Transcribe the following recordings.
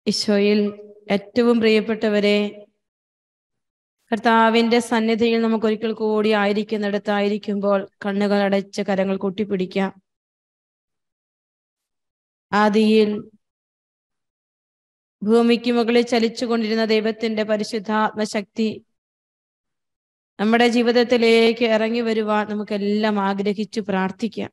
ഈശോയിൽ ഏറ്റവും പ്രിയപ്പെട്ടവരെ കർത്താവിന്റെ സന്നിധിയിൽ നമുക്ക് ഒരിക്കൽ കൂടി ആയിരിക്കുന്നിടത്തായിരിക്കുമ്പോൾ കണ്ണുകൾ അടച്ച് കരങ്ങൾ കൂട്ടിപ്പിടിക്കാം ആദിയിൽ ഭൂമിക്ക് മുകളിൽ ചലിച്ചുകൊണ്ടിരുന്ന ദൈവത്തിന്റെ പരിശുദ്ധാത്മശക്തി നമ്മുടെ ജീവിതത്തിലേക്ക് ഇറങ്ങി വരുവാൻ നമുക്കെല്ലാം ആഗ്രഹിച്ചു പ്രാർത്ഥിക്കാം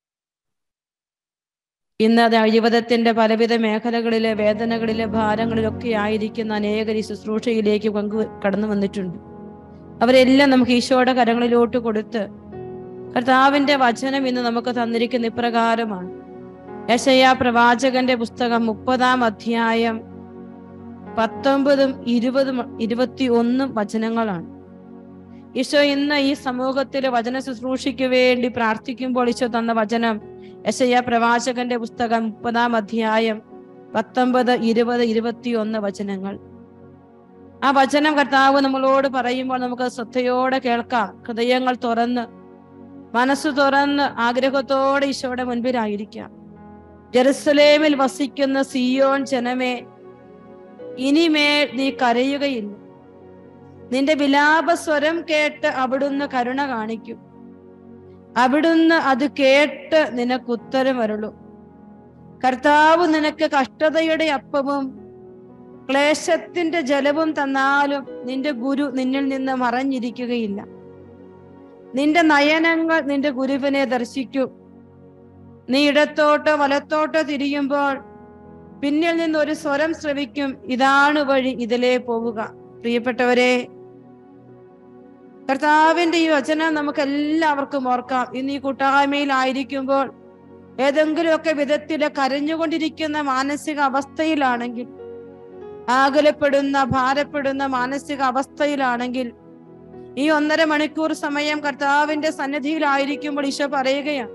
ഇന്ന് അത് ജീവിതത്തിന്റെ പലവിധ മേഖലകളിലെ വേദനകളിലെ ഭാരങ്ങളിലൊക്കെ ആയിരിക്കുന്ന അനേകർ ഈ ശുശ്രൂഷയിലേക്ക് പങ്കു കടന്നു വന്നിട്ടുണ്ട് അവരെല്ലാം നമുക്ക് ഈശോയുടെ കരങ്ങളിലോട്ട് കൊടുത്ത് കർത്താവിന്റെ വചനം ഇന്ന് നമുക്ക് തന്നിരിക്കുന്ന ഇപ്രകാരമാണ് യശയ പ്രവാചകന്റെ പുസ്തകം മുപ്പതാം അധ്യായം പത്തൊമ്പതും ഇരുപതും ഇരുപത്തി ഒന്നും വചനങ്ങളാണ് ഈശോ ഇന്ന് ഈ സമൂഹത്തിലെ വചന ശുശ്രൂഷയ്ക്ക് വേണ്ടി പ്രാർത്ഥിക്കുമ്പോൾ ഈശോ തന്ന വചനം യശയ പ്രവാചകന്റെ പുസ്തകം മുപ്പതാം അധ്യായം പത്തൊമ്പത് ഇരുപത് ഇരുപത്തി ഒന്ന് വചനങ്ങൾ ആ വചനം കർത്താവ് നമ്മളോട് പറയുമ്പോൾ നമുക്ക് ശ്രദ്ധയോടെ കേൾക്കാം ഹൃദയങ്ങൾ തുറന്ന് മനസ്സ് തുറന്ന് ആഗ്രഹത്തോടെ ഈശോയുടെ മുൻപിലായിരിക്കാം ജെറുസലേമിൽ വസിക്കുന്ന സിയോൻ ജനമേ ഇനിമേൽ നീ കരയുകയില്ല നിന്റെ വിലാപ സ്വരം കേട്ട് അവിടുന്ന് കരുണ കാണിക്കും അവിടുന്ന് അത് കേട്ട് നിനക്ക് ഉത്തരം വരുള്ളൂ കർത്താവ് നിനക്ക് കഷ്ടതയുടെ അപ്പവും ക്ലേശത്തിന്റെ ജലവും തന്നാലും നിന്റെ ഗുരു നിന്നിൽ നിന്ന് മറഞ്ഞിരിക്കുകയില്ല നിന്റെ നയനങ്ങൾ നിന്റെ ഗുരുവിനെ ദർശിക്കും നീ ഇടത്തോട്ടോ വലത്തോട്ടോ തിരിയുമ്പോൾ പിന്നിൽ നിന്ന് ഒരു സ്വരം ശ്രവിക്കും ഇതാണ് വഴി ഇതിലേ പോവുക പ്രിയപ്പെട്ടവരെ കർത്താവിന്റെ ഈ വചനം നമുക്ക് എല്ലാവർക്കും ഓർക്കാം ഇന്ന് ഈ കൂട്ടായ്മയിലായിരിക്കുമ്പോൾ ഏതെങ്കിലുമൊക്കെ വിധത്തില് കരഞ്ഞുകൊണ്ടിരിക്കുന്ന മാനസിക അവസ്ഥയിലാണെങ്കിൽ ആകുലപ്പെടുന്ന ഭാരപ്പെടുന്ന മാനസിക അവസ്ഥയിലാണെങ്കിൽ ഈ ഒന്നര മണിക്കൂർ സമയം കർത്താവിന്റെ സന്നിധിയിലായിരിക്കുമ്പോൾ ഈശോ പറയുകയാണ്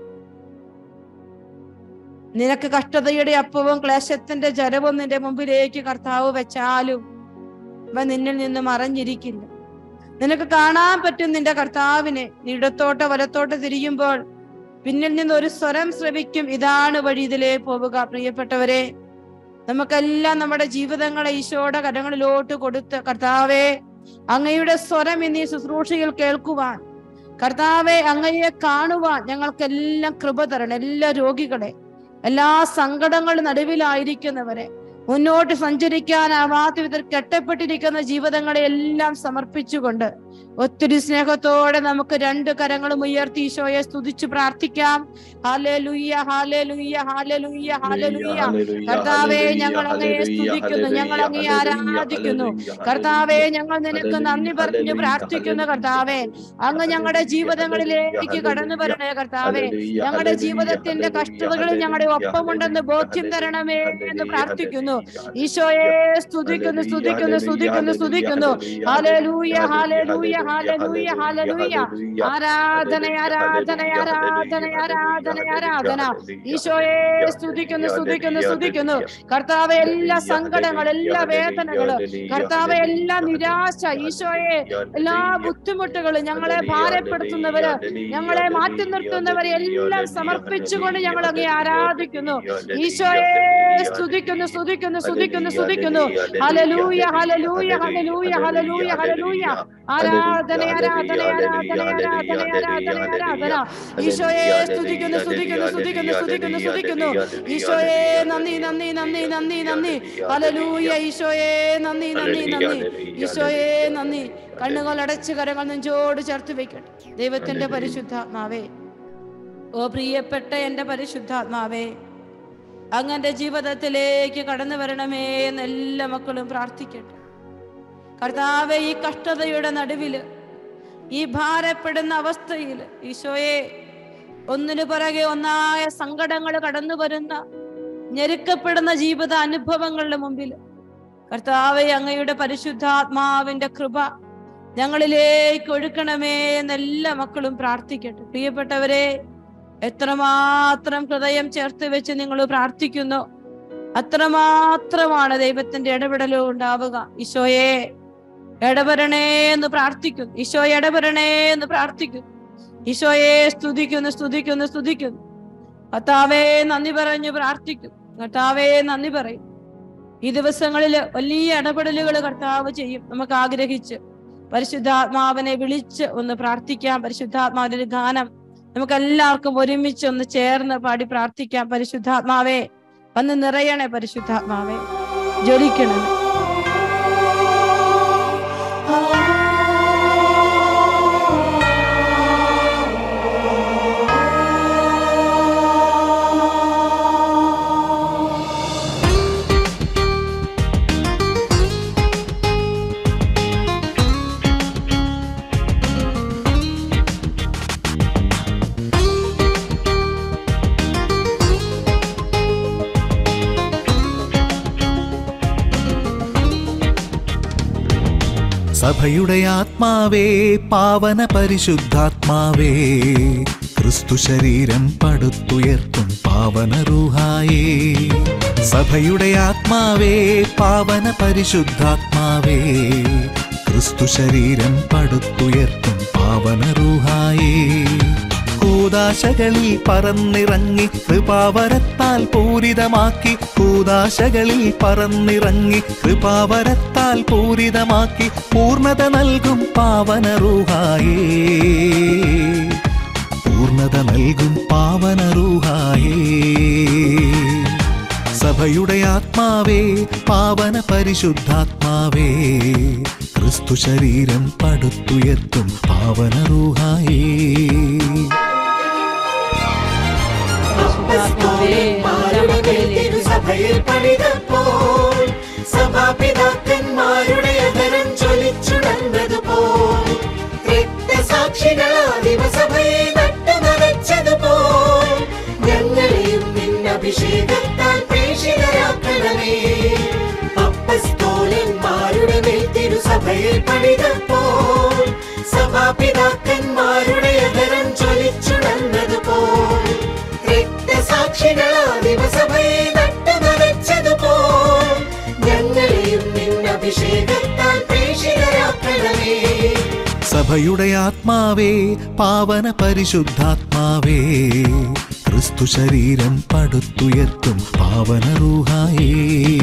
നിനക്ക് കഷ്ടതയുടെ അപ്പവും ക്ലേശത്തിന്റെ ജലവും നിന്റെ മുമ്പിലേക്ക് കർത്താവ് വെച്ചാലും അവ നിന്നിൽ നിന്ന് മറഞ്ഞിരിക്കില്ല നിനക്ക് കാണാൻ പറ്റും നിന്റെ കർത്താവിനെ നീ ഇടത്തോട്ടോ വലത്തോട്ടോ തിരിയുമ്പോൾ പിന്നിൽ നിന്ന് ഒരു സ്വരം ശ്രവിക്കും ഇതാണ് വഴി ഇതിലേ പോവുക പ്രിയപ്പെട്ടവരെ നമുക്കെല്ലാം നമ്മുടെ ജീവിതങ്ങളെ ഈശോയുടെ കരങ്ങളിലോട്ട് കൊടുത്ത് കർത്താവെ അങ്ങയുടെ സ്വരം ഇന്ന് ഈ ശുശ്രൂഷയിൽ കേൾക്കുവാൻ കർത്താവെ അങ്ങയെ കാണുവാൻ ഞങ്ങൾക്കെല്ലാം കൃപ തരണം എല്ലാ രോഗികളെ എല്ലാ സങ്കടങ്ങളുടെ നടുവിലായിരിക്കുന്നവരെ മുന്നോട്ട് സഞ്ചരിക്കാനാവാത്ത വിധത്തിൽ കെട്ടപ്പെട്ടിരിക്കുന്ന ജീവിതങ്ങളെ എല്ലാം സമർപ്പിച്ചുകൊണ്ട് ഒത്തിരി സ്നേഹത്തോടെ നമുക്ക് രണ്ട് കരങ്ങളും ഉയർത്തി ഈശോയെ സ്തുതിച്ചു പ്രാർത്ഥിക്കാം ഹാലേ ലുയ്യ ഹാലേ ലുയ്യ ഹാലേ ലുയ്യ ഹാലേ ലുയ്യ കർത്താവെ ഞങ്ങൾ അങ്ങയെ സ്തുതിക്കുന്നു ഞങ്ങൾ അങ്ങയെ ആരാധിക്കുന്നു കർത്താവെ ഞങ്ങൾ നിനക്ക് നന്ദി പറഞ്ഞു പ്രാർത്ഥിക്കുന്നു കർത്താവെ അങ്ങ് ഞങ്ങളുടെ ജീവിതങ്ങളിലേക്ക് കടന്നു വരണേ കർത്താവെ ഞങ്ങളുടെ ജീവിതത്തിന്റെ കഷ്ടതകളിൽ ഞങ്ങളുടെ ഒപ്പമുണ്ടെന്ന് ബോധ്യം തരണമേ എന്ന് പ്രാർത്ഥിക്കുന്നു ഈശോയെ സ്തുതിക്കുന്നു സ്തുതിക്കുന്നു സ്തുതിക്കുന്നു സ്തുതിക്കുന്നു ഹാലൂയ ഹാലൂയ ഹാലൂയ ഹാലൂയ ആരാധന ആരാധന ആരാധന ആരാധന ആരാധന ഈശോയെ സ്തുതിക്കുന്നു സ്തുതിക്കുന്നു സ്തുതിക്കുന്നു കർത്താവ് എല്ലാ സങ്കടങ്ങൾ എല്ലാ വേദനകളും കർത്താവ് എല്ലാ നിരാശ ഈശോയെ എല്ലാ ബുദ്ധിമുട്ടുകളും ഞങ്ങളെ ഭാരപ്പെടുത്തുന്നവര് ഞങ്ങളെ മാറ്റി നിർത്തുന്നവരെ എല്ലാം സമർപ്പിച്ചുകൊണ്ട് ഞങ്ങൾ അങ്ങേ ആരാധിക്കുന്നു ഈശോയെ സ്തുതിക്കുന്നു സ്തുതിക്കുന്നു സ്തുതിക്കുന്നു സ്തുതിക്കുന്നു ഹലലൂയ ഹലലൂയ ഹലലൂയ ഹലലൂയ ഹലലൂയ ആരാധന ആരാധന ആരാധന ആരാധന ആരാധന ആരാധന ഈശോയെ സ്തുതിക്കുന്നു സ്തുതിക്കുന്നു സ്തുതിക്കുന്നു സ്തുതിക്കുന്നു സ്തുതിക്കുന്നു ഈശോയെ നന്ദി നന്ദി നന്ദി നന്ദി നന്ദി ഹലലൂയ ഈശോയെ നന്ദി നന്ദി നന്ദി ഈശോയെ നന്ദി കണ്ണുകൾ അടച്ച് കരങ്ങൾ നെഞ്ചോട് ചേർത്ത് വെക്കട്ടെ ദൈവത്തിന്റെ പരിശുദ്ധാത്മാവേ ഓ പ്രിയപ്പെട്ട എൻ്റെ പരിശുദ്ധാത്മാവേ അങ്ങന്റെ ജീവിതത്തിലേക്ക് കടന്നു വരണമേ എന്ന് എല്ലാ മക്കളും പ്രാർത്ഥിക്കട്ടെ കർത്താവെ ഈ കഷ്ടതയുടെ നടുവില് ഈ ഭാരപ്പെടുന്ന അവസ്ഥയിൽ ഈശോയെ ഒന്നിനു പിറകെ ഒന്നായ സങ്കടങ്ങൾ കടന്നു വരുന്ന ഞെരുക്കപ്പെടുന്ന ജീവിത അനുഭവങ്ങളുടെ മുമ്പിൽ കർത്താവെ അങ്ങയുടെ പരിശുദ്ധാത്മാവിന്റെ കൃപ ഞങ്ങളിലേക്ക് ഒഴുക്കണമേ എന്ന് എല്ലാ മക്കളും പ്രാർത്ഥിക്കട്ടെ പ്രിയപ്പെട്ടവരെ എത്രമാത്രം ഹൃദയം ചേർത്ത് വെച്ച് നിങ്ങൾ പ്രാർത്ഥിക്കുന്നു അത്രമാത്രമാണ് ദൈവത്തിന്റെ ഇടപെടലും ഉണ്ടാവുക ഈശോയെ ഇടപെടണേ എന്ന് പ്രാർത്ഥിക്കുന്നു ഈശോ ഇടപെടണേ എന്ന് പ്രാർത്ഥിക്കുന്നു ഈശോയെ സ്തുതിക്കുന്നു സ്തുതിക്കുന്നു സ്തുതിക്കുന്നു കർത്താവേ നന്ദി പറഞ്ഞു പ്രാർത്ഥിക്കും കർത്താവേ നന്ദി പറയും ഈ ദിവസങ്ങളിൽ വലിയ ഇടപെടലുകൾ കർത്താവ് ചെയ്യും നമുക്ക് ആഗ്രഹിച്ച് പരിശുദ്ധാത്മാവിനെ വിളിച്ച് ഒന്ന് പ്രാർത്ഥിക്കാം പരിശുദ്ധാത്മാവിന്റെ ഒരു ഗാനം നമുക്ക് എല്ലാവർക്കും ഒരുമിച്ച് ഒന്ന് ചേർന്ന് പാടി പ്രാർത്ഥിക്കാം പരിശുദ്ധാത്മാവേ വന്ന് നിറയണേ പരിശുദ്ധാത്മാവേ ജ്വലിക്കണമേ സഭയുടെ ആത്മാവേ പാവന പരിശുദ്ധാത്മാവേ ക്രിസ്തു ശരീരം പടുത്തുയർത്തും പാവന റൂഹായേ സഭയുടെ ആത്മാവേ പാവന പരിശുദ്ധാത്മാവേ ക്രിസ്തു ശരീരം പടുത്തുയർത്തും പാവന റൂഹായേ കൂതാശകളിൽ പറന്നിറങ്ങി കൃപാവരത്താൽ പൂരിതമാക്കി കൂതാശകളിൽ പറന്നിറങ്ങി കൃപാവരത്താൽ പൂരിതമാക്കി പൂർണത നൽകും പാവന റൂഹായേ പൂർണത നൽകും പാവന റൂഹായേ സഭയുടെ ആത്മാവേ പാവന പരിശുദ്ധാത്മാവേ ക്രിസ്തു ശരീരം പടുത്തുയർത്തും പാവന റൂഹായേ പരിശുദ്ധാത്മാവേ നമ്മുടെ മക്കളിലേക്ക് സഭയിൽ പണിതപ്പോൾ സഭാപിതാക്കന്മാരുടെ അതരം ജ്വലിച്ചുണർന്നതുപോൽ രക്തസാക്ഷികളാ ദിവസഭയെ നട്ടു നനച്ചതുപോൽ ഞങ്ങളെയും നിന്നഭിഷേകത്താൽ പ്രേക്ഷിതരാക്കണമേ അപ്പസ്തോലന്മാരുടെ മേൽ തിരുസഭയിൽ പണിതപ്പോൾ സഭാപിതാക്കന്മാരുടെ അതരം ജ്വലിച്ചുണർന്നതുപോൽ രക്തസാക്ഷികളാ ദിവസഭയെ നട്ടു നനച്ചതുപോൽ ഞങ്ങളെയും നിന്നഭിഷേകത്താൽ പ്രേക്ഷിതരാക്കണമേ സഭയുടെ ആത്മാവേ പാവന പരിശുദ്ധാത്മാവേ ക്രിസ്തു ശരീരം പടുത്തുയർത്തും പാവന റൂഹായേ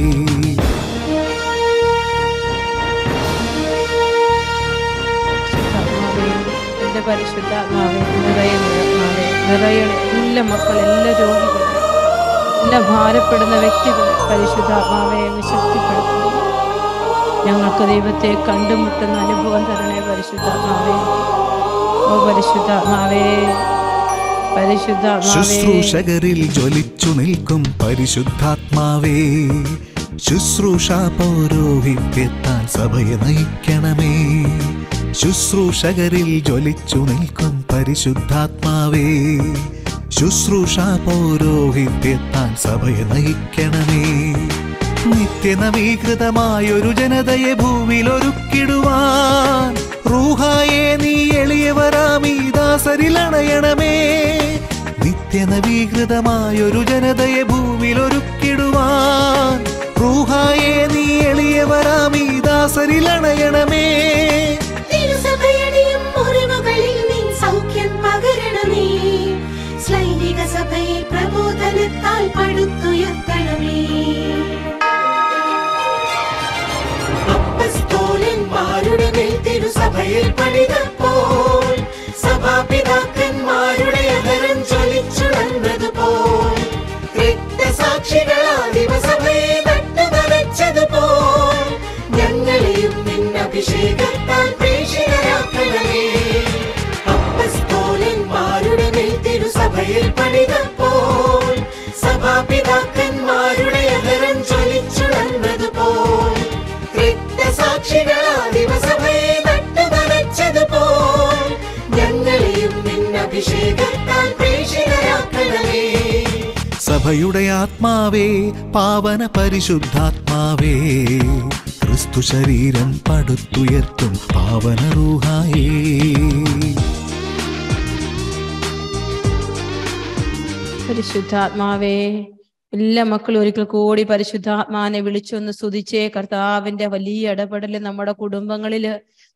പരിശുദ്ധാത്മാവേ, എന്റെ പരിശുദ്ധാത്മാവേ നിറയണേ ആത്മാവേ, നിറയണേ എല്ലാ മക്കൾ എല്ലാ രോഗികളും എല്ലാ ഭാരപ്പെടുന്ന വ്യക്തികളെ പരിശുദ്ധാത്മാവെ അങ്ങ് ശക്തിപ്പെടുത്തുന്നു ഞങ്ങൾക്ക് ദൈവത്തെ കണ്ടുമുട്ടുന്ന അനുഭവം തരണേ പരിശുദ്ധാത്മാവേ ഓ പരിശുദ്ധാത്മാവേ പരിശുദ്ധാത്മാവേ ശുശ്രൂഷകരിൽ ജ്വലിച്ചു നിൽക്കും പരിശുദ്ധാത്മാവേ ശുശ്രൂഷ പൗരോഹിത്യത്താൽ സഭയെ നയിക്കണമേ ശുശ്രൂഷകരിൽ ജ്വലിച്ചു നിൽക്കും പരിശുദ്ധാത്മാവേ ശുശ്രൂഷ പൗരോഹിത്യത്താൽ സഭയെ നയിക്കണമേ നിത്യനവീകൃതമായൊരു ജനതയെ ഭൂവിൽ ഒരുക്കിടുവാൻ റൂഹായെ നീ എളിയവരാമീ ദാസരിലണയണമേ നിത്യനവീകൃതമായൊരു ജനതയെ ഭൂവിൽ ഒരുക്കിടുവാൻ റൂഹായെ നീ എളിയവരാമീ ദാസരിലണയണമേ തിരുസഭയടിയും മുറിവുകളിൽ നീ സൗഖ്യം പകരണമേ ശ്ലൈംഗിക സഭയെ പ്രബോധനത്താൽ പടുത്തുയർത്തണമേ അപ്പസ്തോലന്മാരുടെ മേൽ തിരുസഭയിൽ പണിതപ്പോൾ സഭാപിതാക്കന്മാരുടെ അതരം ജ്വലിച്ചുണർന്നതുപോൽ രക്തസാക്ഷികളാ ദിവസഭയെ നട്ടു നനച്ചതുപോൽ ഞങ്ങളെയും നിന്നഭിഷേകത്താൽ പ്രേക്ഷിതരാക്കണമേ അപ്പസ്തോലന്മാരുടെ മേൽ തിരുസഭയിൽ പണിതപ്പോൾ സഭാപിതാക്കന്മാരുടെ അതരം ജ്വലിച്ചുണർന്നതുപോൽ രക്തസാക്ഷികളാ ദിവസഭയെ നട്ടു നനച്ചതുപോൽ ഞങ്ങളെയും നിന്നഭിഷേകത്താൽ പ്രേക്ഷിതരാക്കണമേ സഭയുടെ ആത്മാവേ പാവന പരിശുദ്ധാത്മാവേ ക്രിസ്തു ശരീരം പടുത്തുയർത്തും പാവന റൂഹായേ പരിശുദ്ധാത്മാവേ എല്ലാ മക്കളും ഒരിക്കൽ കൂടി പരിശുദ്ധാത്മാനെ വിളിച്ചൊന്ന് സ്തുതിച്ചേ കർത്താവിന്റെ വലിയ ഇടപെടൽ നമ്മുടെ കുടുംബങ്ങളില്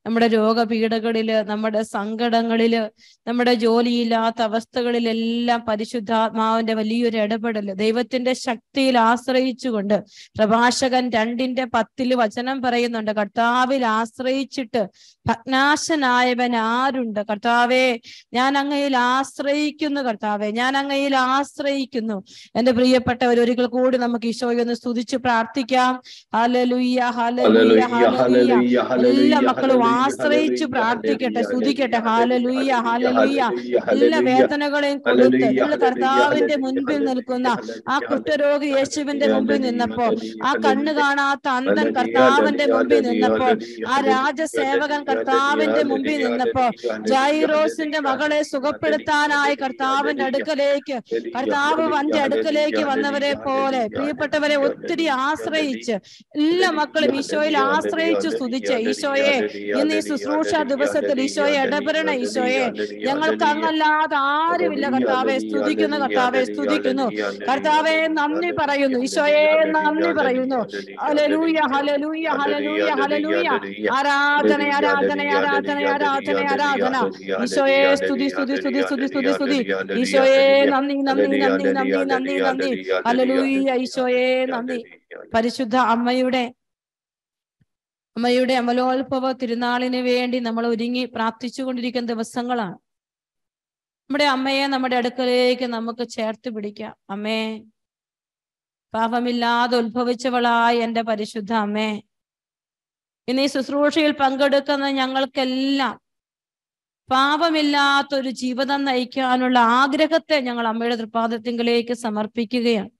നമ്മുടെ രോഗപീഠകളില് നമ്മുടെ സങ്കടങ്ങളില് നമ്മുടെ ജോലിയില്ലാത്ത അവസ്ഥകളിലെല്ലാം പരിശുദ്ധാത്മാവിന്റെ വലിയൊരു ഇടപെടല് ദൈവത്തിന്റെ ശക്തിയിൽ ആശ്രയിച്ചുകൊണ്ട് പ്രഭാഷകൻ രണ്ടിന്റെ പത്തില് വചനം പറയുന്നുണ്ട് കർത്താവിൽ ആശ്രയിച്ചിട്ട് ഭഗ്നാശനായവൻ ആരുണ്ട് കർത്താവേ ഞാൻ അങ്ങയിൽ ആശ്രയിക്കുന്നു കർത്താവെ ഞാൻ അങ്ങയിൽ ആശ്രയിക്കുന്നു എന്റെ പ്രിയപ്പെട്ടവർ ഒരിക്കൽ കൂടി നമുക്ക് ഈശോയെ ഒന്ന് സ്തുതിച്ച് പ്രാർത്ഥിക്കാം ഹല്ലേലൂയ ഹല്ലേലൂയ ഹല്ലേലൂയ എല്ലാ മക്കളും ആശ്രയിച്ച് പ്രാർത്ഥിക്കട്ടെ സ്തുതിക്കട്ടെ ഹാലലൂയ ഹാലലൂയ എല്ലാ വേദനകളെയും കൊടുത്ത് എല്ലാ കർത്താവിന്റെ മുൻപിൽ നിൽക്കുന്ന ആ കുഷ്ഠരോഗി യേശുവിന്റെ മുമ്പിൽ നിന്നപ്പോ ആ കണ്ണ് കാണാത്ത അന്തൻ കർത്താവിന്റെ മുമ്പിൽ നിന്നപ്പോൾ ആ രാജസേവകൻ കർത്താവിന്റെ മുമ്പിൽ നിന്നപ്പോ ജൈറോസിന്റെ മകളെ സുഖപ്പെടുത്താനായി കർത്താവിന്റെ അടുക്കലേക്ക് കർത്താവ് വന്റെ അടുക്കലേക്ക് വന്നവരെ പോലെ പ്രിയപ്പെട്ടവരെ ഒത്തിരി ആശ്രയിച്ച് എല്ലാ മക്കളും ഈശോയിൽ ആശ്രയിച്ച് സ്തുതിച്ച് ഈശോയെ ഇന്ന് ഈ ശുശ്രൂഷ ദിവസത്തിൽ ഈശോയെ ഇടപെടണ ഈശോയെ ഞങ്ങൾക്ക് അങ്ങല്ലാതെ ആരുമില്ല കർത്താവെ സ്തുതിക്കുന്നു കർത്താവെ സ്തുതിക്കുന്നു കർത്താവെ നന്ദി പറയുന്നു ഈശോയെ നന്ദി പറയുന്നു ഹലലൂയ ഹലലൂയ ഹലലൂയ ഹലലൂയ ആരാധന ആരാധന ആരാധന ആരാധന ആരാധന ഈശോയെ സ്തുതി സ്തുതി സ്തുതി സ്തുതി സ്തുതി സ്തുതി ഈശോയെ നന്ദി നന്ദി നന്ദി നന്ദി നന്ദി നന്ദി ഹലലൂയ ഈശോയെ നന്ദി പരിശുദ്ധ അമ്മയുടെ അമ്മയുടെ അമലോത്ഭവ തിരുനാളിന് വേണ്ടി നമ്മൾ ഒരുങ്ങി പ്രാർത്ഥിച്ചുകൊണ്ടിരിക്കുന്ന ദിവസങ്ങളാണ് നമ്മുടെ അമ്മയെ നമ്മുടെ അടുക്കലേക്ക് നമുക്ക് ചേർത്ത് പിടിക്കാം അമ്മേ പാപമില്ലാതെ ഉത്ഭവിച്ചവളായ എൻ്റെ പരിശുദ്ധ അമ്മേ ഇന്ന് ഈ ശുശ്രൂഷയിൽ പങ്കെടുക്കുന്ന ഞങ്ങൾക്കെല്ലാം പാപമില്ലാത്തൊരു ജീവിതം നയിക്കാനുള്ള ആഗ്രഹത്തെ ഞങ്ങൾ അമ്മയുടെ തൃപ്പാദത്തിങ്കിലേക്ക് സമർപ്പിക്കുകയാണ്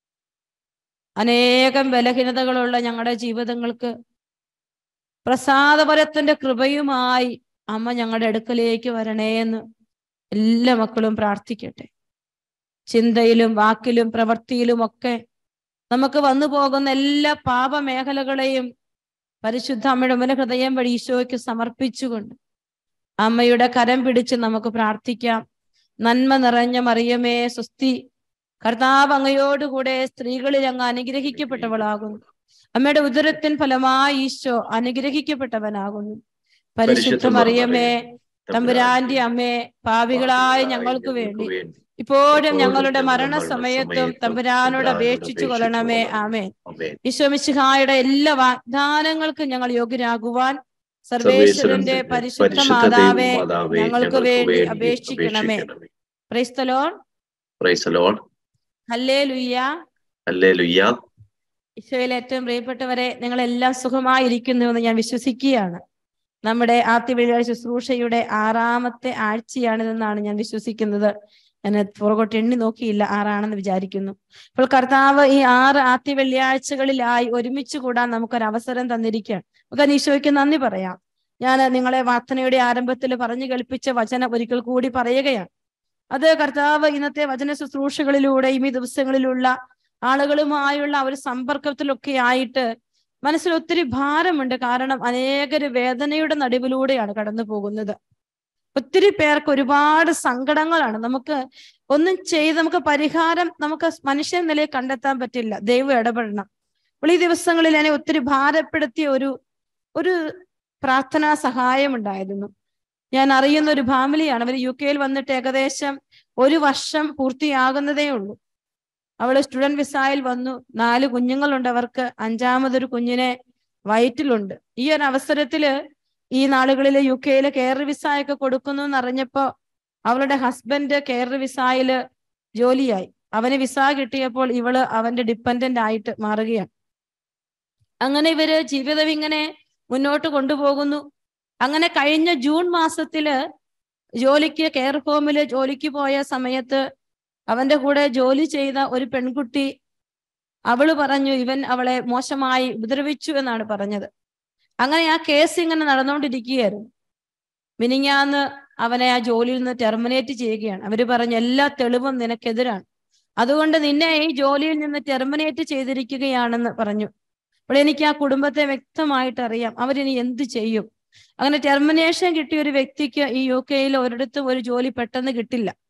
അനേകം ബലഹീനതകളുള്ള ഞങ്ങളുടെ ജീവിതങ്ങൾക്ക് പ്രസാദപരത്തിന്റെ കൃപയുമായി അമ്മ ഞങ്ങളുടെ അടുക്കലേക്ക് വരണേ എന്ന് എല്ലാ മക്കളും പ്രാർത്ഥിക്കട്ടെ ചിന്തയിലും വാക്കിലും പ്രവൃത്തിയിലും ഒക്കെ നമുക്ക് വന്നു പോകുന്ന എല്ലാ പാപമേഖലകളെയും പരിശുദ്ധ അമ്മയുടെ മുന ഹൃദയം വഴി ഈശോയ്ക്ക് സമർപ്പിച്ചുകൊണ്ട് അമ്മയുടെ കരം പിടിച്ച് നമുക്ക് പ്രാർത്ഥിക്കാം നന്മ നിറഞ്ഞ മറിയമേ സുസ്തി കർത്താവ് അങ്ങയോടുകൂടെ സ്ത്രീകളിൽ അങ്ങ് അനുഗ്രഹിക്കപ്പെട്ടവളാകുന്നു അമ്മയുടെ ഉദരത്തിൻ ഫലമായി ഈശോ അനുഗ്രഹിക്കപ്പെട്ടവനാകുന്നു പരിശുദ്ധ മറിയമേ തമ്പുരാന്റെ അമ്മേ പാപികളായ ഞങ്ങൾക്ക് വേണ്ടി ഇപ്പോഴും ഞങ്ങളുടെ മരണസമയത്തും തമ്പുരാനോട് അപേക്ഷിച്ചു കൊള്ളണമേ ആമേ ഈശോമിശിഹായുടെ എല്ലാ വാഗ്ദാനങ്ങൾക്കും ഞങ്ങൾ യോഗ്യരാകുവാൻ സർവേശ്വരന്റെ പരിശുദ്ധ മാതാവേ ഞങ്ങൾക്ക് വേണ്ടി അപേക്ഷിക്കണമേ ക്രൈസ്തലോൺ ഹല്ലേ ലുയ്യ ഈശോയിൽ ഏറ്റവും പ്രിയപ്പെട്ടവരെ നിങ്ങളെല്ലാം സുഖമായിരിക്കുന്നു എന്ന് ഞാൻ വിശ്വസിക്കുകയാണ് നമ്മുടെ ആദ്യ വെള്ളിയാഴ്ച ശുശ്രൂഷയുടെ ആറാമത്തെ ആഴ്ചയാണിതെന്നാണ് ഞാൻ വിശ്വസിക്കുന്നത് ഞാൻ പുറകോട്ട് എണ്ണി നോക്കിയില്ല ആറാണെന്ന് വിചാരിക്കുന്നു അപ്പോൾ കർത്താവ് ഈ ആറ് ആദ്യ വെള്ളിയാഴ്ചകളിലായി ഒരുമിച്ച് കൂടാൻ നമുക്കൊരു അവസരം തന്നിരിക്കുകയാണ് നമുക്ക് ഈശോയ്ക്ക് നന്ദി പറയാം ഞാൻ നിങ്ങളെ വാർത്തനയുടെ ആരംഭത്തിൽ പറഞ്ഞു കേൾപ്പിച്ച വചനം ഒരിക്കൽ കൂടി പറയുകയാണ് അത് കർത്താവ് ഇന്നത്തെ വചന ശുശ്രൂഷകളിലൂടെയും ഈ ദിവസങ്ങളിലുള്ള ആളുകളുമായുള്ള ഒരു സമ്പർക്കത്തിലൊക്കെ ആയിട്ട് മനസ്സിൽ ഒത്തിരി ഭാരമുണ്ട് കാരണം അനേകര് വേദനയുടെ നടുവിലൂടെയാണ് കടന്നു പോകുന്നത് ഒത്തിരി പേർക്ക് ഒരുപാട് സങ്കടങ്ങളാണ് നമുക്ക് ഒന്നും ചെയ്ത് നമുക്ക് പരിഹാരം നമുക്ക് മനുഷ്യ നിലയിൽ കണ്ടെത്താൻ പറ്റില്ല ദൈവം ഇടപെടണം അപ്പോൾ ഈ ദിവസങ്ങളിൽ എന്നെ ഒത്തിരി ഭാരപ്പെടുത്തിയ ഒരു ഒരു പ്രാർത്ഥനാ സഹായം ഉണ്ടായിരുന്നു ഞാൻ അറിയുന്ന ഒരു ഫാമിലിയാണ് അവർ യു കെയിൽ വന്നിട്ട് ഏകദേശം ഒരു വർഷം പൂർത്തിയാകുന്നതേ ഉള്ളൂ അവള് സ്റ്റുഡന്റ് വിസായിൽ വന്നു നാല് കുഞ്ഞുങ്ങളുണ്ട് അവർക്ക് അഞ്ചാമതൊരു കുഞ്ഞിനെ വയറ്റിലുണ്ട് ഈ ഒരു അവസരത്തില് ഈ നാളുകളിൽ യു കെയിൽ കെയർ വിസയൊക്കെ കൊടുക്കുന്നു എന്നറിഞ്ഞപ്പോ അവളുടെ ഹസ്ബൻഡ് കെയർ വിസയില് ജോലിയായി അവന് വിസ കിട്ടിയപ്പോൾ ഇവള് അവന്റെ ഡിപ്പെൻഡന്റ് ആയിട്ട് മാറുകയാണ് അങ്ങനെ ഇവര് ജീവിതം ഇങ്ങനെ മുന്നോട്ട് കൊണ്ടുപോകുന്നു അങ്ങനെ കഴിഞ്ഞ ജൂൺ മാസത്തില് ജോലിക്ക് കെയർ ഹോമില് ജോലിക്ക് പോയ സമയത്ത് അവന്റെ കൂടെ ജോലി ചെയ്ത ഒരു പെൺകുട്ടി അവള് പറഞ്ഞു ഇവൻ അവളെ മോശമായി ഉപദ്രവിച്ചു എന്നാണ് പറഞ്ഞത് അങ്ങനെ ആ കേസ് ഇങ്ങനെ നടന്നുകൊണ്ടിരിക്കുകയായിരുന്നു മിനിങ്ങാന്ന് അവനെ ആ ജോലിയിൽ നിന്ന് ടെർമിനേറ്റ് ചെയ്യുകയാണ് അവര് പറഞ്ഞു എല്ലാ തെളിവും നിനക്കെതിരാണ് അതുകൊണ്ട് നിന്നെ ഈ ജോലിയിൽ നിന്ന് ടെർമിനേറ്റ് ചെയ്തിരിക്കുകയാണെന്ന് പറഞ്ഞു അപ്പോൾ എനിക്ക് ആ കുടുംബത്തെ വ്യക്തമായിട്ട് അറിയാം അവരിനി എന്ത് ചെയ്യും അങ്ങനെ ടെർമിനേഷൻ കിട്ടിയ ഒരു വ്യക്തിക്ക് ഈ യു കെയിൽ ഒരിടത്തും ഒരു ജോലി പെട്ടെന്ന് കിട്ടില്ല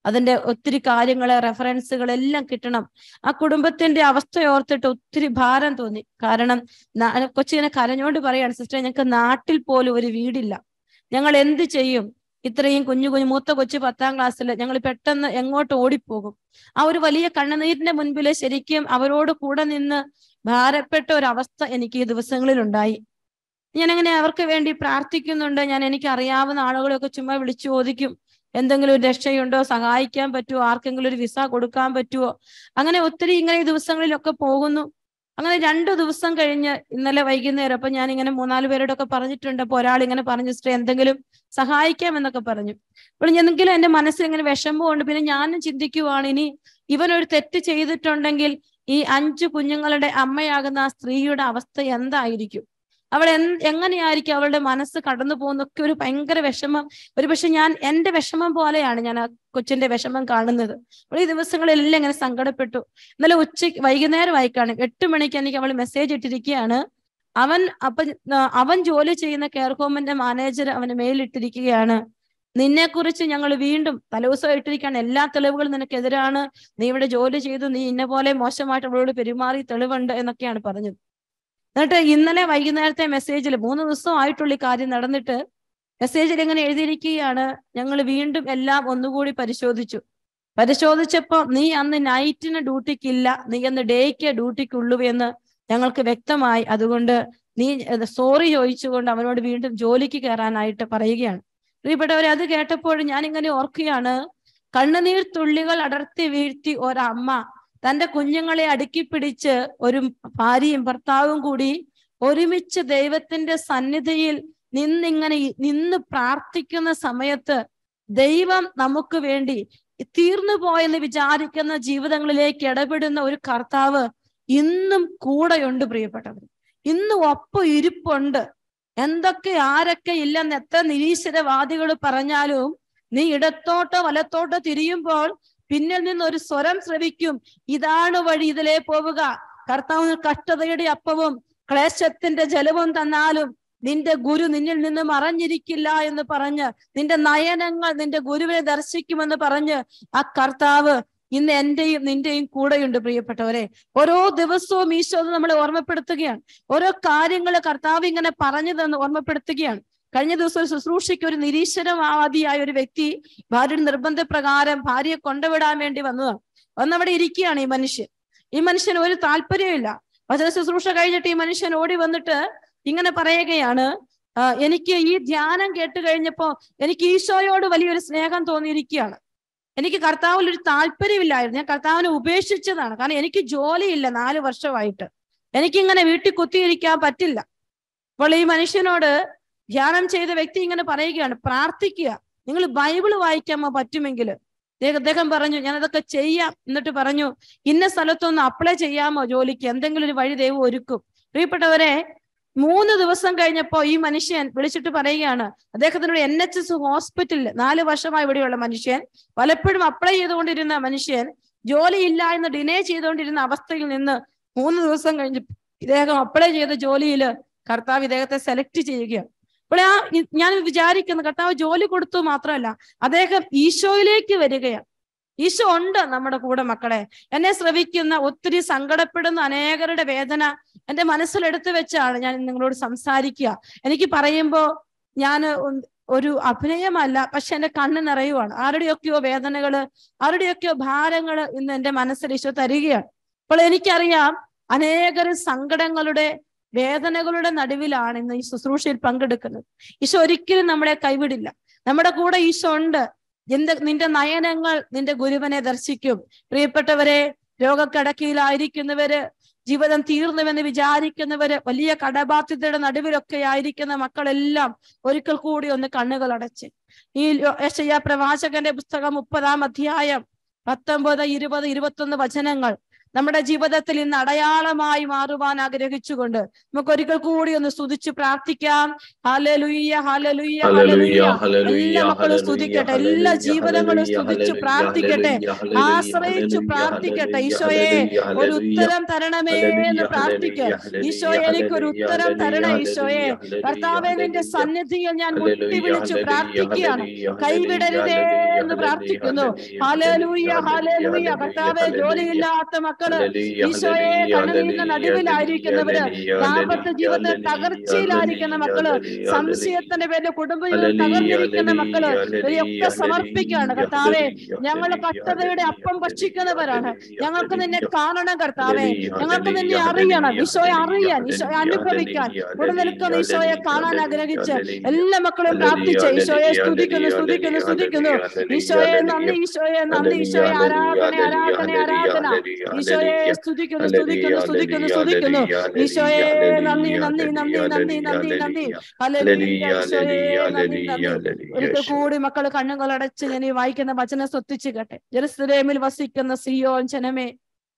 അതിന്റെ ഒത്തിരി കാര്യങ്ങള് റെഫറൻസുകൾ എല്ലാം കിട്ടണം ആ കുടുംബത്തിന്റെ അവസ്ഥ ഓർത്തിട്ട് ഒത്തിരി ഭാരം തോന്നി കാരണം നാ- കൊച്ചിങ്ങനെ കരഞ്ഞോണ്ട് പറയാണ് സിസ്റ്റർ ഞങ്ങൾക്ക് നാട്ടിൽ പോലും ഒരു വീടില്ല ഞങ്ങൾ എന്ത് ചെയ്യും ഇത്രയും കുഞ്ഞു കുഞ്ഞു മൂത്ത കൊച്ചു പത്താം ക്ലാസ്സിൽ ഞങ്ങൾ പെട്ടെന്ന് എങ്ങോട്ട് ഓടിപ്പോകും ആ ഒരു വലിയ കണ്ണുനീരിന്റെ മുൻപിൽ ശരിക്കും അവരോട് കൂടെ നിന്ന് ഭാരപ്പെട്ട ഒരു അവസ്ഥ എനിക്ക് ഈ ദിവസങ്ങളിൽ ഉണ്ടായി ഞാൻ അങ്ങനെ അവർക്ക് വേണ്ടി പ്രാർത്ഥിക്കുന്നുണ്ട് ഞാൻ എനിക്ക് അറിയാവുന്ന ആളുകളെയൊക്കെ ചുമ്മാ വിളിച്ചു ചോദിക്കും എന്തെങ്കിലും ഒരു രക്ഷയുണ്ടോ സഹായിക്കാൻ പറ്റുമോ ആർക്കെങ്കിലും ഒരു വിസ കൊടുക്കാൻ പറ്റുമോ അങ്ങനെ ഒത്തിരി ഇങ്ങനെ ഈ ദിവസങ്ങളിലൊക്കെ പോകുന്നു അങ്ങനെ രണ്ടു ദിവസം കഴിഞ്ഞ് ഇന്നലെ വൈകുന്നേരം അപ്പൊ ഞാൻ ഇങ്ങനെ മൂന്നാല് പേരോടൊക്കെ പറഞ്ഞിട്ടുണ്ട് അപ്പൊ ഒരാൾ ഇങ്ങനെ പറഞ്ഞു സിസ്റ്റർ എന്തെങ്കിലും സഹായിക്കാം എന്നൊക്കെ പറഞ്ഞു അപ്പോൾ എന്തെങ്കിലും എന്റെ മനസ്സിൽ ഇങ്ങനെ വിഷമമുണ്ട് പിന്നെ ഞാനും ചിന്തിക്കുവാണ് ഇനി ഇവൻ ഒരു തെറ്റ് ചെയ്തിട്ടുണ്ടെങ്കിൽ ഈ അഞ്ചു കുഞ്ഞുങ്ങളുടെ അമ്മയാകുന്ന ആ സ്ത്രീയുടെ അവസ്ഥ എന്തായിരിക്കും അവൾ എൻ എങ്ങനെയായിരിക്കും അവളുടെ മനസ്സ് കടന്നു പോകുന്നൊക്കെ ഒരു ഭയങ്കര വിഷമം ഒരു പക്ഷെ ഞാൻ എന്റെ വിഷമം പോലെയാണ് ഞാൻ ആ കൊച്ചിന്റെ വിഷമം കാണുന്നത് അപ്പോൾ ഈ ദിവസങ്ങളെല്ലാം ഇങ്ങനെ സങ്കടപ്പെട്ടു ഇന്നലെ ഉച്ചയ്ക്ക് വൈകുന്നേരമായി കാണും എട്ട് മണിക്ക് എനിക്ക് അവൾ മെസ്സേജ് ഇട്ടിരിക്കുകയാണ് അവൻ അപ്പൊ ആ, അവൻ ജോലി ചെയ്യുന്ന കെയർ ഹോമിന്റെ മാനേജർ അവന് മെയിൽ ഇട്ടിരിക്കുകയാണ് നിന്നെ കുറിച്ച് ഞങ്ങൾ വീണ്ടും തലേദിവസം ഇട്ടിരിക്കുകയാണ് എല്ലാ തെളിവുകളും നിനക്കെതിരാണ് നീ ഇവിടെ ജോലി ചെയ്തു നീ ഇന്ന പോലെ മോശമായിട്ട് അവളോട് പെരുമാറി തെളിവുണ്ട് എന്നൊക്കെയാണ് പറഞ്ഞത് എന്നിട്ട് ഇന്നലെ വൈകുന്നേരത്തെ മെസ്സേജിൽ മൂന്ന് ദിവസം ആയിട്ടുള്ള ഈ കാര്യം നടന്നിട്ട് മെസ്സേജിൽ ഇങ്ങനെ എഴുതിയിരിക്കുകയാണ് ഞങ്ങൾ വീണ്ടും എല്ലാം ഒന്നുകൂടി പരിശോധിച്ചു പരിശോധിച്ചപ്പോ നീ അന്ന് നൈറ്റിന് ഡ്യൂട്ടിക്കില്ല നീ അന്ന് ഡേക്ക് ഡ്യൂട്ടിക്കുള്ളൂ എന്ന് ഞങ്ങൾക്ക് വ്യക്തമായി അതുകൊണ്ട് നീ സോറി ചോദിച്ചുകൊണ്ട് അവനോട് വീണ്ടും ജോലിക്ക് കയറാനായിട്ട് പറയുകയാണ് പ്രിയപ്പെട്ടവരെ അത് കേട്ടപ്പോൾ ഞാൻ ഇങ്ങനെ ഓർക്കുകയാണ് കണ്ണുനീർ തുള്ളികൾ അടർത്തി വീഴ്ത്തി ഒരമ്മ തന്റെ കുഞ്ഞുങ്ങളെ അടുക്കി പിടിച്ച് ഒരു ഭാര്യയും ഭർത്താവും കൂടി ഒരുമിച്ച് ദൈവത്തിന്റെ സന്നിധിയിൽ നിന്നിങ്ങനെ ഇ- നിന്ന് പ്രാർത്ഥിക്കുന്ന സമയത്ത് ദൈവം നമുക്ക് വേണ്ടി തീർന്നു പോയെന്ന് വിചാരിക്കുന്ന ജീവിതങ്ങളിലേക്ക് ഇടപെടുന്ന ഒരു കർത്താവ് ഇന്നും കൂടെയുണ്ട് പ്രിയപ്പെട്ടവർ ഇന്നും ഒപ്പം ഇരിപ്പുണ്ട് എന്തൊക്കെ ആരൊക്കെ ഇല്ലെന്ന് എത്ര നിരീശ്വരവാദികൾ പറഞ്ഞാലും നീ ഇടത്തോട്ടോ വലത്തോട്ടോ തിരിയുമ്പോൾ പിന്നിൽ നിന്ന് ഒരു സ്വരം ശ്രവിക്കും ഇതാണ് വഴി ഇതിലേ പോവുക കർത്താവ് കഷ്ടതയുടെ അപ്പവും ക്ലേശത്തിന്റെ ജലവും തന്നാലും നിന്റെ ഗുരു നിന്നിൽ നിന്ന് മറഞ്ഞിരിക്കില്ല എന്ന് പറഞ്ഞ് നിന്റെ നയനങ്ങൾ നിന്റെ ഗുരുവിനെ ദർശിക്കുമെന്ന് പറഞ്ഞ് ആ കർത്താവ് ഇന്ന് എന്റെയും നിന്റെയും കൂടെയുണ്ട് പ്രിയപ്പെട്ടവരെ ഓരോ ദിവസവും ഈശോ അത് നമ്മളെ ഓർമ്മപ്പെടുത്തുകയാണ് ഓരോ കാര്യങ്ങൾ കർത്താവ് ഇങ്ങനെ പറഞ്ഞു തന്ന് ഓർമ്മപ്പെടുത്തുകയാണ് കഴിഞ്ഞ ദിവസം ഒരു ശുശ്രൂഷയ്ക്ക് ഒരു നിരീശ്വരവാദിയായ ഒരു വ്യക്തി ഭാര്യയുടെ നിർബന്ധപ്രകാരം ഭാര്യയെ കൊണ്ടുവിടാൻ വേണ്ടി വന്നതാണ് വന്നവിടെ ഇരിക്കുകയാണ് ഈ മനുഷ്യൻ ഈ മനുഷ്യന് ഒരു താല്പര്യമില്ല വചന ശുശ്രൂഷ കഴിഞ്ഞിട്ട് ഈ മനുഷ്യൻ ഓടി വന്നിട്ട് ഇങ്ങനെ പറയുകയാണ് "ആ, എനിക്ക് ഈ ധ്യാനം കേട്ട് കഴിഞ്ഞപ്പോ എനിക്ക് ഈശോയോട് വലിയൊരു സ്നേഹം തോന്നിയിരിക്കുകയാണ് എനിക്ക് കർത്താവിൽ ഒരു താല്പര്യമില്ലായിരുന്നു ഞാൻ കർത്താവിനെ ഉപേക്ഷിച്ചതാണ് കാരണം എനിക്ക് ജോലിയില്ല നാല് വർഷമായിട്ട് എനിക്കിങ്ങനെ വീട്ടിൽ കുത്തിയിരിക്കാൻ പറ്റില്ല അപ്പോൾ ഈ മനുഷ്യനോട് ധ്യാനം ചെയ്ത വ്യക്തി ഇങ്ങനെ പറയുകയാണ് പ്രാർത്ഥിക്കുക നിങ്ങൾ ബൈബിള് വായിക്കാമോ പറ്റുമെങ്കിൽ അദ്ദേഹം അദ്ദേഹം പറഞ്ഞു ഞാൻ അതൊക്കെ ചെയ്യാം എന്നിട്ട് പറഞ്ഞു ഇന്ന സ്ഥലത്തൊന്ന് അപ്ലൈ ചെയ്യാമോ ജോലിക്ക് എന്തെങ്കിലും ഒരു വഴി ദൈവം ഒരുക്കും പ്രിയപ്പെട്ടവരെ മൂന്ന് ദിവസം കഴിഞ്ഞപ്പോ ഈ മനുഷ്യൻ വിളിച്ചിട്ട് പറയുകയാണ് അദ്ദേഹത്തിനോട് എൻ എച്ച് എസ് ഹോസ്പിറ്റലിൽ നാല് വർഷമായി ഇവിടെയുള്ള മനുഷ്യൻ പലപ്പോഴും അപ്ലൈ ചെയ്തുകൊണ്ടിരുന്ന മനുഷ്യൻ ജോലിയില്ല എന്ന് ഡിനേ ചെയ്തുകൊണ്ടിരുന്ന അവസ്ഥയിൽ നിന്ന് മൂന്ന് ദിവസം കഴിഞ്ഞ് ഇദ്ദേഹം അപ്ലൈ ചെയ്ത ജോലിയിൽ കർത്താവ് ഇദ്ദേഹത്തെ സെലക്ട് ചെയ്യുകയാണ് അപ്പോൾ ആ ഇ- ഞാൻ വിചാരിക്കുന്നു കർത്താവ് ജോലി കൊടുത്തു മാത്രമല്ല അദ്ദേഹം ഈശോയിലേക്ക് വരികയാണ് ഈശോ ഉണ്ട് നമ്മുടെ കൂടെ മക്കളെ എന്നെ ശ്രവിക്കുന്ന ഒത്തിരി സങ്കടപ്പെടുന്ന അനേകരുടെ വേദന എന്റെ മനസ്സിലെടുത്തു വെച്ചാണ് ഞാൻ നിങ്ങളോട് സംസാരിക്കുക എനിക്ക് പറയുമ്പോ ഞാൻ ഒരു അഭിനയമല്ല പക്ഷെ എന്റെ കണ്ണ് നിറയുവാണ് ആരുടെയൊക്കെയോ വേദനകള് ആരുടെയൊക്കെയോ ഭാരങ്ങള് ഇന്ന് എന്റെ മനസ്സിൽ ഈശോ തരികയാണ് അപ്പോൾ എനിക്കറിയാം അനേകർ സങ്കടങ്ങളുടെ വേദനകളുടെ നടുവിലാണ് ഇന്ന് ഈ ശുശ്രൂഷയിൽ പങ്കെടുക്കുന്നത് ഈശോ ഒരിക്കലും നമ്മളെ കൈവിടില്ല നമ്മുടെ കൂടെ ഈശോ ഉണ്ട് എന്ത് നിന്റെ നയനങ്ങൾ നിന്റെ ഗുരുവനെ ദർശിക്കും പ്രിയപ്പെട്ടവരെ രോഗക്കടക്കയിലായിരിക്കുന്നവര് ജീവിതം തീർന്നുവെന്ന് വിചാരിക്കുന്നവര് വലിയ കടബാധ്യതയുടെ നടുവിലൊക്കെ ആയിരിക്കുന്ന മക്കളെല്ലാം ഒരിക്കൽ കൂടി ഒന്ന് കണ്ണുകൾ അടച്ച് ഈ യശയ്യ പ്രവാചകന്റെ പുസ്തകം മുപ്പതാം അധ്യായം പത്തൊമ്പത് ഇരുപത് ഇരുപത്തൊന്ന് വചനങ്ങൾ നമ്മുടെ ജീവിതത്തിൽ ഇന്ന് അടയാളമായി മാറുവാൻ ആഗ്രഹിച്ചുകൊണ്ട് നമുക്ക് ഒരിക്കൽ കൂടി ഒന്ന് സ്തുതിച്ച് പ്രാർത്ഥിക്കാം hallelujah hallelujah hallelujah, hallelujah hallelujah, എല്ലാ മക്കളും ഹല്ലേലൂയ, സ്തുതിക്കട്ടെ എല്ലാ ഹല്ലേലൂയ, ജീവനങ്ങളും ഹല്ലേലൂയ, സ്തുതിച്ച് ഹല്ലേലൂയ, പ്രാർത്ഥിക്കട്ടെ ഹല്ലേലൂയ, ആശ്രയിച്ചു ഹല്ലേലൂയ, പ്രാർത്ഥിക്കട്ടെ ഹല്ലേലൂയ, ഈശോയെ ഹല്ലേലൂയ, ഒരു ഹല്ലേലൂയ, ഉത്തരം തരണമേ ഹല്ലേലൂയ, എന്ന് പ്രാർത്ഥിക്കുക ഹല്ലേലൂയ, ഈശോയെ എനിക്കൊരു ഹല്ലേലൂയ, ഉത്തരം തരണേ ഹല്ലേലൂയ, ഈശോയെ ഹല്ലേലൂയ, കർത്താവെ നിന്റെ ഹല്ലേലൂയ, സന്നിധിയിൽ ഞാൻ ഹല്ലേലൂയ, മുട്ടി വിളിച്ചു ഹല്ലേലൂയ, പ്രാർത്ഥിക്കുകയാണ് ഹല്ലേലൂയ, കൈവിടരുതേ ഹല്ലേലൂയ, എന്ന് പ്രാർത്ഥിക്കുന്നു ഹല്ലേലൂയ, ഹാലേലൂയ ഹല്ലേലൂയ, ഹാലേലൂയ കർത്താവെ ഹല്ലേലൂയ, ജോലിയില്ലാത്ത മക്കള് ഹല്ലേലൂയ, ഈശോയെ ഹല്ലേലൂയ, കണ്ണുനീരിന്റെ ഹല്ലേലൂയ, നടുവിലായിരിക്കുന്നവര് ഹല്ലേലൂയ, ദാമ്പത്യ ജീവിതത്തിൽ ഹല്ലേലൂയ, തകർച്ചയിലായിരിക്കുന്ന മക്കള് ഹല്ലേലൂയ, സംശയത്തിന്റെ പേരിൽ കുടുംബ ജീവിതം ഹല്ലേലൂയ, തകർന്നിരിക്കുന്ന മക്കള് ഹല്ലേലൂയ, ഇവരെയൊക്കെ സമർപ്പിക്കുകയാണ് കർത്താവെ ഹല്ലേലൂയ, ഞങ്ങൾ കഷ്ടതയുടെ അപ്പം ഭക്ഷിക്കുന്നവരാണ് ഞങ്ങൾക്ക് നിന്നെ കാണണം കർത്താവെ ഞങ്ങൾക്ക് നിന്നെ അറിയണം ഈശോയെ അറിയാൻ ഈശോയെ അനുഭവിക്കാൻ ഇവിടെ നിൽക്കുന്ന ഈശോയെ കാണാൻ ആഗ്രഹിച്ച് എല്ലാ മക്കളും പ്രാർത്ഥിച്ച് ഈശോയെ സ്തുതിക്കുന്നു സ്തുതിക്കുന്നു സ്തുതിക്കുന്നു ഈശോയെ നന്ദി ഈശോയെ നന്ദി ഈശോയെ ആരാധന ആരാധന ആരാധന ഈശോയെ സ്തുതിക്കുന്നു സ്തുതിക്കുന്നു സ്തുതിക്കുന്നു സ്തുതിക്കുന്നു ഈശോയെ നന്ദി നന്ദി നന്ദി നന്ദി നന്ദി നന്ദി ഹല്ലേലൂയ ഈശോയെ നന്ദി നന്ദി ഒരിക്കൽ കൂടി മക്കൾ കണ്ണുകൾ അടച്ച് ഞാൻ ഈ വായിക്കുന്ന വചനം ശ്രദ്ധിച്ചു കേട്ടെ ജെറുസലേമിൽ വസിക്കുന്ന സിയോൻ ജനമേ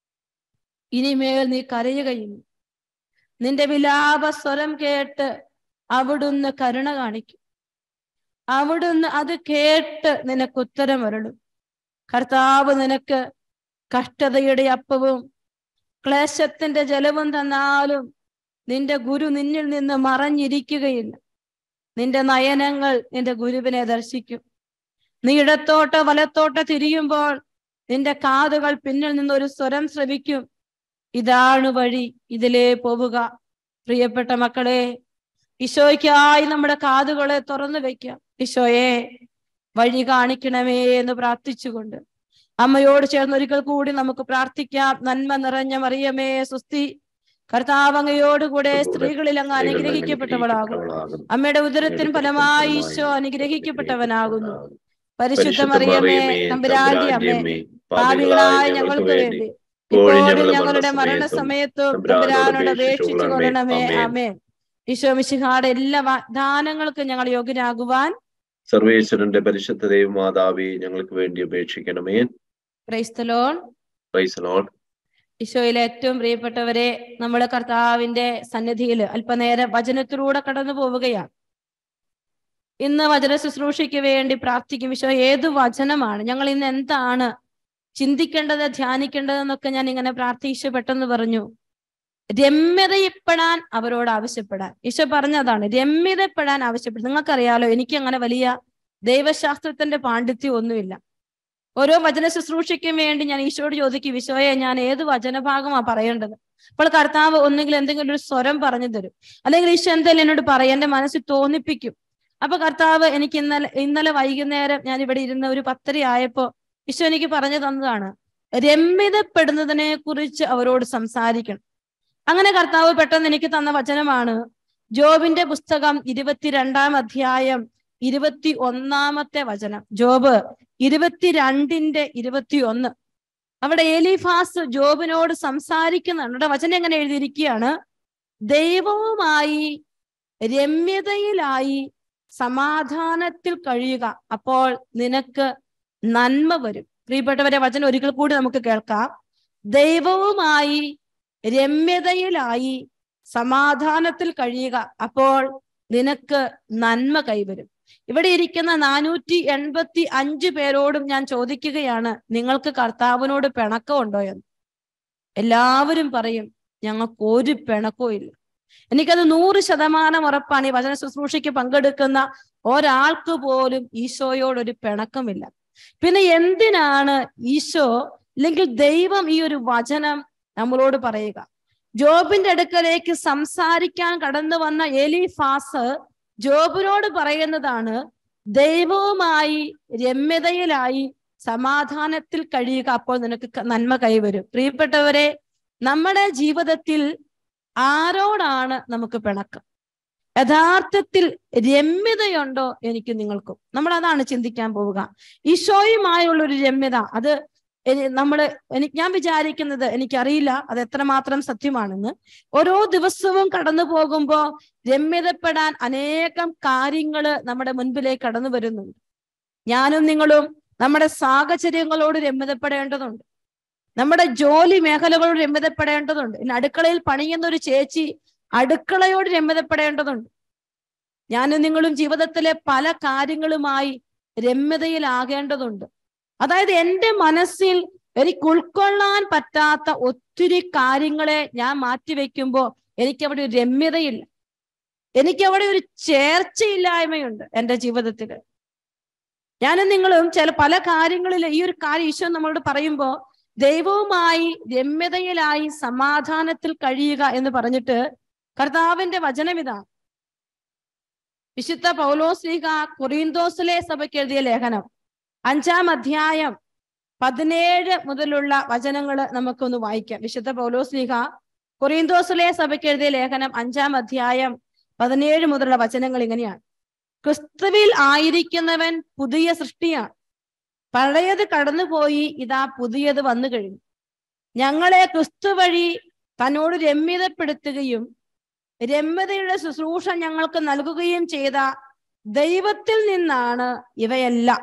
ഇനിമേൽ നീ കരയുകയും നിന്റെ വിലാപ സ്വരം കേട്ട് അവിടുന്ന് കരുണ കാണിക്കും അവിടുന്ന് അത് കേട്ട് നിനക്ക് ഉത്തരം വരളും കർത്താവ് നിനക്ക് കഷ്ടതയുടെ അപ്പവും ക്ലേശത്തിന്റെ ജലവും തന്നാലും നിന്റെ ഗുരു നിന്നിൽ നിന്ന് മറഞ്ഞിരിക്കുകയില്ല നിന്റെ നയനങ്ങൾ നിന്റെ ഗുരുവിനെ ദർശിക്കും നീ ഇടത്തോട്ടോ വലത്തോട്ടോ തിരിയുമ്പോൾ നിന്റെ കാതുകൾ പിന്നിൽ നിന്ന് ഒരു സ്വരം ശ്രവിക്കും ഇതാണ് വഴി ഇതിലേ പോവുക പ്രിയപ്പെട്ട മക്കളെ ഈശോയ്ക്കായി നമ്മുടെ കാതുകളെ തുറന്നു വെക്കാം ഈശോയെ വഴി കാണിക്കണമേ എന്ന് പ്രാർത്ഥിച്ചുകൊണ്ട് അമ്മയോട് ചേർന്ന് ഒരിക്കൽ കൂടി നമുക്ക് പ്രാർത്ഥിക്കാം നന്മ നിറഞ്ഞ മറിയമേ സുസ്തി കർത്താവ് അങ്ങയോടുകൂടെ സ്ത്രീകളിൽ അങ്ങ് അനുഗ്രഹിക്കപ്പെട്ടവളാകും അമ്മയുടെ ഉദരത്തിന് ഫലമായി ഈശോ അനുഗ്രഹിക്കപ്പെട്ടവനാകുന്നു പരിശുദ്ധ മറിയമേ തമ്പുരാന്റെ അമ്മേ പാപികളായ ഞങ്ങൾക്ക് വേണ്ടി ഇപ്പോഴും ഞങ്ങളുടെ മരണസമയത്തും തമ്പുരാനോട് അപേക്ഷിച്ചു കൊള്ളണമേ ആമേ ഈശോ മിശിഹാടെ എല്ലാ വാഗ്ദാനങ്ങൾക്കും ഞങ്ങൾ യോഗ്യരാകുവാൻ സർവേശ്വരന്റെ പരിശുദ്ധ ദൈവമാതാവി ഞങ്ങൾക്ക് വേണ്ടി അപേക്ഷിക്കണമേ ക്രൈസ്തലോൺ പ്രൈസ് ലോർഡ് ഈശോയിലെ ഏറ്റവും പ്രിയപ്പെട്ടവരെ നമ്മുടെ കർത്താവിന്റെ സന്നിധിയിൽ അല്പനേരം വചനത്തിലൂടെ കടന്നു പോവുകയാണ് ഇന്ന് വചന ശുശ്രൂഷയ്ക്ക് വേണ്ടി പ്രാർത്ഥിക്കും ഈശോ ഏത് വചനമാണ് ഞങ്ങൾ ഇന്ന് എന്താണ് ചിന്തിക്കേണ്ടത് ധ്യാനിക്കേണ്ടതെന്നൊക്കെ ഞാൻ ഇങ്ങനെ പ്രാർത്ഥിച്ചു പെട്ടെന്ന് പറഞ്ഞു രമ്യതപ്പെടാൻ അവരോട് ആവശ്യപ്പെടാൻ ഈശോ പറഞ്ഞതാണ് രമ്യതപ്പെടാൻ ആവശ്യപ്പെടും നിങ്ങൾക്കറിയാലോ എനിക്ക് അങ്ങനെ വലിയ ദൈവശാസ്ത്രത്തിന്റെ പാണ്ഡിത്യം ഒന്നുമില്ല ഓരോ വചന ശുശ്രൂഷയ്ക്കും വേണ്ടി ഞാൻ ഈശോയോട് ചോദിക്കും ഈശോയെ ഞാൻ ഏത് വചനഭാഗമാ പറയേണ്ടത് അപ്പോൾ കർത്താവ് ഒന്നുകിൽ എന്തെങ്കിലും ഒരു സ്വരം പറഞ്ഞു തരും അല്ലെങ്കിൽ ഈശോ എന്തെങ്കിലും എന്നോട് പറയും എന്റെ മനസ്സിൽ തോന്നിപ്പിക്കും അപ്പൊ കർത്താവ് എനിക്ക് ഇന്നലെ ഇന്നലെ വൈകുന്നേരം ഞാൻ ഇവിടെ ഇരുന്ന ഒരു പത്തര ആയപ്പോ ഈശോ എനിക്ക് പറഞ്ഞു തന്നതാണ് രമ്യതപ്പെടുന്നതിനെ കുറിച്ച് അവരോട് സംസാരിക്കണം അങ്ങനെ കർത്താവ് പെട്ടെന്ന് എനിക്ക് തന്ന വചനമാണ് ജോബിന്റെ പുസ്തകം ഇരുപത്തിരണ്ടാം അധ്യായം ഇരുപത്തി ഒന്നാമത്തെ വചനം ജോബ് ഇരുപത്തിരണ്ടിന്റെ ഇരുപത്തി ഒന്ന് അവിടെ ഏലിഫാസ് ജോബിനോട് സംസാരിക്കുന്നുണ്ട് അവിടെ വചനം എങ്ങനെ എഴുതിയിരിക്കുകയാണ് ദൈവവുമായി രമ്യതയിലായി സമാധാനത്തിൽ കഴിയുക അപ്പോൾ നിനക്ക് നന്മ വരും പ്രിയപ്പെട്ടവരെ വചനം ഒരിക്കൽ കൂടി നമുക്ക് കേൾക്കാം ദൈവവുമായി രമ്യതയിലായി സമാധാനത്തിൽ കഴിയുക അപ്പോൾ നിനക്ക് നന്മ കൈവരും ഇവിടെ ഇരിക്കുന്ന നാനൂറ്റി എൺപത്തി അഞ്ച് പേരോടും ഞാൻ ചോദിക്കുകയാണ് നിങ്ങൾക്ക് കർത്താവിനോട് പിണക്കമുണ്ടോ എന്ന് എല്ലാവരും പറയും ഞങ്ങൾക്ക് ഒരു പിണക്കവും ഇല്ല എനിക്കത് നൂറ് ശതമാനം ഉറപ്പാണ് ഈ വചന ശുശ്രൂഷയ്ക്ക് പങ്കെടുക്കുന്ന ഒരാൾക്ക് പോലും ഈശോയോട് ഒരു പിണക്കമില്ല പിന്നെ എന്തിനാണ് ഈശോ അല്ലെങ്കിൽ ദൈവം ഈ ഒരു വചനം നമ്മളോട് പറയുക ജോബിന്റെ അടുക്കലേക്ക് സംസാരിക്കാൻ കടന്നു വന്ന എലിഫാസ് ജോബിനോട് പറയുന്നതാണ് ദൈവവുമായി രമ്യതയിലായി സമാധാനത്തിൽ കഴിയുക അപ്പോൾ നിനക്ക് ക- നന്മ കൈവരും പ്രിയപ്പെട്ടവരെ നമ്മുടെ ജീവിതത്തിൽ ആരോടാണ് നമുക്ക് പിണക്കം യഥാർത്ഥത്തിൽ രമ്യതയുണ്ടോ എനിക്ക് നിങ്ങൾക്കും നമ്മൾ അതാണ് ചിന്തിക്കാൻ പോവുക ഈശോയുമായുള്ള ഒരു രമ്യത അത് എനി- നമ്മള് എനിക്ക് ഞാൻ വിചാരിക്കുന്നത് എനിക്കറിയില്ല അത് എത്രമാത്രം സത്യമാണെന്ന് ഓരോ ദിവസവും കടന്നു പോകുമ്പോ രമ്യതപ്പെടാൻ അനേകം കാര്യങ്ങള് നമ്മുടെ മുൻപിലേക്ക് കടന്നു വരുന്നുണ്ട് ഞാനും നിങ്ങളും നമ്മുടെ സാഹചര്യങ്ങളോട് രമ്യതപ്പെടേണ്ടതുണ്ട് നമ്മുടെ ജോലി മേഖലകളോട് രമ്യതപ്പെടേണ്ടതുണ്ട് ഇന്ന് അടുക്കളയിൽ പണിയുന്ന ഒരു ചേച്ചി അടുക്കളയോട് രമ്യതപ്പെടേണ്ടതുണ്ട് ഞാനും നിങ്ങളും ജീവിതത്തിലെ പല കാര്യങ്ങളുമായി രമ്യതയിലാകേണ്ടതുണ്ട് അതായത് എൻ്റെ മനസ്സിൽ എനിക്ക് ഉൾക്കൊള്ളാൻ പറ്റാത്ത ഒത്തിരി കാര്യങ്ങളെ ഞാൻ മാറ്റിവെക്കുമ്പോൾ എനിക്കവിടെ ഒരു രമ്യതയില്ല എനിക്കവിടെ ഒരു ചേർച്ചയില്ലായ്മയുണ്ട് എൻ്റെ ജീവിതത്തിൽ ഞാനും നിങ്ങളും ചില പല കാര്യങ്ങളിൽ ഈ ഒരു കാര്യം ഈശോ നമ്മളോട് പറയുമ്പോൾ ദൈവവുമായി രമ്യതയിലായി സമാധാനത്തിൽ കഴിയുക എന്ന് പറഞ്ഞിട്ട് കർത്താവിന്റെ വചനം ഇതാണ് വിശുദ്ധ പൗലോസ്ലീഹ കൊറീന്തോസിലെ സഭയ്ക്ക് എഴുതിയ ലേഖനം അഞ്ചാം അധ്യായം പതിനേഴ് മുതലുള്ള വചനങ്ങൾ നമുക്കൊന്ന് വായിക്കാം വിശുദ്ധ പൗലോസ്ലീഹ കൊറീന്തോസിലെ സഭയ്ക്ക് എഴുതിയ ലേഖനം അഞ്ചാം അധ്യായം പതിനേഴ് മുതലുള്ള വചനങ്ങൾ ഇങ്ങനെയാണ് ക്രിസ്തുവിൽ ആയിരിക്കുന്നവൻ പുതിയ സൃഷ്ടിയാണ് പഴയത് കടന്നുപോയി ഇതാ പുതിയത് വന്നു കഴിഞ്ഞു ഞങ്ങളെ ക്രിസ്തു വഴി തന്നോട് രമ്യതപ്പെടുത്തുകയും രമ്യതയുടെ ശുശ്രൂഷ ഞങ്ങൾക്ക് നൽകുകയും ചെയ്ത ദൈവത്തിൽ നിന്നാണ് ഇവയെല്ലാം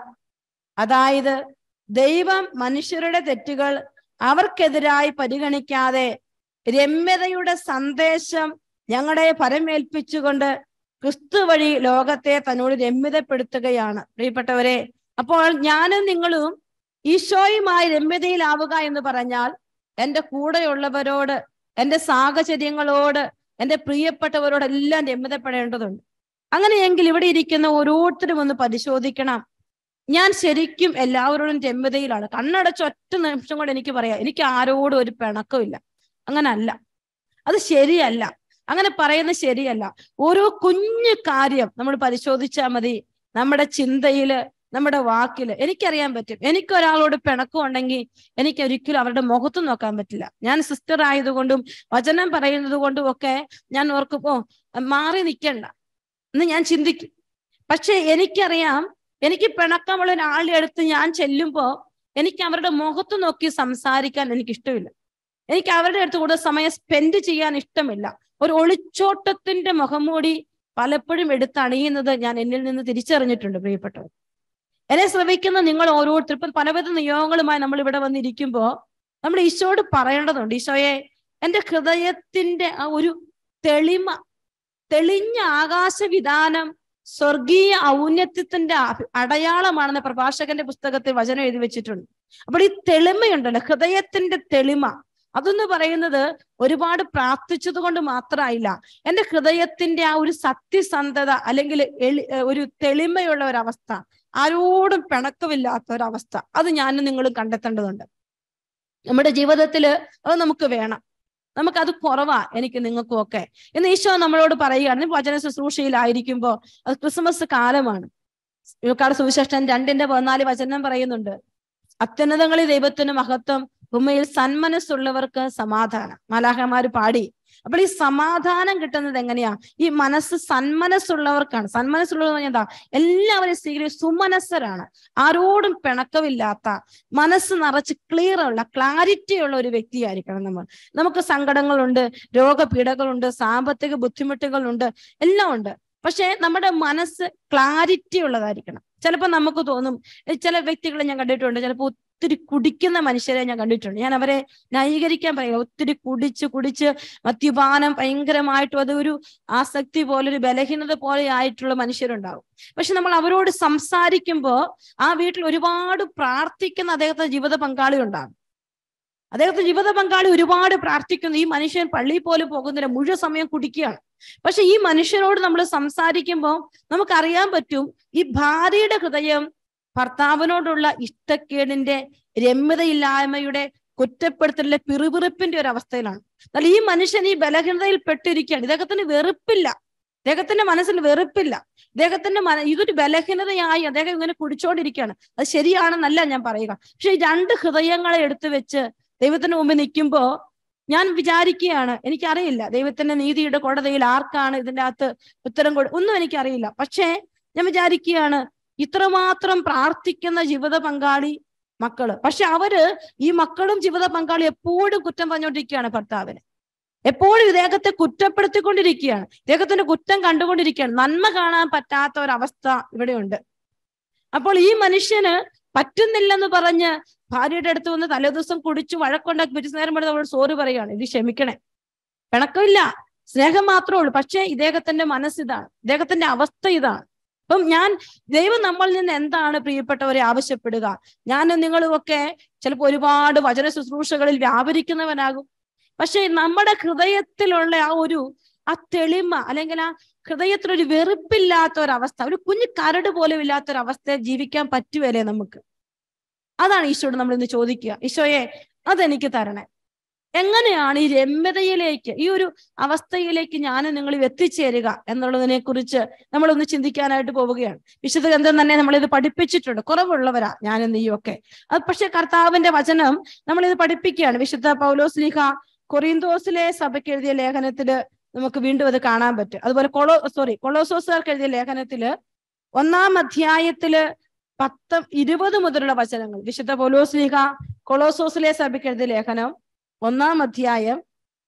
അതായത് ദൈവം മനുഷ്യരുടെ തെറ്റുകൾ അവർക്കെതിരായി പരിഗണിക്കാതെ രമ്യതയുടെ സന്ദേശം ഞങ്ങളെ ഫലമേൽപ്പിച്ചുകൊണ്ട് ക്രിസ്തു വഴി ലോകത്തെ തന്നോട് രമ്യതപ്പെടുത്തുകയാണ് പ്രിയപ്പെട്ടവരെ അപ്പോൾ ഞാനും നിങ്ങളും ഈശോയുമായി രമ്യതയിലാവുക എന്ന് പറഞ്ഞാൽ എൻ്റെ കൂടെയുള്ളവരോട് എൻ്റെ സാഹചര്യങ്ങളോട് എൻ്റെ പ്രിയപ്പെട്ടവരോടെല്ലാം രമ്യതപ്പെടേണ്ടതുണ്ട് അങ്ങനെയെങ്കിൽ ഇവിടെ ഇരിക്കുന്ന ഓരോരുത്തരും ഒന്ന് പരിശോധിക്കണം ഞാൻ ശരിക്കും എല്ലാവരോടും രമ്യതയിലാണ് കണ്ണടച്ച ഒറ്റ നിമിഷം കൊണ്ട് എനിക്ക് പറയാം എനിക്ക് ആരോടും ഒരു പിണക്കമില്ല അങ്ങനല്ല അത് ശരിയല്ല അങ്ങനെ പറയുന്നത് ശരിയല്ല ഓരോ കുഞ്ഞു കാര്യം നമ്മൾ പരിശോധിച്ചാൽ മതി നമ്മുടെ ചിന്തയില് നമ്മുടെ വാക്കില് എനിക്കറിയാൻ പറ്റും എനിക്ക് ഒരാളോട് പിണക്കം ഉണ്ടെങ്കിൽ എനിക്ക് ഒരിക്കലും അവരുടെ മുഖത്ത് നോക്കാൻ പറ്റില്ല ഞാൻ സിസ്റ്റർ ആയതുകൊണ്ടും വചനം പറയുന്നത് കൊണ്ടും ഒക്കെ ഞാൻ ഓർക്കും ഓ മാറി നിൽക്കണ്ട എന്ന് ഞാൻ ചിന്തിക്കും പക്ഷെ എനിക്കറിയാം എനിക്ക് പിണക്കമുള്ള ഒരാളുടെ അടുത്ത് ഞാൻ ചെല്ലുമ്പോ എനിക്ക് അവരുടെ മുഖത്ത് നോക്കി സംസാരിക്കാൻ എനിക്ക് ഇഷ്ടമില്ല എനിക്ക് അവരുടെ അടുത്ത് കൂടുതൽ സമയം സ്പെൻഡ് ചെയ്യാൻ ഇഷ്ടമില്ല ഒരു ഒളിച്ചോട്ടത്തിന്റെ മുഖംമൂടി പലപ്പോഴും എടുത്ത് അണിയുന്നത് ഞാൻ എന്നിൽ നിന്ന് തിരിച്ചറിഞ്ഞിട്ടുണ്ട് പ്രിയപ്പെട്ടവർ എന്നെ ശ്രമിക്കുന്ന നിങ്ങൾ ഓരോരുത്തരും ഇപ്പം പലവിധ നിയോഗങ്ങളുമായി നമ്മൾ ഇവിടെ വന്നിരിക്കുമ്പോൾ നമ്മൾ ഈശോയോട് പറയേണ്ടതുണ്ട് ഈശോയെ എൻ്റെ ഹൃദയത്തിന്റെ ആ ഒരു തെളിമ തെളിഞ്ഞ ആകാശവിധാനം സ്വർഗീയ ഔന്നത്യത്തിന്റെ അഭി- അടയാളമാണെന്ന് പ്രഭാഷകന്റെ പുസ്തകത്തിൽ വചനം എഴുതി വെച്ചിട്ടുണ്ട് അപ്പോൾ ഈ തെളിമയുണ്ടല്ലോ ഹൃദയത്തിന്റെ തെളിമ അതെന്ന് പറയുന്നത് ഒരുപാട് പ്രാർത്ഥിച്ചത് കൊണ്ട് മാത്രമായില്ല എൻ്റെ ഹൃദയത്തിന്റെ ആ ഒരു സത്യസന്ധത അല്ലെങ്കിൽ എളി ഏർ ഒരു തെളിമയുള്ള ഒരവസ്ഥ ആരോടും പിണക്കമില്ലാത്ത ഒരവസ്ഥ അത് ഞാനും നിങ്ങളും കണ്ടെത്തേണ്ടതുണ്ട് നമ്മുടെ ജീവിതത്തിൽ അത് നമുക്ക് വേണം നമുക്കത് കുറവാ എനിക്ക് നിങ്ങൾക്കും ഒക്കെ ഇന്ന് ഈശോ നമ്മളോട് പറയുകയാണ് നീ വചന ശുശ്രൂഷയിലായിരിക്കുമ്പോ അത് ക്രിസ്മസ് കാലമാണ് യുക്കാട് സുവിശേഷൻ രണ്ടിന്റെ പതിനാല് വചനം പറയുന്നുണ്ട് അത്യുന്നതങ്ങളിൽ ദൈവത്തിന് മഹത്വം ഭൂമിയിൽ സന്മനസ്സുള്ളവർക്ക് സമാധാനം മലാഹമാര് പാടി അപ്പോൾ ഈ സമാധാനം കിട്ടുന്നത് എങ്ങനെയാ ഈ മനസ്സ് സന്മനസ്സുള്ളവർക്കാണ് സന്മനസ്സുള്ളത് എന്ന് പറഞ്ഞാൽ എന്താ എല്ലാവരും സ്വീകരി സുമനസ്സരാണ് ആരോടും പിണക്കമില്ലാത്ത മനസ്സ് നിറച്ച് ക്ലിയർ ഉള്ള ക്ലാരിറ്റി ഉള്ള ഒരു വ്യക്തിയായിരിക്കണം നമ്മൾ നമുക്ക് സങ്കടങ്ങളുണ്ട് രോഗപീഠകളുണ്ട് സാമ്പത്തിക ബുദ്ധിമുട്ടുകളുണ്ട് എല്ലാം ഉണ്ട് പക്ഷെ നമ്മുടെ മനസ്സ് ക്ലാരിറ്റി ഉള്ളതായിരിക്കണം ചിലപ്പോൾ നമുക്ക് തോന്നും ഏ, ചില വ്യക്തികളെ ഞാൻ കണ്ടിട്ടുണ്ട് ചിലപ്പോൾ ഒത്തിരി കുടിക്കുന്ന മനുഷ്യരെ ഞാൻ കണ്ടിട്ടുണ്ട് ഞാൻ അവരെ ന്യായീകരിക്കാൻ പറയുക ഒത്തിരി കുടിച്ച് കുടിച്ച് മദ്യപാനം ഭയങ്കരമായിട്ടും അത് ഒരു ആസക്തി പോലെ ഒരു ബലഹീനത പോലെ ആയിട്ടുള്ള മനുഷ്യരുണ്ടാവും പക്ഷെ നമ്മൾ അവരോട് സംസാരിക്കുമ്പോൾ ആ വീട്ടിൽ ഒരുപാട് പ്രാർത്ഥിക്കുന്ന അദ്ദേഹത്തെ ജീവിത പങ്കാളി ഉണ്ടാകും അദ്ദേഹത്തെ ജീവിത പങ്കാളി ഒരുപാട് പ്രാർത്ഥിക്കുന്നു ഈ മനുഷ്യൻ പള്ളിയിൽ പോലും പോകുന്നില്ല മുഴുവൻ സമയം കുടിക്കുകയാണ് പക്ഷെ ഈ മനുഷ്യരോട് നമ്മൾ സംസാരിക്കുമ്പോൾ നമുക്കറിയാൻ പറ്റും ഈ ഭാര്യയുടെ ഹൃദയം ഭർത്താവിനോടുള്ള ഇഷ്ടക്കേടിന്റെ രമ്യതയില്ലായ്മയുടെ കുറ്റപ്പെടുത്തലിന്റെ പിറുപിറുപ്പിന്റെ ഒരു അവസ്ഥയിലാണ് എന്നാൽ ഈ മനുഷ്യൻ ഈ ബലഹീനതയിൽ പെട്ടിരിക്കുകയാണ് ഇദ്ദേഹത്തിന് വെറുപ്പില്ല ഇദ്ദേഹത്തിന്റെ മനസ്സിൽ വെറുപ്പില്ല ഇദ്ദേഹത്തിന്റെ മന ഇതൊരു ബലഹീനതയായി അദ്ദേഹം ഇങ്ങനെ കുടിച്ചോണ്ടിരിക്കുകയാണ് അത് ശരിയാണെന്നല്ല ഞാൻ പറയുക പക്ഷെ ഈ രണ്ട് ഹൃദയങ്ങളെ എടുത്തു വെച്ച് ദൈവത്തിന് മുമ്പിൽ നിൽക്കുമ്പോ ഞാൻ വിചാരിക്കുകയാണ് എനിക്കറിയില്ല ദൈവത്തിന്റെ നീതിയുടെ കോടതിയിൽ ആർക്കാണ് ഇതിന്റെ അകത്ത് ഉത്തരം കൊടു ഒന്നും എനിക്കറിയില്ല പക്ഷേ ഞാൻ വിചാരിക്കുകയാണ് ഇത്രമാത്രം പ്രാർത്ഥിക്കുന്ന ജീവിത പങ്കാളി മക്കള് പക്ഷെ അവര് ഈ മക്കളും ജീവിത പങ്കാളി എപ്പോഴും കുറ്റം പറഞ്ഞുകൊണ്ടിരിക്കുകയാണ് ഭർത്താവിന് എപ്പോഴും ഇദ്ദേഹത്തെ കുറ്റപ്പെടുത്തിക്കൊണ്ടിരിക്കുകയാണ് ഇദ്ദേഹത്തിന്റെ കുറ്റം കണ്ടുകൊണ്ടിരിക്കുകയാണ് നന്മ കാണാൻ പറ്റാത്ത ഒരവസ്ഥ ഇവിടെയുണ്ട് അപ്പോൾ ഈ മനുഷ്യന് പറ്റുന്നില്ലെന്ന് പറഞ്ഞ് ഭാര്യയുടെ അടുത്ത് വന്ന് തലേദിവസം കുടിച്ചു വഴക്കുണ്ടാക്കി പിറ്റേ നേരം പോലെ അവളോട് സോറി പറയുകയാണ് ഇത് ക്ഷമിക്കണേ പിണക്കമില്ല സ്നേഹം മാത്രമേ ഉള്ളൂ പക്ഷേ ഇദ്ദേഹത്തിന്റെ മനസ്സിതാണ് ഇദ്ദേഹത്തിന്റെ അവസ്ഥ ഇതാണ് അപ്പം ഞാൻ ദൈവം നമ്മളിൽ നിന്ന് എന്താണ് പ്രിയപ്പെട്ടവരെ ആവശ്യപ്പെടുക ഞാനും നിങ്ങളും ഒക്കെ ചിലപ്പോൾ ഒരുപാട് വചന ശുശ്രൂഷകളിൽ വ്യാപരിക്കുന്നവനാകും പക്ഷെ നമ്മുടെ ഹൃദയത്തിലുള്ള ആ ഒരു ആ തെളിമ അല്ലെങ്കിൽ ആ ഹൃദയത്തിലൊരു വെറുപ്പില്ലാത്ത ഒരവസ്ഥ ഒരു കുഞ്ഞു കരട് പോലും ഇല്ലാത്ത ഒരു അവസ്ഥ ജീവിക്കാൻ പറ്റുമല്ലേ നമുക്ക് അതാണ് ഈശോയോട് നമ്മൾ ഇന്ന് ചോദിക്കുക ഈശോയെ അതെനിക്ക് തരണേ എങ്ങനെയാണ് ഈ രമ്യതയിലേക്ക് ഈ ഒരു അവസ്ഥയിലേക്ക് ഞാൻ നിങ്ങൾ എത്തിച്ചേരുക എന്നുള്ളതിനെ കുറിച്ച് നമ്മളൊന്ന് ചിന്തിക്കാനായിട്ട് പോവുകയാണ് വിശുദ്ധ ഗ്രന്ഥം തന്നെ നമ്മളിത് പഠിപ്പിച്ചിട്ടുണ്ട് കുറവുള്ളവരാ ഞാനും നീയും ഒക്കെ അത് പക്ഷെ കർത്താവിന്റെ വചനം നമ്മളിത് പഠിപ്പിക്കുകയാണ് വിശുദ്ധ പൗലോസ് ലീഹ കൊറിന്തോസിലെ സഭയ്ക്ക് എഴുതിയ ലേഖനത്തില് നമുക്ക് വീണ്ടും അത് കാണാൻ പറ്റും അതുപോലെ കൊളോ സോറി കൊളോസോസുകാർക്ക് എഴുതിയ ലേഖനത്തില് ഒന്നാം അധ്യായത്തില് പത്ത് ഇരുപത് മുതലുള്ള വചനങ്ങൾ വിശുദ്ധ പൗലോസ് ലീഹ കൊളോസോസിലെ സഭയ്ക്ക് എഴുതിയ ലേഖനം ഒന്നാം അധ്യായം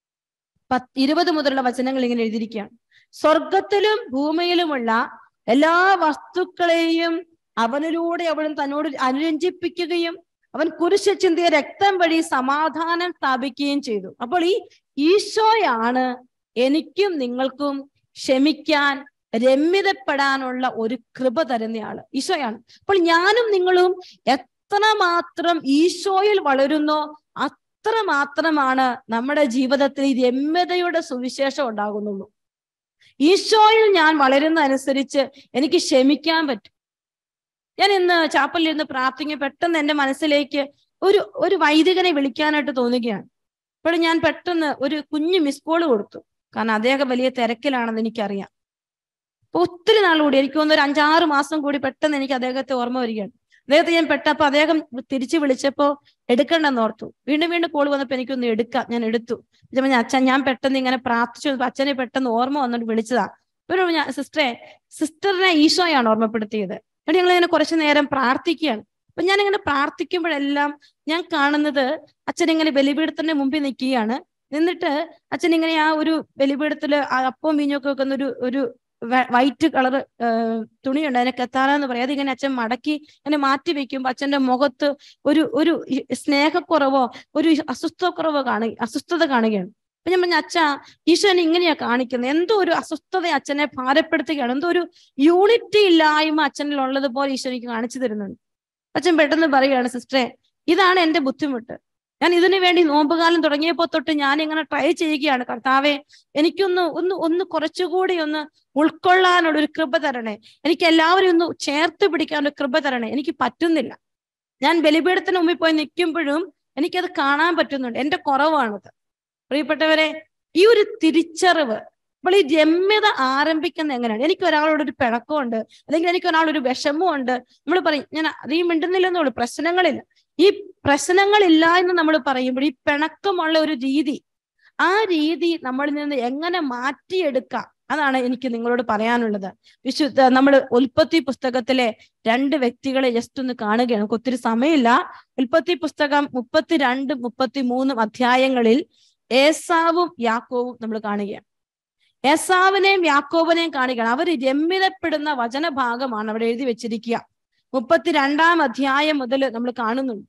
പത്ത് ഇരുപത് മുതലുള്ള വചനങ്ങൾ ഇങ്ങനെ എഴുതിയിരിക്കുകയാണ് സ്വർഗത്തിലും ഭൂമിയിലുമുള്ള എല്ലാ വസ്തുക്കളെയും അവനിലൂടെ അവളും തന്നോട് അനുരഞ്ജിപ്പിക്കുകയും അവൻ കുരിശ് ചിന്തിയ രക്തം വഴി സമാധാനം സ്ഥാപിക്കുകയും ചെയ്തു അപ്പോൾ ഈ ഈശോയാണ് എനിക്കും നിങ്ങൾക്കും ക്ഷമിക്കാൻ രമ്യതപ്പെടാനുള്ള ഒരു കൃപ തരുന്നയാള് ഈശോയാണ് അപ്പോൾ ഞാനും നിങ്ങളും എത്രമാത്രം ഈശോയിൽ വളരുന്നോ അത്ര മാത്രമാണ് നമ്മുടെ ജീവിതത്തിൽ ഈ രമ്യതയുടെ സുവിശേഷം ഉണ്ടാകുന്നുള്ളൂ ഈശോയിൽ ഞാൻ വളരുന്ന അനുസരിച്ച് എനിക്ക് ക്ഷമിക്കാൻ പറ്റും ഞാൻ ഇന്ന് ചാപ്പലിൽ ഇരുന്ന് പ്രാർത്ഥിക്കുക പെട്ടെന്ന് എൻ്റെ മനസ്സിലേക്ക് ഒരു ഒരു വൈദികനെ വിളിക്കാനായിട്ട് തോന്നുകയാണ് അപ്പോൾ ഞാൻ പെട്ടെന്ന് ഒരു കുഞ്ഞു മിസ് കോൾ കൊടുത്തു കാരണം അദ്ദേഹം വലിയ തിരക്കിലാണെന്ന് എനിക്കറിയാം അപ്പൊ ഒത്തിരി നാളുകൂടി എനിക്ക് തോന്നുന്നു ഒരു അഞ്ചാറ് മാസം കൂടി പെട്ടെന്ന് എനിക്ക് അദ്ദേഹത്തെ ഓർമ്മ വരികയാണ് അദ്ദേഹത്തെ ഞാൻ പെട്ടപ്പോ അദ്ദേഹം തിരിച്ചു വിളിച്ചപ്പോ എടുക്കണ്ടെന്ന് ഓർത്തു വീണ്ടും വീണ്ടും കോൾ വന്നപ്പോ എനിക്കൊന്ന് എടുക്കാം ഞാൻ എടുത്തു ഞാൻ പറഞ്ഞു, അച്ഛൻ ഞാൻ പെട്ടെന്ന് ഇങ്ങനെ പ്രാർത്ഥിച്ചു വന്നപ്പോ അച്ഛനെ പെട്ടെന്ന് ഓർമ്മ വന്നിട്ട് വിളിച്ചതാ ഇപ്പൊ ഞാൻ സിസ്റ്ററെ സിസ്റ്ററിനെ ഈശോയാണ് ഓർമ്മപ്പെടുത്തിയത് എന്നിട്ട് ഞങ്ങൾ ഇങ്ങനെ കുറച്ചു നേരം പ്രാർത്ഥിക്കുകയാണ് അപ്പൊ ഞാൻ ഇങ്ങനെ പ്രാർത്ഥിക്കുമ്പോഴെല്ലാം ഞാൻ കാണുന്നത് അച്ഛൻ ഇങ്ങനെ ബലിപീഠത്തിന്റെ മുമ്പിൽ നിൽക്കുകയാണ് എന്നിട്ട് അച്ഛൻ ഇങ്ങനെ ആ ഒരു ബലിപീഠത്തില് ആ അപ്പവും വീഞ്ഞൊക്കെ വെക്കുന്ന ഒരു ഒരു വൈറ്റ് കളർ തുണിയുണ്ട് അതിനെ കെത്താന എന്ന് പറയാം അതിങ്ങനെ അച്ഛൻ മടക്കി ഇങ്ങനെ മാറ്റി വെക്കുമ്പോ അച്ഛന്റെ മുഖത്ത് ഒരു ഒരു ഈ സ്നേഹക്കുറവോ ഒരു അസ്വസ്ഥക്കുറവോ കാണുക അസ്വസ്ഥത കാണുകയാണ് അപ്പൊ ഞാൻ പറഞ്ഞ അച്ഛ ഈശോനെ ഇങ്ങനെയാ കാണിക്കുന്നത് എന്തോ ഒരു അസ്വസ്ഥത അച്ഛനെ ഭാരപ്പെടുത്തുകയാണ് എന്തോ ഒരു യൂണിറ്റി ഇല്ലായ്മ അച്ഛനിൽ ഉള്ളതുപോലെ ഈശോ എനിക്ക് കാണിച്ചു തരുന്നുണ്ട് അച്ഛൻ പെട്ടെന്ന് പറയുകയാണ് സിസ്റ്ററെ ഇതാണ് എന്റെ ബുദ്ധിമുട്ട് ഞാൻ ഇതിനു വേണ്ടി നോമ്പുകാലം തുടങ്ങിയപ്പോ തൊട്ട് ഞാൻ ഇങ്ങനെ ട്രൈ ചെയ്യുകയാണ് കർത്താവെ എനിക്കൊന്ന് ഒന്ന് ഒന്ന് കുറച്ചുകൂടി ഒന്ന് ഉൾക്കൊള്ളാനുള്ള ഒരു കൃപ തരണേ എനിക്ക് എല്ലാവരും ഒന്ന് ചേർത്ത് പിടിക്കാനുള്ള കൃപ തരണേ എനിക്ക് പറ്റുന്നില്ല ഞാൻ ബലിപീഠത്തിന് മുമ്പിൽ പോയി നിൽക്കുമ്പോഴും എനിക്കത് കാണാൻ പറ്റുന്നുണ്ട് എന്റെ കുറവാണത് പ്രിയപ്പെട്ടവരെ ഈ ഒരു തിരിച്ചറിവ് അപ്പോൾ ഈ രമ്യത ആരംഭിക്കുന്ന എങ്ങനെയാണ് എനിക്ക് ഒരാളോട് ഒരു പിണക്കമുണ്ട് അല്ലെങ്കിൽ എനിക്ക് ഒരാളൊരു വിഷമമുണ്ട് നമ്മൾ പറയും ഞാൻ അധികം മിണ്ടുന്നില്ലെന്നുള്ളൂ പ്രശ്നങ്ങളില്ല ഈ പ്രശ്നങ്ങളില്ല എന്ന് നമ്മൾ പറയുമ്പോൾ ഈ പിണക്കമുള്ള ഒരു രീതി ആ രീതി നമ്മളിൽ നിന്ന് എങ്ങനെ മാറ്റിയെടുക്കാം അതാണ് എനിക്ക് നിങ്ങളോട് പറയാനുള്ളത് വിശുദ്ധ നമ്മൾ ഉൽപ്പത്തി പുസ്തകത്തിലെ രണ്ട് വ്യക്തികളെ ജസ്റ്റ് ഒന്ന് കാണുകയാണ് നമുക്ക് ഒത്തിരി സമയമില്ല ഉൽപ്പത്തി പുസ്തകം മുപ്പത്തിരണ്ട് മുപ്പത്തി മൂന്നും അധ്യായങ്ങളിൽ ഏസാവും യാക്കോവും നമ്മൾ കാണുകയാണ് ഏസാവിനെയും യാക്കോബിനെയും കാണുകയാണ് അവർ രമ്യതപ്പെടുന്ന വചനഭാഗമാണ് അവിടെ എഴുതി വെച്ചിരിക്കുക മുപ്പത്തിരണ്ടാം അധ്യായം മുതൽ നമ്മൾ കാണുന്നുണ്ട്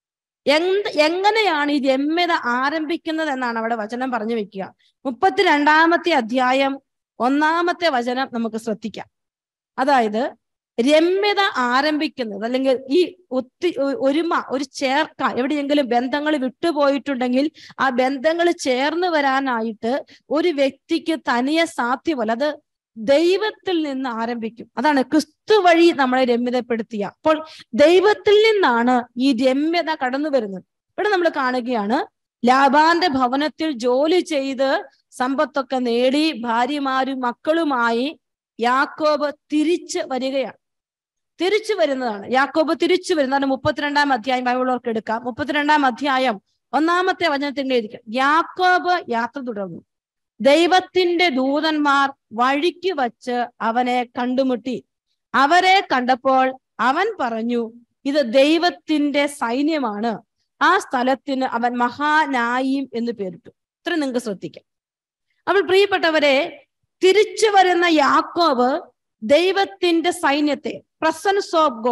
എന്ത് എങ്ങനെയാണ് ഈ രമ്യത ആരംഭിക്കുന്നത് എന്നാണ് അവിടെ വചനം പറഞ്ഞു വെക്കുക മുപ്പത്തിരണ്ടാമത്തെ അധ്യായം ഒന്നാമത്തെ വചനം നമുക്ക് ശ്രദ്ധിക്കാം അതായത് രമ്യത ആരംഭിക്കുന്നത് അല്ലെങ്കിൽ ഈ ഒത്തി ഒരുമ ഒരു ചേർക്ക എവിടെയെങ്കിലും ബന്ധങ്ങൾ വിട്ടുപോയിട്ടുണ്ടെങ്കിൽ ആ ബന്ധങ്ങൾ ചേർന്ന് വരാനായിട്ട് ഒരു വ്യക്തിക്ക് തനിയെ സാധ്യമല്ല അത് ദൈവത്തിൽ നിന്ന് ആരംഭിക്കും അതാണ് ക്രിസ്തു വഴി നമ്മളെ രമ്യതപ്പെടുത്തിയ അപ്പോൾ ദൈവത്തിൽ നിന്നാണ് ഈ രമ്യത കടന്നു വരുന്നത് ഇവിടെ നമ്മൾ കാണുകയാണ് ലാബാന്റെ ഭവനത്തിൽ ജോലി ചെയ്ത് സമ്പത്തൊക്കെ നേടി ഭാര്യമാരും മക്കളുമായി യാക്കോബ് തിരിച്ച് വരികയാണ് തിരിച്ചു വരുന്നതാണ് യാക്കോബ് തിരിച്ചു വരുന്നതാണ് മുപ്പത്തിരണ്ടാം അധ്യായം ബൈബിളർക്ക് എടുക്കാം മുപ്പത്തിരണ്ടാം അധ്യായം ഒന്നാമത്തെ വചനത്തിന്റെ എഴുതിക്കാം യാക്കോബ് യാത്ര തുടർന്നു ദൈവത്തിന്റെ ദൂതന്മാർ വഴിക്ക് വച്ച് അവനെ കണ്ടുമുട്ടി അവരെ കണ്ടപ്പോൾ അവൻ പറഞ്ഞു ഇത് ദൈവത്തിന്റെ സൈന്യമാണ് ആ സ്ഥലത്തിന് അവൻ മഹാനായിം എന്ന് പേരിട്ടു ഇത്ര നിങ്ങൾക്ക് ശ്രദ്ധിക്കാം അപ്പോൾ പ്രിയപ്പെട്ടവരെ തിരിച്ചു വരുന്ന യാക്കോബ് ദൈവത്തിന്റെ സൈന്യത്തെ പ്രസൻസ് ഓഫ് ഗോഡ്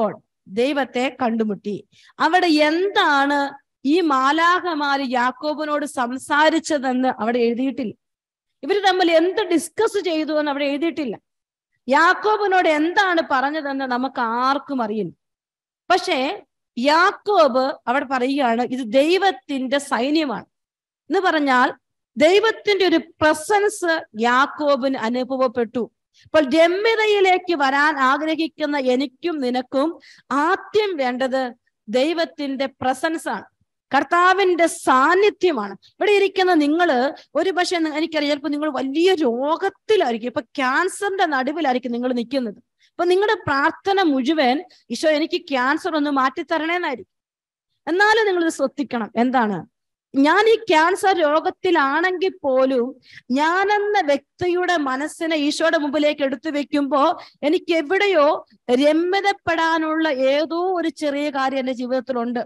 ദൈവത്തെ കണ്ടുമുട്ടി അവിടെ എന്താണ് ഈ മാലാഹമാര് യാക്കോബിനോട് സംസാരിച്ചതെന്ന് അവിടെ എഴുതിയിട്ടില്ല ഇവർ തമ്മിൽ എന്ത് ഡിസ്കസ് ചെയ്തു എന്ന് അവിടെ എഴുതിയിട്ടില്ല യാക്കോബിനോട് എന്താണ് പറഞ്ഞതെന്ന് നമുക്ക് ആർക്കും അറിയില്ല പക്ഷേ യാക്കോബ് അവിടെ പറയുകയാണ് ഇത് ദൈവത്തിന്റെ സൈന്യമാണ് എന്ന് പറഞ്ഞാൽ ദൈവത്തിന്റെ ഒരു പ്രസൻസ് യാക്കോബിന് അനുഭവപ്പെട്ടു അപ്പോൾ രമ്യതയിലേക്ക് വരാൻ ആഗ്രഹിക്കുന്ന എനിക്കും നിനക്കും ആദ്യം വേണ്ടത് ദൈവത്തിന്റെ പ്രസൻസ് ആണ് കർത്താവിന്റെ സാന്നിധ്യമാണ് ഇവിടെ ഇരിക്കുന്ന നിങ്ങള് ഒരു പക്ഷെ എനിക്കറിയാം ചിലപ്പോൾ നിങ്ങൾ വലിയ രോഗത്തിലായിരിക്കും ഇപ്പൊ ക്യാൻസറിന്റെ നടുവിലായിരിക്കും നിങ്ങൾ നിൽക്കുന്നത് അപ്പൊ നിങ്ങളുടെ പ്രാർത്ഥന മുഴുവൻ ഈശോ എനിക്ക് ക്യാൻസർ ഒന്ന് മാറ്റിത്തരണേന്നായിരിക്കും എന്നാലും നിങ്ങൾ ഇത് ശ്രദ്ധിക്കണം എന്താണ് ഞാൻ ഈ ക്യാൻസർ രോഗത്തിലാണെങ്കിൽ പോലും ഞാനെന്ന വ്യക്തിയുടെ മനസ്സിനെ ഈശോയുടെ മുമ്പിലേക്ക് എടുത്തു വെക്കുമ്പോ എനിക്ക് എവിടെയോ രമ്യതപ്പെടാനുള്ള ഏതോ ഒരു ചെറിയ കാര്യം എന്റെ ജീവിതത്തിലുണ്ട്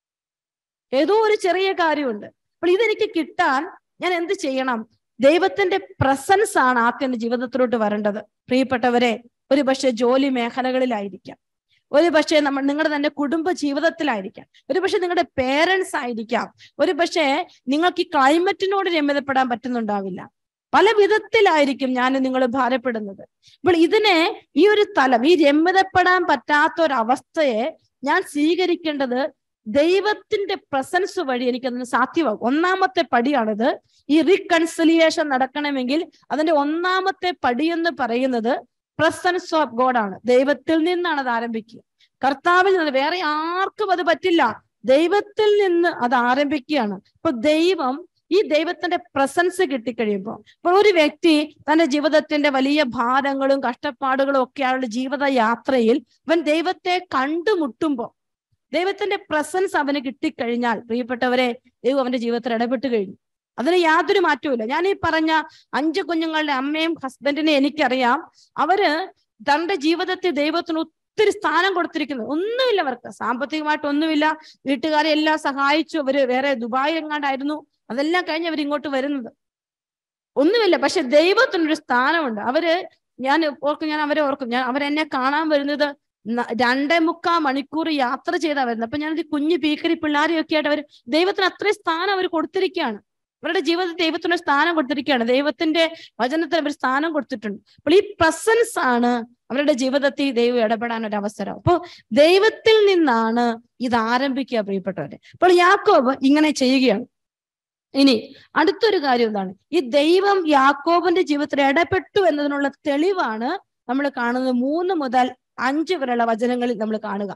ഏതോ ഒരു ചെറിയ കാര്യമുണ്ട് അപ്പോൾ ഇതെനിക്ക് കിട്ടാൻ ഞാൻ എന്ത് ചെയ്യണം ദൈവത്തിന്റെ പ്രസൻസ് ആണ് ആദ്യം എന്റെ ജീവിതത്തിലോട്ട് വരേണ്ടത് പ്രിയപ്പെട്ടവരെ ഒരു പക്ഷെ ജോലി മേഖലകളിലായിരിക്കാം ഒരു പക്ഷേ നമ്മൾ നിങ്ങളുടെ തന്നെ കുടുംബ ജീവിതത്തിലായിരിക്കാം ഒരു പക്ഷെ നിങ്ങളുടെ പേരൻസ് ആയിരിക്കാം ഒരു പക്ഷേ നിങ്ങൾക്ക് ഈ ക്ലൈമറ്റിനോട് രമ്യതപ്പെടാൻ പറ്റുന്നുണ്ടാവില്ല പല വിധത്തിലായിരിക്കും ഞാൻ നിങ്ങൾ ഭാരപ്പെടുന്നത് അപ്പോൾ ഇതിനെ ഈ ഒരു തലം ഈ രമ്യതപ്പെടാൻ പറ്റാത്ത ഒരു അവസ്ഥയെ ഞാൻ സ്വീകരിക്കേണ്ടത് ദൈവത്തിന്റെ പ്രസൻസ് വഴി എനിക്കതിന് സാധ്യമാകും ഒന്നാമത്തെ പടിയാണിത് ഈ റീകൺസിലിയേഷൻ നടക്കണമെങ്കിൽ അതിന്റെ ഒന്നാമത്തെ പടി എന്ന് പറയുന്നത് പ്രസൻസ് ഓഫ് ഗോഡ് ആണ് ദൈവത്തിൽ നിന്നാണ് അത് ആരംഭിക്കുക കർത്താവിൽ നിന്ന് വേറെ ആർക്കും അത് പറ്റില്ല ദൈവത്തിൽ നിന്ന് അത് ആരംഭിക്കുകയാണ് ഇപ്പൊ ദൈവം ഈ ദൈവത്തിന്റെ പ്രസൻസ് കിട്ടിക്കഴിയുമ്പോൾ ഇപ്പോൾ ഒരു വ്യക്തി തന്റെ ജീവിതത്തിന്റെ വലിയ ഭാരങ്ങളും കഷ്ടപ്പാടുകളും ഒക്കെ അയാളുടെ ജീവിത യാത്രയിൽ അവൻ ദൈവത്തെ കണ്ടുമുട്ടുമ്പോൾ ദൈവത്തിന്റെ പ്രസൻസ് അവന് കിട്ടിക്കഴിഞ്ഞാൽ പ്രിയപ്പെട്ടവരെ ദൈവം അവന്റെ ജീവിതത്തിൽ ഇടപെട്ട് കഴിഞ്ഞു അതിന് യാതൊരു മാറ്റവുമില്ല ഞാൻ ഈ പറഞ്ഞ അഞ്ച് കുഞ്ഞുങ്ങളുടെ അമ്മയും ഹസ്ബൻഡിനെ എനിക്കറിയാം അവര് തന്റെ ജീവിതത്തിൽ ദൈവത്തിന് ഒത്തിരി സ്ഥാനം കൊടുത്തിരിക്കുന്നു ഒന്നുമില്ല അവർക്ക് സാമ്പത്തികമായിട്ട് ഒന്നുമില്ല വീട്ടുകാരെ എല്ലാം സഹായിച്ചു അവര് വേറെ ദുബായിൽ എങ്ങാണ്ടായിരുന്നു അതെല്ലാം കഴിഞ്ഞ് അവർ ഇങ്ങോട്ട് വരുന്നത് ഒന്നുമില്ല പക്ഷെ ദൈവത്തിനൊരു സ്ഥാനമുണ്ട് അവര് ഞാൻ ഓർക്കും ഞാൻ അവരെ ഓർക്കും ഞാൻ അവരെന്നെ കാണാൻ വരുന്നത് ന- രണ്ടേ മുക്കാ മണിക്കൂർ യാത്ര ചെയ്താ വരുന്നത് അപ്പൊ ഞാനത് കുഞ്ഞു പീക്കരി പിള്ളേരെയൊക്കെ ആയിട്ട് അവർ ദൈവത്തിന് അത്രയും സ്ഥാനം അവർ കൊടുത്തിരിക്കുകയാണ് അവരുടെ ജീവിതത്തിൽ ദൈവത്തിന് സ്ഥാനം കൊടുത്തിരിക്കുകയാണ് ദൈവത്തിന്റെ വചനത്തിന് അവർ സ്ഥാനം കൊടുത്തിട്ടുണ്ട് അപ്പോൾ ഈ പ്രസൻസ് ആണ് അവരുടെ ജീവിതത്തിൽ ദൈവം ഇടപെടാൻ ഒരു അവസരം അപ്പോൾ ദൈവത്തിൽ നിന്നാണ് ഇത് ആരംഭിക്കുക പ്രിയപ്പെട്ടവരെ അപ്പോൾ യാക്കോബ് ഇങ്ങനെ ചെയ്യുകയാണ് ഇനി അടുത്തൊരു കാര്യം എന്താണ് ഈ ദൈവം യാക്കോബിന്റെ ജീവിതത്തിൽ ഇടപെട്ടു എന്നതിനുള്ള തെളിവാണ് നമ്മൾ കാണുന്നത് മൂന്ന് മുതൽ അഞ്ച് വരെയുള്ള വചനങ്ങളിൽ നമ്മൾ കാണുക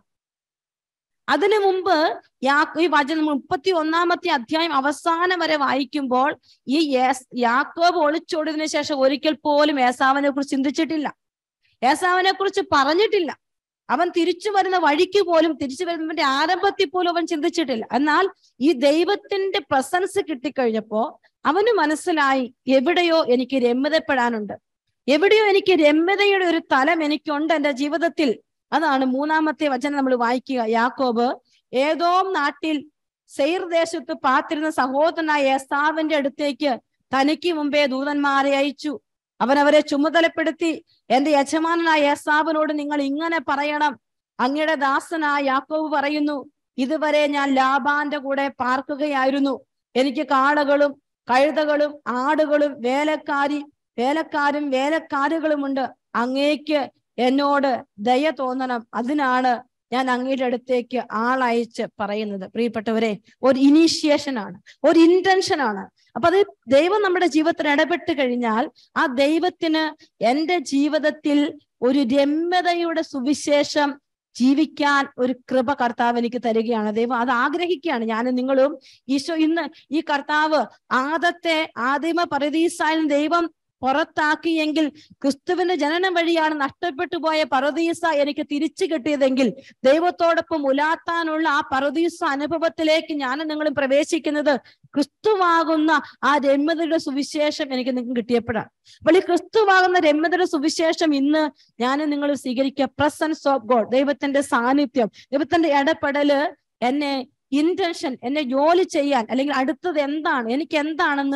അതിനു മുമ്പ് യാ ഈ വചനം മുപ്പത്തി ഒന്നാമത്തെ അധ്യായം അവസാനം വരെ വായിക്കുമ്പോൾ ഈ യേസ് യാക്കോബ് ഒളിച്ചോടിയതിനു ശേഷം ഒരിക്കൽ പോലും ഏസാവിനെ കുറിച്ച് ചിന്തിച്ചിട്ടില്ല ഏസാവിനെ കുറിച്ച് പറഞ്ഞിട്ടില്ല അവൻ തിരിച്ചു വരുന്ന വഴിക്ക് പോലും തിരിച്ചു വരുന്നതിന്റെ ആരംഭത്തിൽ പോലും അവൻ ചിന്തിച്ചിട്ടില്ല എന്നാൽ ഈ ദൈവത്തിന്റെ പ്രസൻസ് കിട്ടിക്കഴിഞ്ഞപ്പോ അവന് മനസ്സിലായി എവിടെയോ എനിക്ക് രമ്യതപ്പെടാനുണ്ട് എവിടെയോ എനിക്ക് രമ്യതയുടെ ഒരു തലം എനിക്കുണ്ട് എന്റെ ജീവിതത്തിൽ അതാണ് മൂന്നാമത്തെ വചനം നമ്മൾ വായിക്കുക യാക്കോബ് ഏതോ നാട്ടിൽ സെയ്ർ ദേശത്ത് പാത്തിരുന്ന സഹോദരനായ ഏസാവിന്റെ അടുത്തേക്ക് തനിക്ക് മുമ്പേ ദൂതന്മാരെ അയച്ചു അവൻ അവരെ ചുമതലപ്പെടുത്തി എന്റെ യജമാനായ ഏസാവിനോട് നിങ്ങൾ ഇങ്ങനെ പറയണം അങ്ങയുടെ ദാസനായ യാക്കോബ് പറയുന്നു ഇതുവരെ ഞാൻ ലാബാന്റെ കൂടെ പാർക്കുകയായിരുന്നു എനിക്ക് കാളകളും കഴുതകളും ആടുകളും വേലക്കാരി വേലക്കാരും വേലക്കാരുകളുമുണ്ട് അങ്ങേക്ക് എന്നോട് ദയ തോന്നണം അതിനാണ് ഞാൻ അങ്ങയുടെ അടുത്തേക്ക് ആളയച്ച് പറയുന്നത് പ്രിയപ്പെട്ടവരെ ഒരു ഇനീഷ്യേഷൻ ആണ് ഒരു ഇന്റൻഷൻ ആണ് അപ്പൊ അത് ദൈവം നമ്മുടെ ജീവിതത്തിൽ ഇടപെട്ട് കഴിഞ്ഞാൽ ആ ദൈവത്തിന് എൻ്റെ ജീവിതത്തിൽ ഒരു രമ്യതയുടെ സുവിശേഷം ജീവിക്കാൻ ഒരു കൃപ കർത്താവ് എനിക്ക് തരികയാണ് ദൈവം അത് ആഗ്രഹിക്കുകയാണ് ഞാനും നിങ്ങളും ഈശോ ഇന്ന് ഈ കർത്താവ് ആദത്തെ ആദിമ പരദീസായ ദൈവം പുറത്താക്കിയെങ്കിൽ ക്രിസ്തുവിന്റെ ജനനം വഴിയാണ് നഷ്ടപ്പെട്ടു പോയ പരദീസ എനിക്ക് തിരിച്ചു കിട്ടിയതെങ്കിൽ ദൈവത്തോടൊപ്പം ഉലാത്താനുള്ള ആ പരദീസ അനുഭവത്തിലേക്ക് ഞാനും നിങ്ങളും പ്രവേശിക്കുന്നത് ക്രിസ്തുവാകുന്ന ആ രമ്യതയുടെ സുവിശേഷം എനിക്ക് നിങ്ങൾക്ക് കിട്ടിയപ്പോഴാണ് അപ്പോൾ ഈ ക്രിസ്തുവാകുന്ന രമ്യതയുടെ സുവിശേഷം ഇന്ന് ഞാനും നിങ്ങൾ സ്വീകരിക്കുക പ്രസൻസ് ഓഫ് ഗോഡ് ദൈവത്തിന്റെ സാന്നിധ്യം ദൈവത്തിന്റെ ഇടപെടല് എന്നെ ഇന്റൻഷൻ എന്നെ ജോലി ചെയ്യാൻ അല്ലെങ്കിൽ അടുത്തത് എന്താണ് എനിക്ക് എന്താണെന്ന്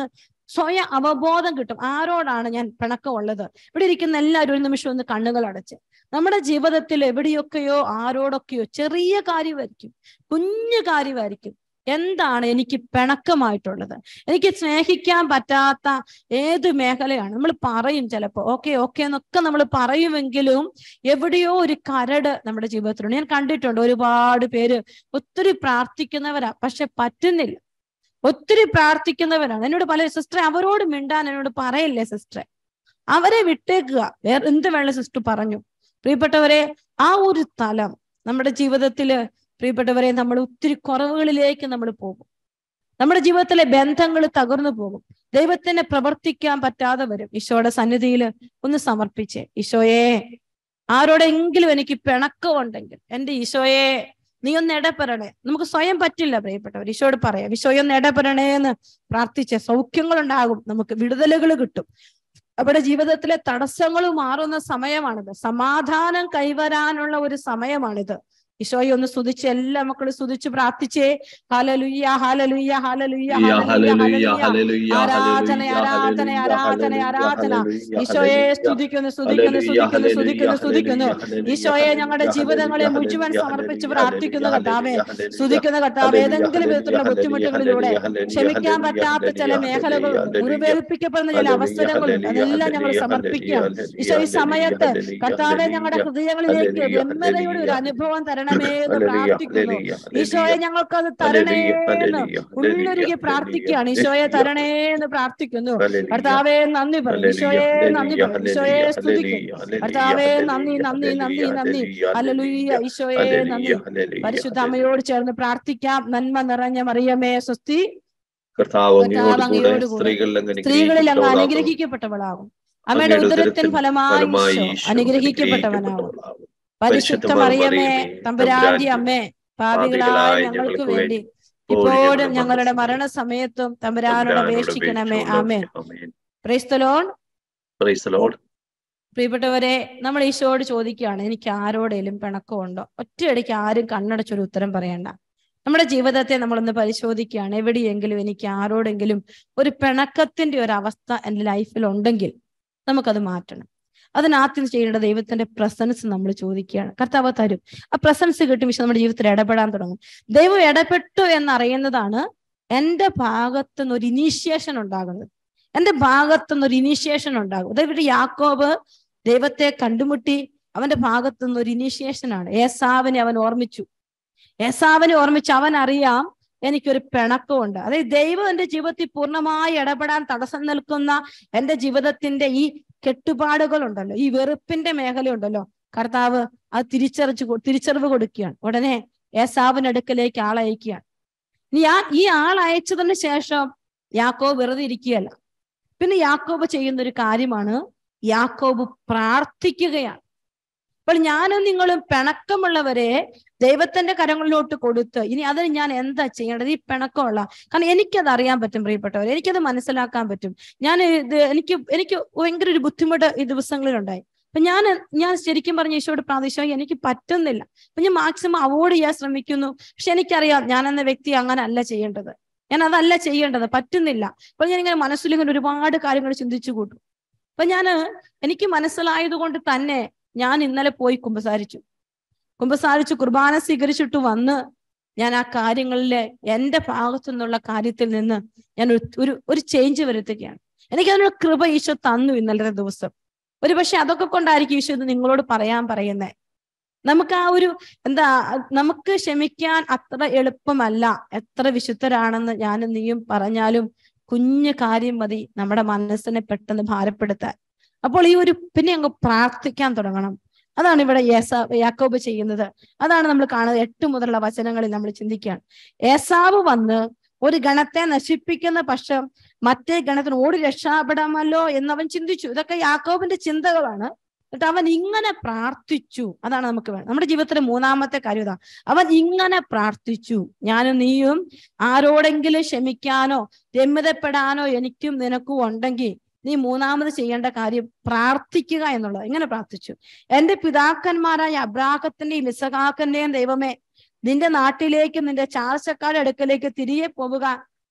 സ്വയം അവബോധം കിട്ടും ആരോടാണ് ഞാൻ പിണക്കമുള്ളത് ഇവിടെ ഇരിക്കുന്ന എല്ലാവരും ഒരു നിമിഷം ഒന്ന് കണ്ണുകൾ അടച്ച് നമ്മുടെ ജീവിതത്തിൽ എവിടെയൊക്കെയോ ആരോടൊക്കെയോ ചെറിയ കാര്യമായിരിക്കും കുഞ്ഞു കാര്യമായിരിക്കും എന്താണ് എനിക്ക് പിണക്കമായിട്ടുള്ളത് എനിക്ക് സ്നേഹിക്കാൻ പറ്റാത്ത ഏത് മേഖലയാണ് നമ്മൾ പറയും ചിലപ്പോ ഓക്കെ ഓക്കെ എന്നൊക്കെ നമ്മൾ പറയുമെങ്കിലും എവിടെയോ ഒരു കരട് നമ്മുടെ ജീവിതത്തിലുണ്ട് ഞാൻ കണ്ടിട്ടുണ്ട് ഒരുപാട് പേര് ഒത്തിരി പ്രാർത്ഥിക്കുന്നവരാ പക്ഷെ പറ്റുന്നില്ല ഒത്തിരി പ്രാർത്ഥിക്കുന്നവരാണ് എന്നോട് പല സിസ്റ്ററെ അവരോട് മിണ്ടാൻ എന്നോട് പറയല്ലേ സിസ്റ്ററെ അവരെ വിട്ടേക്കുക വേറെ എന്ത് വേണം സിസ്റ്റർ പറഞ്ഞു പ്രിയപ്പെട്ടവരെ ആ ഒരു തലം നമ്മുടെ ജീവിതത്തില് പ്രിയപ്പെട്ടവരെ നമ്മൾ ഒത്തിരി കുറവുകളിലേക്ക് നമ്മൾ പോകും നമ്മുടെ ജീവിതത്തിലെ ബന്ധങ്ങൾ തകർന്നു പോകും ദൈവത്തിന് പ്രവർത്തിക്കാൻ പറ്റാതെ വരും ഈശോയുടെ സന്നിധിയിൽ ഒന്ന് സമർപ്പിച്ചേ ഈശോയെ ആരോടെങ്കിലും എനിക്ക് പിണക്കമുണ്ടെങ്കിൽ എന്റെ ഈശോയെ നീ ഒന്ന് ഇടപെടണേ നമുക്ക് സ്വയം പറ്റില്ല പ്രിയപ്പെട്ടവർ ഈശോയോട് പറയാം ഈശോയെ ഒന്ന് ഇടപെടണേ എന്ന് പ്രാർത്ഥിച്ച സൗഖ്യങ്ങൾ ഉണ്ടാകും നമുക്ക് വിടുതലുകൾ കിട്ടും അവിടെ ജീവിതത്തിലെ തടസ്സങ്ങൾ മാറുന്ന സമയമാണിത് സമാധാനം കൈവരാനുള്ള ഒരു സമയമാണിത് ഈശോയെ ഒന്ന് സ്തുതിച്ച് എല്ലാ മക്കളും സ്തുതിച്ച് പ്രാർത്ഥിച്ചേ ഹാലലുയ്യ ഹാലലുയ്യ ഹാലലുയ്യ ഹാലലുയ്യ ഹാലലുയ്യ ആരാധന ആരാധന ആരാധന ആരാധന ഈശോയെ സ്തുതിക്കുന്നു സ്തുതിക്കുന്നു സ്തുതിക്കുന്നു സ്തുതിക്കുന്നു സ്തുതിക്കുന്നു ഈശോയെ ഞങ്ങളുടെ ജീവിതങ്ങളെ മുഴുവൻ സമർപ്പിച്ച് പ്രാർത്ഥിക്കുന്നു കർത്താവേ സ്തുതിക്കുന്ന കർത്താവ് ഏതെങ്കിലും വിധത്തിലുള്ള ബുദ്ധിമുട്ടുകളിലൂടെ ക്ഷമിക്കാൻ പറ്റാത്ത ചില മേഖലകളുണ്ട് മുറിവേൽപ്പിക്കപ്പെടുന്ന ചില അവസരങ്ങളുണ്ട് അതെല്ലാം ഞങ്ങൾ സമർപ്പിക്കുകയാണ് ഈശോ ഈ സമയത്ത് കർത്താവെ ഞങ്ങളുടെ ഹൃദയങ്ങളിലേക്ക് വെമ്മതയുടെ ഒരു അനുഭവം തരണമേ എന്ന് പ്രാർത്ഥിക്കുന്നു ഈശോയെ ഞങ്ങൾക്ക് അത് തരണേ എന്ന് ഉള്ളൊരുക്കി പ്രാർത്ഥിക്കുകയാണ് ഈശോയെ തരണേ എന്ന് പ്രാർത്ഥിക്കുന്നു കർത്താവെ നന്ദി പറഞ്ഞു ഈശോയെ നന്ദി പറഞ്ഞു ഈശോയെ സ്തുതിക്കുന്നു കർത്താവെ നന്ദി നന്ദി നന്ദി നന്ദി ഹല്ലേലൂയ ഈശോയെ നന്ദി പരിശുദ്ധ അമ്മയോട് ചേർന്ന് പ്രാർത്ഥിക്കാം നന്മ നിറഞ്ഞ മറിയമേ സ്വസ്തി കർത്താവ് കർത്താവ് അങ്ങയോടുകൂടെ അങ്ങയോടുകൂടെ സ്ത്രീകളിൽ അങ്ങ് സ്ത്രീകളിൽ അങ്ങ് അനുഗ്രഹിക്കപ്പെട്ടവളാകുന്നു. അനുഗ്രഹിക്കപ്പെട്ടവളാകും അമ്മയുടെ ഉദരത്തിൻ ഫലമായി ഫലമായി ഈശോ ഈശോ അനുഗ്രഹിക്കപ്പെട്ടവനാവും അനുഗ്രഹിക്കപ്പെട്ടവളാകും. പരിശുദ്ധ മറിയമേ തമ്പുരാന്റെ അമ്മേ പാപികളായ ഞങ്ങൾക്ക് വേണ്ടി ഇപ്പോഴും ഞങ്ങളുടെ മരണസമയത്തും തമ്പുരാനോട് അപേക്ഷിക്കണമേ ആമേൻ ക്രൈസ്തലോൺ Praise the Lord. പ്രിയപ്പെട്ടവരെ നമ്മൾ ഈശോയോട് ചോദിക്കുകയാണ് എനിക്ക് ആരോടേലും പിണക്കമുണ്ടോ ഒറ്റയടിക്ക് ആരും കണ്ണടച്ചൊരു ഉത്തരം പറയണ്ട നമ്മുടെ ജീവിതത്തെ നമ്മളൊന്ന് പരിശോധിക്കുകയാണ് എവിടെയെങ്കിലും എനിക്ക് ആരോടെങ്കിലും ഒരു പിണക്കത്തിന്റെ ഒരു അവസ്ഥ എൻ്റെ ലൈഫിൽ ഉണ്ടെങ്കിൽ നമുക്കത് മാറ്റണം അതിനാദ്യം ചെയ്യേണ്ട ദൈവത്തിന്റെ പ്രസൻസ് നമ്മൾ ചോദിക്കുകയാണ് കർത്താവ് തരും ആ പ്രസൻസ് കിട്ടും വിശ്വം നമ്മുടെ ജീവിതത്തിൽ ഇടപെടാൻ തുടങ്ങും ദൈവം ഇടപെട്ടു എന്നറിയുന്നതാണ് എൻ്റെ ഭാഗത്തുനിന്ന് ഒരു ഇനീഷ്യേഷൻ ഉണ്ടാകുന്നത് എൻ്റെ ഭാഗത്തുനിന്ന് ഒരു ഇനീഷ്യേഷൻ ഉണ്ടാകും അതായത് യാക്കോബ് ദൈവത്തെ കണ്ടുമുട്ടി അവന്റെ ഭാഗത്തുനിന്ന് ഒരു ഇനീഷ്യേഷൻ ആണ് ഏസാവിനെ അവൻ ഓർമ്മിച്ചു ഏസാവിനെ ഓർമ്മിച്ച് അവൻ അറിയാം എനിക്കൊരു പിണക്കമുണ്ട് അതായത് ദൈവം എന്റെ ജീവിതത്തിൽ പൂർണ്ണമായി ഇടപെടാൻ തടസ്സം നിൽക്കുന്ന എന്റെ ജീവിതത്തിന്റെ ഈ കെട്ടുപാടുകൾ ഉണ്ടല്ലോ ഈ വെറുപ്പിന്റെ മേഖല ഉണ്ടല്ലോ കർത്താവ് അത് തിരിച്ചറിച്ച് കൊ- തിരിച്ചറിവ് കൊടുക്കുകയാണ് ഉടനെ ഏസാവിനടുക്കലേക്ക് ആളയക്കുകയാണ് ഇനി ആ ഈ ആൾ അയച്ചതിന് ശേഷം യാക്കോബ് വെറുതെ ഇരിക്കുകയല്ല പിന്നെ യാക്കോബ് ചെയ്യുന്ന ഒരു കാര്യമാണ് യാക്കോബ് പ്രാർത്ഥിക്കുകയാണ് അപ്പോൾ ഞാനും നിങ്ങളും പിണക്കമുള്ളവരെ ദൈവത്തിന്റെ കരങ്ങളിലോട്ട് കൊടുത്ത് ഇനി അതിന് ഞാൻ എന്താ ചെയ്യേണ്ടത് ഈ പിണക്കമുള്ള കാരണം എനിക്കത് അറിയാൻ പറ്റും പ്രിയപ്പെട്ടവർ എനിക്കത് മനസ്സിലാക്കാൻ പറ്റും ഞാൻ ഇത് എനിക്ക് എനിക്ക് ഭയങ്കര ഒരു ബുദ്ധിമുട്ട് ഈ ദിവസങ്ങളിലുണ്ടായി അപ്പൊ ഞാൻ ഞാൻ ശരിക്കും പറഞ്ഞ ഈശോയോട് പ്രാദേശികമായി എനിക്ക് പറ്റുന്നില്ല അപ്പൊ ഞാൻ മാക്സിമം അവോയ്ഡ് ചെയ്യാൻ ശ്രമിക്കുന്നു പക്ഷെ എനിക്കറിയാം ഞാൻ എന്ന വ്യക്തി അങ്ങനെ അല്ല ചെയ്യേണ്ടത് ഞാൻ അതല്ല ചെയ്യേണ്ടത് പറ്റുന്നില്ല അപ്പൊ ഞാൻ ഇങ്ങനെ മനസ്സിൽ ഇങ്ങനെ ഒരുപാട് കാര്യങ്ങൾ ചിന്തിച്ചു കൂട്ടും അപ്പൊ ഞാൻ എനിക്ക് മനസ്സിലായത് കൊണ്ട് തന്നെ ഞാൻ ഇന്നലെ പോയി കുമ്പസാരിച്ചു കുമ്പസാരിച്ച് കുർബാന സ്വീകരിച്ചിട്ട് വന്ന് ഞാൻ ആ കാര്യങ്ങളിലെ എന്റെ ഭാഗത്തു നിന്നുള്ള കാര്യത്തിൽ നിന്ന് ഞാൻ ഒരു ഒരു ഒരു ചേഞ്ച് വരുത്തുകയാണ് എനിക്ക് അതിനുള്ള കൃപ ഈശോ തന്നു ഇന്നലത്തെ ദിവസം ഒരു പക്ഷെ അതൊക്കെ കൊണ്ടായിരിക്കും ഈശോ ഇത് നിങ്ങളോട് പറയാൻ പറയുന്നത് നമുക്ക് ആ ഒരു എന്താ നമുക്ക് ക്ഷമിക്കാൻ അത്ര എളുപ്പമല്ല എത്ര വിശുദ്ധരാണെന്ന് ഞാനും നീയും പറഞ്ഞാലും കുഞ്ഞു കാര്യം മതി നമ്മുടെ മനസ്സിനെ പെട്ടെന്ന് ഭാരപ്പെടുത്താൻ അപ്പോൾ ഈ ഒരു പിന്നെ അങ്ങ് പ്രാർത്ഥിക്കാൻ തുടങ്ങണം അതാണ് ഇവിടെ യേസ യാക്കോബ് ചെയ്യുന്നത് അതാണ് നമ്മൾ കാണുന്നത് എട്ട് മുതലുള്ള വചനങ്ങളിൽ നമ്മൾ ചിന്തിക്കുകയാണ് ഏസാവ് വന്ന് ഒരു ഗണത്തെ നശിപ്പിക്കുന്ന പക്ഷം മറ്റേ ഗണത്തിന് ഓടി രക്ഷപ്പെടാമല്ലോ എന്നവൻ ചിന്തിച്ചു ഇതൊക്കെ യാക്കോബിന്റെ ചിന്തകളാണ് എന്നിട്ട് അവൻ ഇങ്ങനെ പ്രാർത്ഥിച്ചു അതാണ് നമുക്ക് വേണം നമ്മുടെ ജീവിതത്തിലെ മൂന്നാമത്തെ കാര്യം ഇതാ അവൻ ഇങ്ങനെ പ്രാർത്ഥിച്ചു ഞാനും നീയും ആരോടെങ്കിലും ക്ഷമിക്കാനോ രമ്യതപ്പെടാനോ എനിക്കും നിനക്കും ഉണ്ടെങ്കിൽ നീ മൂന്നാമത് ചെയ്യേണ്ട കാര്യം പ്രാർത്ഥിക്കുക എന്നുള്ളത് എങ്ങനെ പ്രാർത്ഥിച്ചു എന്റെ പിതാക്കന്മാരായ അബ്രാഹത്തിന്റെയും ഇസഹാക്കന്റെയും ദൈവമേ നിന്റെ നാട്ടിലേക്ക് നിന്റെ ചാർച്ചക്കാരുടെ അടുക്കലേക്ക് തിരികെ പോവുക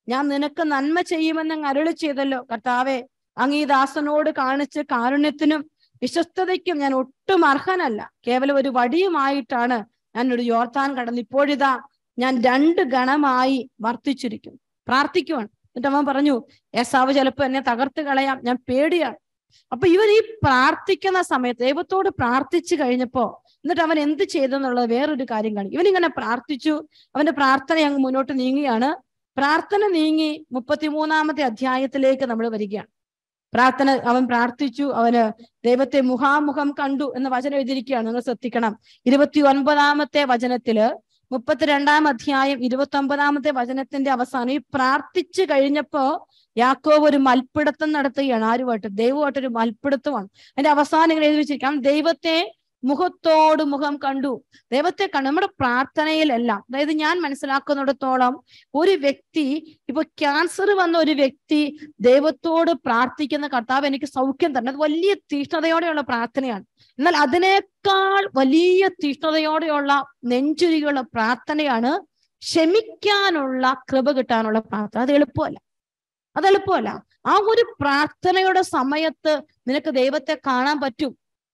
ഞാൻ നിനക്ക് നന്മ ചെയ്യുമെന്ന് അങ്ങ് അരുളി ചെയ്തല്ലോ കർത്താവെ അങ്ങ് ഈ ദാസനോട് കാണിച്ച് കാരുണ്യത്തിനും വിശ്വസ്തതയ്ക്കും ഞാൻ ഒട്ടും അർഹനല്ല കേവലം ഒരു വടിയുമായിട്ടാണ് ഞാൻ ഒരു യോർത്താൻ കടന്ന് ഇപ്പോഴിതാ ഞാൻ രണ്ട് ഗണമായി വർദ്ധിച്ചിരിക്കുന്നു പ്രാർത്ഥിക്കുവാണ് എന്നിട്ട് അവൻ പറഞ്ഞു ഏസാവ് ചിലപ്പോ എന്നെ തകർത്ത് കളയാം ഞാൻ പേടിയാണ് അപ്പൊ ഇവൻ ഈ പ്രാർത്ഥിക്കുന്ന സമയത്ത് ദൈവത്തോട് പ്രാർത്ഥിച്ചു കഴിഞ്ഞപ്പോ എന്നിട്ട് അവൻ എന്ത് ചെയ്തെന്നുള്ളത് വേറൊരു കാര്യം കാണി ഇവൻ ഇങ്ങനെ പ്രാർത്ഥിച്ചു അവന്റെ പ്രാർത്ഥന അങ്ങ് മുന്നോട്ട് നീങ്ങിയാണ് പ്രാർത്ഥന നീങ്ങി മുപ്പത്തിമൂന്നാമത്തെ അധ്യായത്തിലേക്ക് നമ്മൾ വരികയാണ് പ്രാർത്ഥന അവൻ പ്രാർത്ഥിച്ചു അവന് ദൈവത്തെ മുഖാമുഖം കണ്ടു എന്ന വചനം എഴുതിയിരിക്കുകയാണ് നിങ്ങൾ ശ്രദ്ധിക്കണം ഇരുപത്തി ഒൻപതാമത്തെ വചനത്തില് മുപ്പത്തിരണ്ടാം അധ്യായം ഇരുപത്തി ഒമ്പതാമത്തെ വചനത്തിന്റെ അവസാനം ഈ പ്രാർത്ഥിച്ചു കഴിഞ്ഞപ്പോ യാക്കോവ് ഒരു മൽപ്പിടുത്തം നടത്തുകയാണ് ആരുമായിട്ട് ദൈവമായിട്ടൊരു മൽപ്പിടുത്തമാണ് അതിന്റെ അവസാനം ഇങ്ങനെ എഴുതി വെച്ചിരിക്കാം ദൈവത്തെ മുഖത്തോട് മുഖം കണ്ടു ദൈവത്തെ കണ്ടു നമ്മുടെ പ്രാർത്ഥനയിലെല്ലാം അതായത് ഞാൻ മനസ്സിലാക്കുന്നിടത്തോളം ഒരു വ്യക്തി ഇപ്പൊ ക്യാൻസർ വന്ന ഒരു വ്യക്തി ദൈവത്തോട് പ്രാർത്ഥിക്കുന്ന കർത്താവ് എനിക്ക് സൗഖ്യം തരണം അത് വലിയ തീഷ്ണതയോടെയുള്ള പ്രാർത്ഥനയാണ് എന്നാൽ അതിനേക്കാൾ വലിയ തീഷ്ണതയോടെയുള്ള നെഞ്ചുരികളുള്ള പ്രാർത്ഥനയാണ് ക്ഷമിക്കാനുള്ള കൃപ കിട്ടാനുള്ള പ്രാർത്ഥന അത് എളുപ്പമല്ല അത് എളുപ്പമല്ല ആ ഒരു പ്രാർത്ഥനയുടെ സമയത്ത് നിനക്ക് ദൈവത്തെ കാണാൻ പറ്റും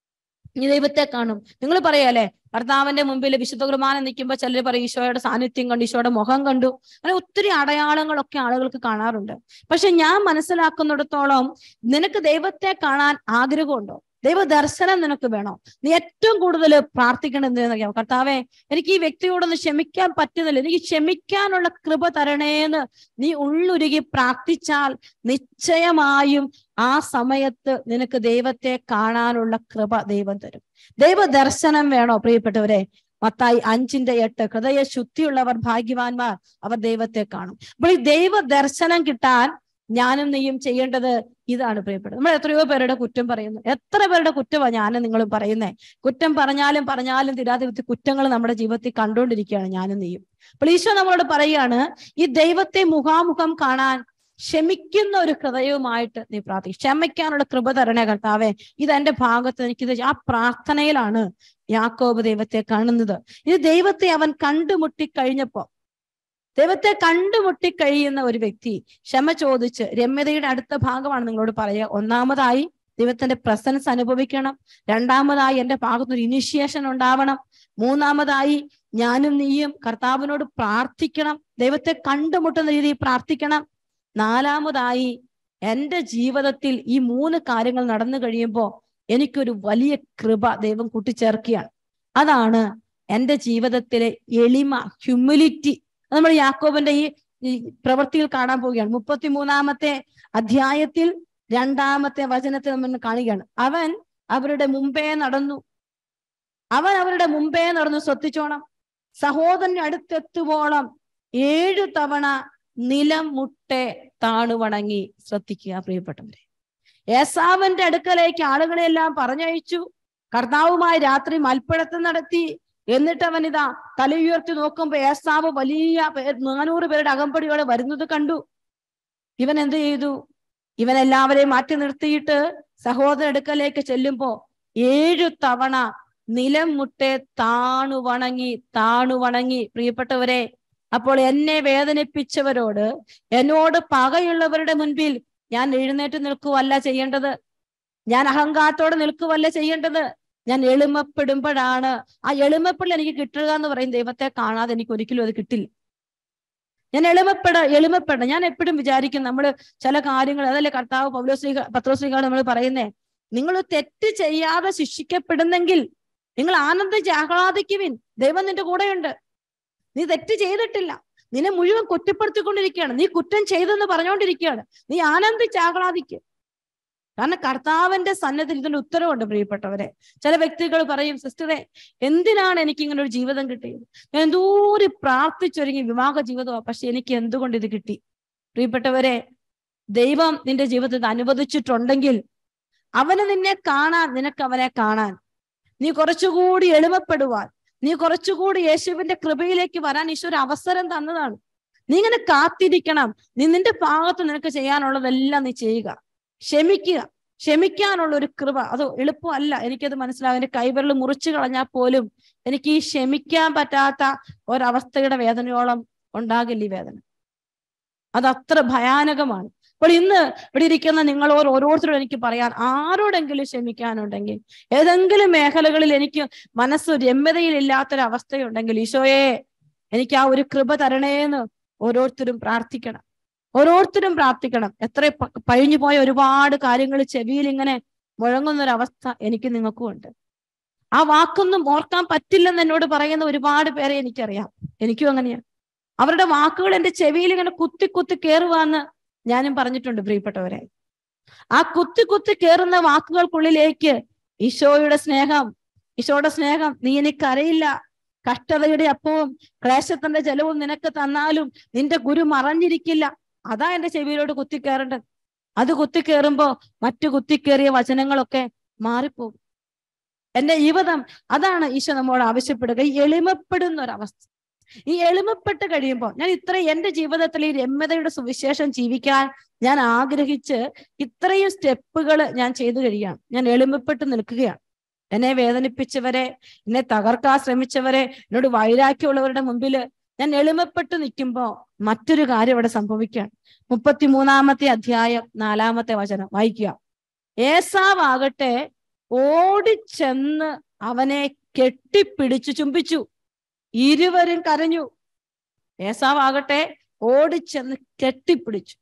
നീ ദൈവത്തെ കാണും നിങ്ങൾ പറയാലേ ഭർത്താവിന്റെ മുമ്പിൽ വിശുദ്ധ കുർബാന നിൽക്കുമ്പോൾ ചിലർ പറയും ഈശോയുടെ സാന്നിധ്യം കണ്ടു ഈശോയുടെ മുഖം കണ്ടു അങ്ങനെ ഒത്തിരി അടയാളങ്ങളൊക്കെ ആളുകൾക്ക് കാണാറുണ്ട് പക്ഷെ ഞാൻ മനസ്സിലാക്കുന്നിടത്തോളം നിനക്ക് ദൈവത്തെ കാണാൻ ആഗ്രഹമുണ്ടോ ദൈവ ദർശനം നിനക്ക് വേണോ നീ ഏറ്റവും കൂടുതൽ പ്രാർത്ഥിക്കേണ്ടത് എന്തെന്നറിയാമോ കർത്താവെ എനിക്ക് ഈ വ്യക്തിയോടൊന്ന് ക്ഷമിക്കാൻ പറ്റുന്നില്ല എനിക്ക് ക്ഷമിക്കാനുള്ള കൃപ തരണേന്ന് നീ ഉള്ളുരുകി പ്രാർത്ഥിച്ചാൽ നിശ്ചയമായും ആ സമയത്ത് നിനക്ക് ദൈവത്തെ കാണാനുള്ള കൃപ ദൈവം തരും ദൈവ ദർശനം വേണോ പ്രിയപ്പെട്ടവരെ മത്തായി അഞ്ചിന്റെ എട്ട് ഹൃദയ ശുദ്ധിയുള്ളവർ ഭാഗ്യവാന്മാർ അവർ ദൈവത്തെ കാണും അപ്പോൾ ഈ ദൈവ ദർശനം കിട്ടാൻ ഞാനും നീയും ചെയ്യേണ്ടത് ഇതാണ് പ്രിയപ്പെട്ടത് നമ്മൾ എത്രയോ പേരുടെ കുറ്റം പറയുന്നു എത്ര പേരുടെ കുറ്റമാണ് ഞാനും നിങ്ങളും പറയുന്നേ കുറ്റം പറഞ്ഞാലും പറഞ്ഞാലും തീരാതെ വിധ കുറ്റങ്ങൾ നമ്മുടെ ജീവിതത്തിൽ കണ്ടുകൊണ്ടിരിക്കുകയാണ് ഞാനും നീയും അപ്പോൾ ഈശോ നമ്മളോട് പറയുകയാണ് ഈ ദൈവത്തെ മുഖാമുഖം കാണാൻ ക്ഷമിക്കുന്ന ഒരു ഹൃദയവുമായിട്ട് നീ പ്രാർത്ഥിക്കും ക്ഷമിക്കാനുള്ള കൃപ തരണേ കർത്താവേ ഇത് എന്റെ ഭാഗത്ത് എനിക്കിത് ആ പ്രാർത്ഥനയിലാണ് യാക്കോബ് ദൈവത്തെ കാണുന്നത് ഇത് ദൈവത്തെ അവൻ കണ്ടുമുട്ടി കഴിഞ്ഞപ്പോ ദൈവത്തെ കണ്ടുമുട്ടി കഴിയുന്ന ഒരു വ്യക്തി ക്ഷമ ചോദിച്ച് രമ്യതയുടെ അടുത്ത ഭാഗമാണ് നിങ്ങളോട് പറയുക ഒന്നാമതായി ദൈവത്തിന്റെ പ്രസൻസ് അനുഭവിക്കണം രണ്ടാമതായി എന്റെ ഭാഗത്തൊരു ഇനിഷ്യേഷൻ ഉണ്ടാവണം മൂന്നാമതായി ഞാനും നീയും കർത്താവിനോട് പ്രാർത്ഥിക്കണം ദൈവത്തെ കണ്ടുമുട്ടുന്ന രീതിയിൽ പ്രാർത്ഥിക്കണം നാലാമതായി എന്റെ ജീവിതത്തിൽ ഈ മൂന്ന് കാര്യങ്ങൾ നടന്നു കഴിയുമ്പോൾ എനിക്കൊരു വലിയ കൃപ ദൈവം കൂട്ടിച്ചേർക്കുകയാണ് അതാണ് എന്റെ ജീവിതത്തിലെ എളിമ ഹ്യൂമിലിറ്റി നമ്മൾ യാക്കോബിന്റെ ഈ ഈ പ്രവൃത്തിയിൽ കാണാൻ പോവുകയാണ് മുപ്പത്തിമൂന്നാമത്തെ അധ്യായത്തിൽ രണ്ടാമത്തെ വചനത്തിൽ നമ്മൾ കാണുകയാണ് അവൻ അവരുടെ മുമ്പേ നടന്നു അവൻ അവരുടെ മുമ്പേ നടന്നു ശ്രദ്ധിച്ചോണം സഹോദരന്റെ അടുത്തെത്തുവോളം ഏഴു തവണ നിലം മുട്ടെ താണുവണങ്ങി ശ്രദ്ധിക്കുക പ്രിയപ്പെട്ടവരെ ഏസാവന്റെ അടുക്കലേക്ക് ആളുകളെല്ലാം പറഞ്ഞയച്ചു കർത്താവുമായി രാത്രി മൽപ്പിടത്തം നടത്തി എന്നിട്ട് അവൻ ഇതാ തല ഉയർത്തി നോക്കുമ്പോ ഏസാവ് വലിയ പേ- നാനൂറ് പേരുടെ അകമ്പടിയോടെ വരുന്നത് കണ്ടു ഇവൻ എന്ത് ചെയ്തു ഇവൻ എല്ലാവരെയും മാറ്റി നിർത്തിയിട്ട് സഹോദര അടുക്കലേക്ക് ചെല്ലുമ്പോ ഏഴു തവണ നിലം മുട്ടെ താണു വണങ്ങി താണു വണങ്ങി പ്രിയപ്പെട്ടവരെ അപ്പോൾ എന്നെ വേദനിപ്പിച്ചവരോട് എന്നോട് പകയുള്ളവരുടെ മുൻപിൽ ഞാൻ എഴുന്നേറ്റ് നിൽക്കുവല്ല ചെയ്യേണ്ടത് ഞാൻ അഹങ്കാരത്തോടെ നിൽക്കുവല്ല ചെയ്യേണ്ടത് ഞാൻ എളിമപ്പെടുമ്പോഴാണ് ആ എളിമപ്പെടൽ എനിക്ക് കിട്ടുക എന്ന് പറയും ദൈവത്തെ കാണാതെ എനിക്ക് ഒരിക്കലും അത് കിട്ടില്ല ഞാൻ എളിമപ്പെട എളിമപ്പെട ഞാൻ എപ്പോഴും വിചാരിക്കും നമ്മൾ ചില കാര്യങ്ങൾ അതല്ലേ കർത്താവ് പൗലോശ്രീ പത്രോശ്രീകാണ് നമ്മൾ പറയുന്നേ നിങ്ങൾ തെറ്റ് ചെയ്യാതെ ശിക്ഷിക്കപ്പെടുന്നെങ്കിൽ നിങ്ങൾ ആനന്ദിച്ച് ആഹ്ലാദിക്കുവിൻ ദൈവം നിന്റെ കൂടെയുണ്ട് നീ തെറ്റ് ചെയ്തിട്ടില്ല നിന്നെ മുഴുവൻ കുറ്റപ്പെടുത്തിക്കൊണ്ടിരിക്കുകയാണ് നീ കുറ്റം ചെയ്തെന്ന് പറഞ്ഞുകൊണ്ടിരിക്കുകയാണ് നീ ആനന്ദിച്ച് ആഹ്ലാദിക്കുക കാരണം കർത്താവിന്റെ സന്നദ്ധ ഇതിന്റെ ഉത്തരവുണ്ട് പ്രിയപ്പെട്ടവരെ ചില വ്യക്തികൾ പറയും സിസ്റ്ററെ എന്തിനാണ് എനിക്ക് ഇങ്ങനെ ഒരു ജീവിതം കിട്ടിയത് ഞാൻ എന്തോരി പ്രാർത്ഥിച്ചൊരുങ്ങി വിവാഹ ജീവിതമാണ് പക്ഷെ എനിക്ക് എന്തുകൊണ്ട് ഇത് കിട്ടി പ്രിയപ്പെട്ടവരെ ദൈവം നിന്റെ ജീവിതത്തിൽ അനുവദിച്ചിട്ടുണ്ടെങ്കിൽ അവന് നിന്നെ കാണാൻ നിനക്ക് അവനെ കാണാൻ നീ കുറച്ചുകൂടി എളിമപ്പെടുവാൻ നീ കുറച്ചുകൂടി യേശുവിന്റെ കൃപയിലേക്ക് വരാൻ ഈശോ ഒരു അവസരം തന്നതാണ് നീ ഇങ്ങനെ കാത്തിരിക്കണം നീ നിന്റെ ഭാഗത്ത് നിനക്ക് ചെയ്യാനുള്ളതെല്ലാം നീ ചെയ്യുക ക്ഷമിക്കുക ക്ഷമിക്കാനുള്ള ഒരു കൃപ അത് എളുപ്പമല്ല എനിക്കത് മനസ്സിലാവും എന്റെ കൈവിരൽ മുറിച്ചു കളഞ്ഞാൽ പോലും എനിക്ക് ഈ ക്ഷമിക്കാൻ പറ്റാത്ത ഒരവസ്ഥയുടെ വേദനയോളം ഉണ്ടാകില്ല ഈ വേദന അത് അത്ര ഭയാനകമാണ് അപ്പോൾ ഇന്ന് ഇവിടെ ഇരിക്കുന്ന നിങ്ങളോട് ഓരോരുത്തരോട് എനിക്ക് പറയാൻ ആരോടെങ്കിലും ക്ഷമിക്കാനുണ്ടെങ്കിൽ ഏതെങ്കിലും മേഖലകളിൽ എനിക്ക് മനസ്സ് രമ്യതയിലില്ലാത്തൊരവസ്ഥയുണ്ടെങ്കിൽ ഈശോയെ എനിക്ക് ആ ഒരു കൃപ തരണേന്ന് ഓരോരുത്തരും പ്രാർത്ഥിക്കണം ഓരോരുത്തരും പ്രാർത്ഥിക്കണം എത്ര പ- പഴിഞ്ഞു പോയ ഒരുപാട് കാര്യങ്ങൾ ചെവിയിൽ ഇങ്ങനെ മുഴങ്ങുന്ന ഒരു അവസ്ഥ എനിക്ക് നിങ്ങൾക്കും ഉണ്ട് ആ വാക്കൊന്നും ഓർക്കാൻ പറ്റില്ലെന്ന് എന്നോട് പറയുന്ന ഒരുപാട് പേരെ എനിക്കറിയാം എനിക്കും അങ്ങനെയാണ് അവരുടെ വാക്കുകൾ എന്റെ ചെവിയിൽ ഇങ്ങനെ കുത്തി കുത്തി കയറുവാന്ന് ഞാനും പറഞ്ഞിട്ടുണ്ട് പ്രിയപ്പെട്ടവരെ ആ കുത്തി കുത്തി കയറുന്ന വാക്കുകൾക്കുള്ളിലേക്ക് ഈശോയുടെ സ്നേഹം ഈശോയുടെ സ്നേഹം നീ എനിക്കറിയില്ല കഷ്ടതയുടെ അപ്പവും ക്ലേശത്തിന്റെ ജലവും നിനക്ക് തന്നാലും നിന്റെ ഗുരു മറഞ്ഞിരിക്കില്ല അതാ എന്റെ ചെവിയിലോട്ട് കുത്തിക്കയറേണ്ടത് അത് കുത്തിക്കയറുമ്പോ മറ്റു കുത്തിക്കേറിയ വചനങ്ങളൊക്കെ മാറിപ്പോകും എന്റെ ജീവിതം അതാണ് ഈശോ നമ്മോട് ആവശ്യപ്പെടുക ഈ എളിമപ്പെടുന്ന ഒരവസ്ഥ ഈ എളിമപ്പെട്ട് കഴിയുമ്പോൾ ഞാൻ ഇത്ര എന്റെ ജീവിതത്തിൽ ഈ രമ്യതയുടെ സുവിശേഷം ജീവിക്കാൻ ഞാൻ ആഗ്രഹിച്ച് ഇത്രയും സ്റ്റെപ്പുകൾ ഞാൻ ചെയ്തു കഴിയാണ് ഞാൻ എളിമപ്പെട്ട് നിൽക്കുകയാണ് എന്നെ വേദനിപ്പിച്ചവരെ എന്നെ തകർക്കാൻ ശ്രമിച്ചവരെ എന്നോട് വൈരാഗ്യമുള്ളവരുടെ മുമ്പിൽ ഞാൻ എളിമപ്പെട്ട് നിൽക്കുമ്പോ മറ്റൊരു കാര്യം ഇവിടെ സംഭവിക്കുകയാണ് മുപ്പത്തിമൂന്നാമത്തെ അധ്യായം നാലാമത്തെ വചനം വായിക്കുക ഏസാവാകട്ടെ ഓടിച്ചെന്ന് അവനെ കെട്ടിപ്പിടിച്ചു ചുംബിച്ചു ഇരുവരും കരഞ്ഞു ഏസാവാകട്ടെ ഓടിച്ചെന്ന് കെട്ടിപ്പിടിച്ചു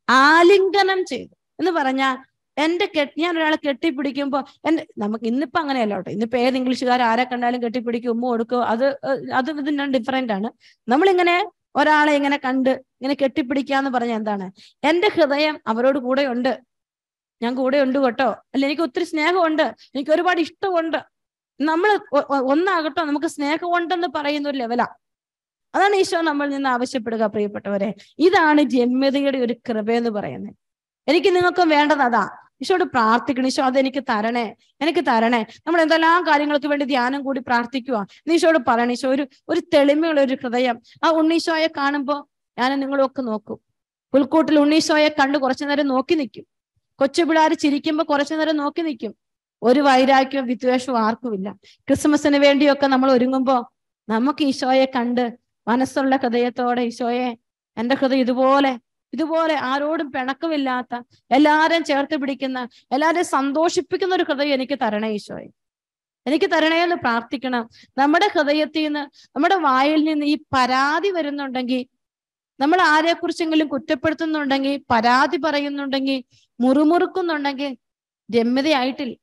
ആലിംഗനം ചെയ്തു എന്ന് പറഞ്ഞാൽ എന്റെ കെട്ടി ഞാൻ ഒരാളെ കെട്ടിപ്പിടിക്കുമ്പോ എന്റെ നമുക്ക് ഇന്നിപ്പോ അങ്ങനെയല്ല കേട്ടോ ഇന്നിപ്പോ ഏത് ഇംഗ്ലീഷുകാർ ആരെ കണ്ടാലും കെട്ടിപ്പിടിക്കും ഉമ്മ കൊടുക്കും അത് ഏഹ്, അത് ഇതിന്റെ ഡിഫറെന്റ് ആണ് നമ്മളിങ്ങനെ ഒരാളെ ഇങ്ങനെ കണ്ട് ഇങ്ങനെ കെട്ടിപ്പിടിക്കാന്ന് പറഞ്ഞ എന്താണ് എന്റെ ഹൃദയം അവരോട് കൂടെ ഉണ്ട് ഞാൻ കൂടെ ഉണ്ട് കേട്ടോ അല്ല എനിക്ക് ഒത്തിരി സ്നേഹമുണ്ട് എനിക്ക് ഒരുപാട് ഇഷ്ടമുണ്ട് നമ്മൾ ഒന്നാകട്ടോ നമുക്ക് സ്നേഹമുണ്ടെന്ന് പറയുന്ന ഒരു ലെവലാ അതാണ് ഈശോ നമ്മളിൽ നിന്ന് ആവശ്യപ്പെടുക പ്രിയപ്പെട്ടവരെ ഇതാണ് രമ്യതയുടെ ഒരു കൃപയെന്ന് പറയുന്നത് എനിക്ക് നിങ്ങൾക്കും വേണ്ടത് അതാ ഈശോട് പ്രാർത്ഥിക്കണം ഈശോ അത് എനിക്ക് തരണേ എനിക്ക് തരണേ നമ്മൾ എന്തെല്ലാം കാര്യങ്ങൾക്ക് വേണ്ടി ധ്യാനം കൂടി പ്രാർത്ഥിക്കുക നീ ഈശോട് പറയണം ഈശോ ഒരു ഒരു തെളിമയുള്ള ഒരു ഹൃദയം ആ ഉണ്ണീശോയെ കാണുമ്പോ ഞാൻ നിങ്ങളൊക്കെ നോക്കും പുൽക്കൂട്ടിൽ ഉണ്ണീശോയെ കണ്ട് കുറച്ചു നേരം നോക്കി നിൽക്കും കൊച്ചു പിള്ളേർ ചിരിക്കുമ്പോ കുറച്ചു നേരം നോക്കി നിൽക്കും ഒരു വൈരാഗ്യവും വിദ്വേഷവും ആർക്കുമില്ല ക്രിസ്മസിന് വേണ്ടിയൊക്കെ നമ്മൾ ഒരുങ്ങുമ്പോ നമുക്ക് ഈശോയെ കണ്ട് മനസ്സുള്ള ഹൃദയത്തോടെ ഈശോയെ എന്റെ ഹൃദയം ഇതുപോലെ ഇതുപോലെ ആരോടും പിണക്കമില്ലാത്ത എല്ലാരെയും ചേർത്ത് പിടിക്കുന്ന എല്ലാരെയും സന്തോഷിപ്പിക്കുന്ന ഒരു ഹൃദയം എനിക്ക് തരണേ ഈശോയെ എനിക്ക് തരണേ എന്ന് പ്രാർത്ഥിക്കണം നമ്മുടെ ഹൃദയത്തിൽ നിന്ന് നമ്മുടെ വായിൽ നിന്ന് ഈ പരാതി വരുന്നുണ്ടെങ്കിൽ നമ്മൾ ആരെക്കുറിച്ചെങ്കിലും കുറ്റപ്പെടുത്തുന്നുണ്ടെങ്കിൽ പരാതി പറയുന്നുണ്ടെങ്കിൽ മുറുമുറുക്കുന്നുണ്ടെങ്കിൽ രമ്യതയായിട്ടില്ല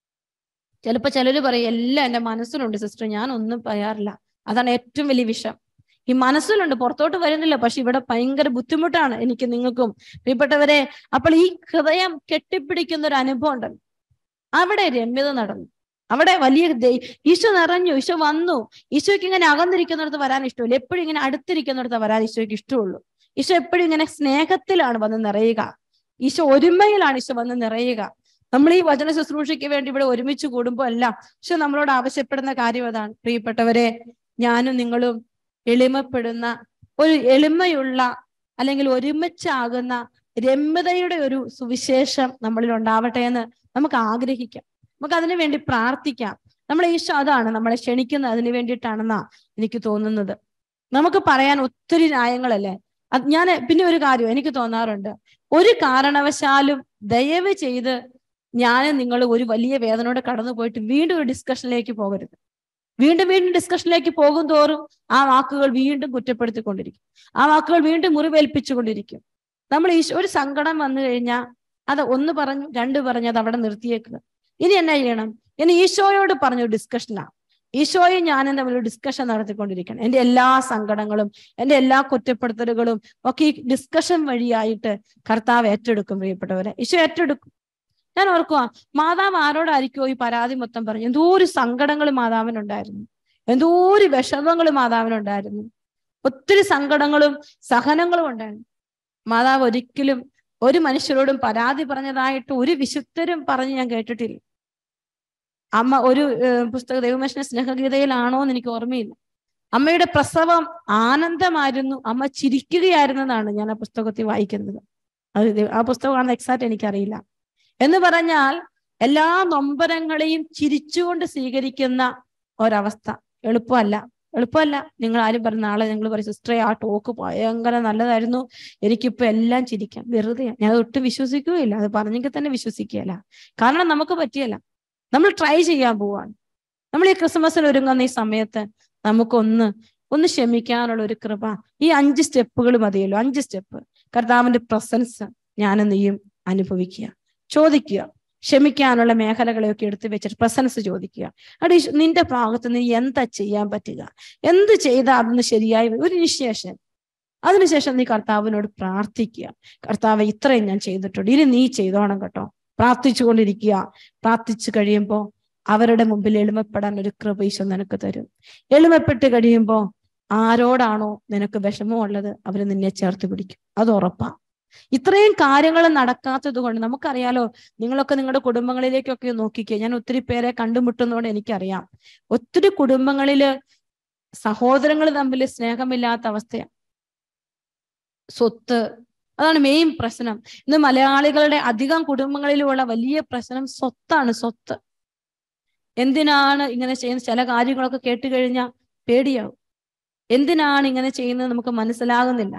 ചിലപ്പോ ചിലര് പറയും എല്ലാം എന്റെ മനസ്സിലുണ്ട് സിസ്റ്റർ ഞാൻ ഒന്നും പറയാറില്ല അതാണ് ഏറ്റവും വലിയ വിഷം ഈ മനസ്സിലുണ്ട് പുറത്തോട്ട് വരുന്നില്ല പക്ഷെ ഇവിടെ ഭയങ്കര ബുദ്ധിമുട്ടാണ് എനിക്ക് നിങ്ങൾക്കും പ്രിയപ്പെട്ടവരെ അപ്പോൾ ഈ ഹൃദയം കെട്ടിപ്പിടിക്കുന്ന ഒരു അനുഭവം ഉണ്ടല്ലോ അവിടെ രമ്യത നടന്നു അവിടെ വലിയ ദൈ- ഈശോ നിറഞ്ഞു ഈശോ വന്നു ഈശോയ്ക്ക് ഇങ്ങനെ അകന്നിരിക്കുന്നിടത്ത് വരാൻ ഇഷ്ടമില്ല എപ്പോഴും ഇങ്ങനെ അടുത്തിരിക്കുന്നിടത്ത് വരാൻ ഈശോയ്ക്ക് ഇഷ്ടമുള്ളൂ ഈശോ എപ്പോഴും ഇങ്ങനെ സ്നേഹത്തിലാണ് വന്ന് നിറയുക ഈശോ ഒരുമയിലാണ് ഈശോ വന്ന് നിറയുക നമ്മൾ ഈ വചന ശുശ്രൂഷയ്ക്ക് വേണ്ടി ഇവിടെ ഒരുമിച്ച് കൂടുമ്പോൾ എല്ലാം ഈശോ നമ്മളോട് ആവശ്യപ്പെടുന്ന കാര്യം അതാണ് പ്രിയപ്പെട്ടവരെ ഞാനും നിങ്ങളും എളിമപ്പെടുന്ന ഒരു എളിമയുള്ള അല്ലെങ്കിൽ ഒരുമിച്ചാകുന്ന രമ്യതയുടെ ഒരു സുവിശേഷം നമ്മളിൽ ഉണ്ടാവട്ടെ എന്ന് നമുക്ക് ആഗ്രഹിക്കാം നമുക്ക് അതിനു വേണ്ടി പ്രാർത്ഥിക്കാം നമ്മളെ ഈശോ അതാണ് നമ്മളെ ക്ഷണിക്കുന്നത് അതിനു വേണ്ടിയിട്ടാണെന്നാ എനിക്ക് തോന്നുന്നത് നമുക്ക് പറയാൻ ഒത്തിരി ന്യായങ്ങളല്ലേ അത് ഞാൻ പിന്നെ ഒരു കാര്യം എനിക്ക് തോന്നാറുണ്ട് ഒരു കാരണവശാലും ദയവ് ചെയ്ത് ഞാൻ നിങ്ങൾ ഒരു വലിയ വേദനയോടെ കടന്നു പോയിട്ട് വീണ്ടും ഒരു ഡിസ്കഷനിലേക്ക് പോകരുത് വീണ്ടും വീണ്ടും ഡിസ്കഷനിലേക്ക് പോകും തോറും ആ വാക്കുകൾ വീണ്ടും കുറ്റപ്പെടുത്തിക്കൊണ്ടിരിക്കും ആ വാക്കുകൾ വീണ്ടും മുറിവേൽപ്പിച്ചുകൊണ്ടിരിക്കും നമ്മൾ ഈ ഒരു സങ്കടം വന്നു കഴിഞ്ഞാൽ അത് ഒന്ന് പറഞ്ഞു രണ്ട് പറഞ്ഞു അത് അവിടെ നിർത്തിയേക്കുക ഇനി എന്നാ ചെയ്യണം ഇനി ഈശോയോട് പറഞ്ഞ ഒരു ഡിസ്കഷനാണ് ഈശോയും ഞാനും തമ്മിൽ ഒരു ഡിസ്കഷൻ നടത്തിക്കൊണ്ടിരിക്കണം എന്റെ എല്ലാ സങ്കടങ്ങളും എന്റെ എല്ലാ കുറ്റപ്പെടുത്തലുകളും ഒക്കെ ഈ ഡിസ്കഷൻ വഴിയായിട്ട് കർത്താവ് ഏറ്റെടുക്കും പ്രിയപ്പെട്ടവരെ ഈശോ ഏറ്റെടുക്കും ഞാൻ ഓർക്കുക മാതാവ് ആരോടായിരിക്കോ ഈ പരാതി മൊത്തം പറഞ്ഞു എന്തോ ഒരു സങ്കടങ്ങൾ മാതാവിനുണ്ടായിരുന്നു എന്തോ ഒരു വിഷമങ്ങൾ മാതാവിനുണ്ടായിരുന്നു ഒത്തിരി സങ്കടങ്ങളും സഹനങ്ങളും ഉണ്ടായിരുന്നു മാതാവ് ഒരിക്കലും ഒരു മനുഷ്യരോടും പരാതി പറഞ്ഞതായിട്ട് ഒരു വിശുദ്ധരും പറഞ്ഞ് ഞാൻ കേട്ടിട്ടില്ല അമ്മ ഒരു ഏഹ്, പുസ്തക ദൈവമനുഷ്യന്റെ സ്നേഹഗീതയിലാണോ എന്ന് എനിക്ക് ഓർമ്മയില്ല അമ്മയുടെ പ്രസവം ആനന്ദമായിരുന്നു അമ്മ ചിരിക്കുകയായിരുന്നു എന്നാണ് ഞാൻ ആ പുസ്തകത്തിൽ വായിക്കുന്നത് അത് ദൈവ- ആ പുസ്തകമാണെന്ന് എക്സാക്ട് എനിക്കറിയില്ല എന്ന് പറഞ്ഞാൽ എല്ലാ നൊമ്പരങ്ങളെയും ചിരിച്ചുകൊണ്ട് സ്വീകരിക്കുന്ന ഒരവസ്ഥ എളുപ്പമല്ല എളുപ്പമല്ല നിങ്ങൾ ആരും പറഞ്ഞ നാളെ നിങ്ങൾ പറയും സിസ്റ്ററെ ആ ടോക്ക് ഭയങ്കര നല്ലതായിരുന്നു എനിക്കിപ്പോ എല്ലാം ചിരിക്കാം വെറുതെ ഞാൻ അത് ഒട്ടും വിശ്വസിക്കുകയില്ല അത് പറഞ്ഞെങ്കിൽ തന്നെ വിശ്വസിക്കുകയല്ല കാരണം നമുക്ക് പറ്റിയല്ല നമ്മൾ ട്രൈ ചെയ്യാൻ പോവാണ് നമ്മൾ ഈ ക്രിസ്മസിന് ഒരുങ്ങുന്ന ഈ സമയത്ത് നമുക്കൊന്ന് ഒന്ന് ക്ഷമിക്കാനുള്ള ഒരു കൃപ ഈ അഞ്ച് സ്റ്റെപ്പുകൾ മതിയല്ലോ അഞ്ച് സ്റ്റെപ്പ് കർത്താവിന്റെ പ്രസൻസ് ഞാനും നീയും അനുഭവിക്കുക ചോദിക്കുക ക്ഷമിക്കാനുള്ള മേഖലകളെയൊക്കെ എടുത്തു വെച്ചിട്ട് പ്രസൻസ് ചോദിക്കുക അവിടെ ഈശോ- നിന്റെ ഭാഗത്ത് നീ എന്താ ചെയ്യാൻ പറ്റുക എന്ത് ചെയ്താൽ അതൊന്ന് ശരിയായി വരും? ഒരു ഇനിഷ്യേഷൻ അതിനുശേഷം നീ കർത്താവിനോട് പ്രാർത്ഥിക്കുക കർത്താവ് ഇത്രയും ഞാൻ ചെയ്തിട്ടുണ്ട് ഇനി നീ ചെയ്തോണം കേട്ടോ പ്രാർത്ഥിച്ചുകൊണ്ടിരിക്കുക പ്രാർത്ഥിച്ചു കഴിയുമ്പോൾ അവരുടെ മുമ്പിൽ എളിമപ്പെടാൻ ഒരു കൃപ ഈശോ നിനക്ക് തരും എളിമപ്പെട്ട് കഴിയുമ്പോൾ ആരോടാണോ നിനക്ക് വിഷമമുള്ളത് അവര് നിന്നെ ചേർത്ത് പിടിക്കും അത് ഉറപ്പാ ഇത്രയും കാര്യങ്ങൾ നടക്കാത്തത് കൊണ്ട് നമുക്കറിയാലോ നിങ്ങളൊക്കെ നിങ്ങളുടെ കുടുംബങ്ങളിലേക്കൊക്കെ നോക്കിക്കേ ഞാൻ ഒത്തിരി പേരെ കണ്ടുമുട്ടുന്നതുകൊണ്ട് എനിക്കറിയാം ഒത്തിരി കുടുംബങ്ങളില് സഹോദരങ്ങൾ തമ്മിൽ സ്നേഹമില്ലാത്ത അവസ്ഥയാണ് സ്വത്ത് അതാണ് മെയിൻ പ്രശ്നം ഇന്ന് മലയാളികളുടെ അധികം കുടുംബങ്ങളിലുമുള്ള വലിയ പ്രശ്നം സ്വത്താണ് സ്വത്ത് എന്തിനാണ് ഇങ്ങനെ ചെയ്യുന്ന ചില കാര്യങ്ങളൊക്കെ കേട്ട് കഴിഞ്ഞാൽ പേടിയാവും എന്തിനാണ് ഇങ്ങനെ ചെയ്യുന്നത് നമുക്ക് മനസ്സിലാകുന്നില്ല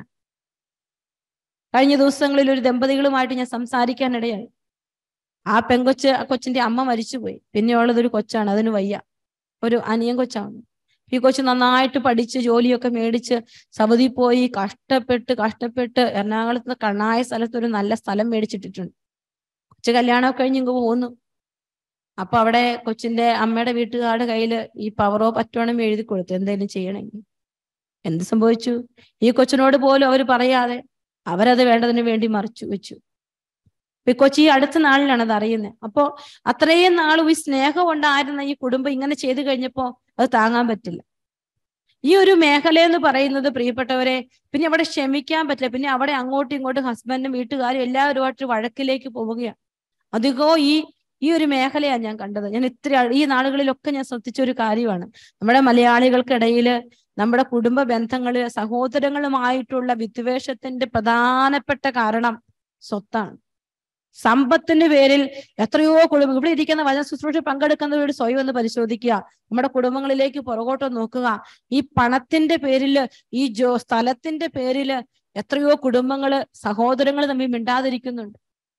കഴിഞ്ഞ ദിവസങ്ങളിൽ ഒരു ദമ്പതികളുമായിട്ട് ഞാൻ സംസാരിക്കാനിടയായി ആ പെങ്കൊച്ച് ആ കൊച്ചിന്റെ അമ്മ മരിച്ചുപോയി പിന്നെ ഉള്ളത് ഒരു കൊച്ചാണ് അതിന് വയ്യ ഒരു അനിയൻ കൊച്ചാണ് ഈ കൊച്ച് നന്നായിട്ട് പഠിച്ച് ജോലിയൊക്കെ മേടിച്ച് സൗദി പോയി കഷ്ടപ്പെട്ട് കഷ്ടപ്പെട്ട് എറണാകുളത്ത് നിന്ന് കണ്ണായ സ്ഥലത്ത് ഒരു നല്ല സ്ഥലം മേടിച്ചിട്ടിട്ടുണ്ട് കൊച്ചു കല്യാണമൊക്കെ കഴിഞ്ഞ് ഇങ്ങ് പോന്നു അപ്പൊ അവിടെ കൊച്ചിന്റെ അമ്മയുടെ വീട്ടുകാരുടെ കയ്യിൽ ഈ പവറോ പറ്റുവാണെങ്കിൽ എഴുതി കൊടുത്തു എന്തെങ്കിലും ചെയ്യണമെങ്കിൽ എന്ത് സംഭവിച്ചു ഈ കൊച്ചിനോട് പോലും അവർ പറയാതെ അവരത് വേണ്ടതിന് വേണ്ടി മറിച്ചു വെച്ചു ഇപ്പൊ ഈ കൊച്ചി ഈ അടുത്ത നാളിലാണ് അത് അറിയുന്നത് അപ്പോ അത്രയും നാളും ഈ സ്നേഹം ഉണ്ടായിരുന്ന ഈ കുടുംബം ഇങ്ങനെ ചെയ്തു കഴിഞ്ഞപ്പോ അത് താങ്ങാൻ പറ്റില്ല ഈ ഒരു മേഖല എന്ന് പറയുന്നത് പ്രിയപ്പെട്ടവരെ പിന്നെ അവിടെ ക്ഷമിക്കാൻ പറ്റില്ല പിന്നെ അവിടെ അങ്ങോട്ടും ഇങ്ങോട്ടും ഹസ്ബൻഡും വീട്ടുകാരും എല്ലാവരുമായിട്ട് വഴക്കിലേക്ക് പോവുകയാണ് അധികവും ഈ ഈ ഒരു മേഖലയാണ് ഞാൻ കണ്ടത് ഞാൻ ഇത്ര ഈ നാളുകളിലൊക്കെ ഞാൻ ശ്രദ്ധിച്ച ഒരു കാര്യമാണ് നമ്മുടെ മലയാളികൾക്കിടയിൽ നമ്മുടെ കുടുംബ ബന്ധങ്ങള് സഹോദരങ്ങളുമായിട്ടുള്ള വിദ്വേഷത്തിന്റെ പ്രധാനപ്പെട്ട കാരണം സ്വത്താണ് സമ്പത്തിന്റെ പേരിൽ എത്രയോ കുടുംബം ഇവിടെ ഇരിക്കുന്ന വചന ശുശ്രൂഷ പങ്കെടുക്കുന്നവരോട് സ്വയം ഒന്ന് പരിശോധിക്കുക നമ്മുടെ കുടുംബങ്ങളിലേക്ക് പുറകോട്ട് നോക്കുക ഈ പണത്തിന്റെ പേരില് ഈ ജോ സ്ഥലത്തിന്റെ പേരില് എത്രയോ കുടുംബങ്ങള് സഹോദരങ്ങൾ തമ്മിൽ മിണ്ടാതിരിക്കുന്നുണ്ട്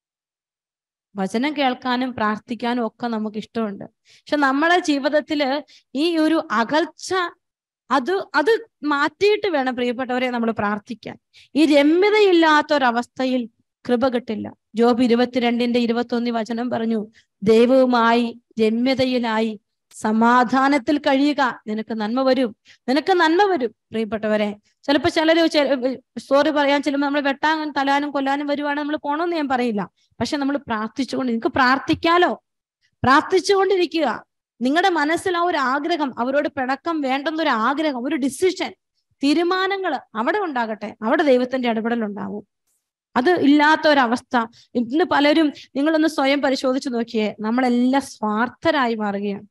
വചനം കേൾക്കാനും പ്രാർത്ഥിക്കാനും ഒക്കെ നമുക്ക് ഇഷ്ടമുണ്ട് പക്ഷെ നമ്മുടെ ജീവിതത്തില് ഈ ഒരു അകൽച്ച അത് അത് മാറ്റിയിട്ട് വേണം പ്രിയപ്പെട്ടവരെ നമ്മൾ പ്രാർത്ഥിക്കാൻ ഈ രമ്യതയില്ലാത്ത ഒരവസ്ഥയിൽ കൃപ കിട്ടില്ല ജോബ് ഇരുപത്തിരണ്ടിന്റെ ഇരുപത്തൊന്നി വചനം പറഞ്ഞു ദൈവവുമായി രമ്യതയിലായി സമാധാനത്തിൽ കഴിയുക നിനക്ക് നന്മ വരും നിനക്ക് നന്മ വരും പ്രിയപ്പെട്ടവരെ ചിലപ്പോ ചിലര് സോറി പറയാൻ ചെല്ലുമ്പോൾ നമ്മൾ വെട്ടാനും തലാനും കൊല്ലാനും വരുവാണെങ്കിൽ നമ്മൾ പോണമെന്ന് ഞാൻ പറയില്ല പക്ഷെ നമ്മൾ പ്രാർത്ഥിച്ചുകൊണ്ട് നിങ്ങൾക്ക് പ്രാർത്ഥിക്കാലോ പ്രാർത്ഥിച്ചുകൊണ്ടിരിക്കുക നിങ്ങളുടെ മനസ്സിൽ ആ ഒരു ആഗ്രഹം അവരോട് പിണക്കം വേണ്ടെന്നൊരു ആഗ്രഹം ഒരു ഡിസിഷൻ തീരുമാനങ്ങൾ അവിടെ ഉണ്ടാകട്ടെ അവിടെ ദൈവത്തിന്റെ ഇടപെടൽ ഉണ്ടാവും അത് ഇല്ലാത്ത ഒരവസ്ഥ ഇന്ന് പലരും നിങ്ങളൊന്ന് സ്വയം പരിശോധിച്ച് നോക്കിയേ നമ്മളെല്ലാം സ്വാർത്ഥരായി മാറുകയാണ്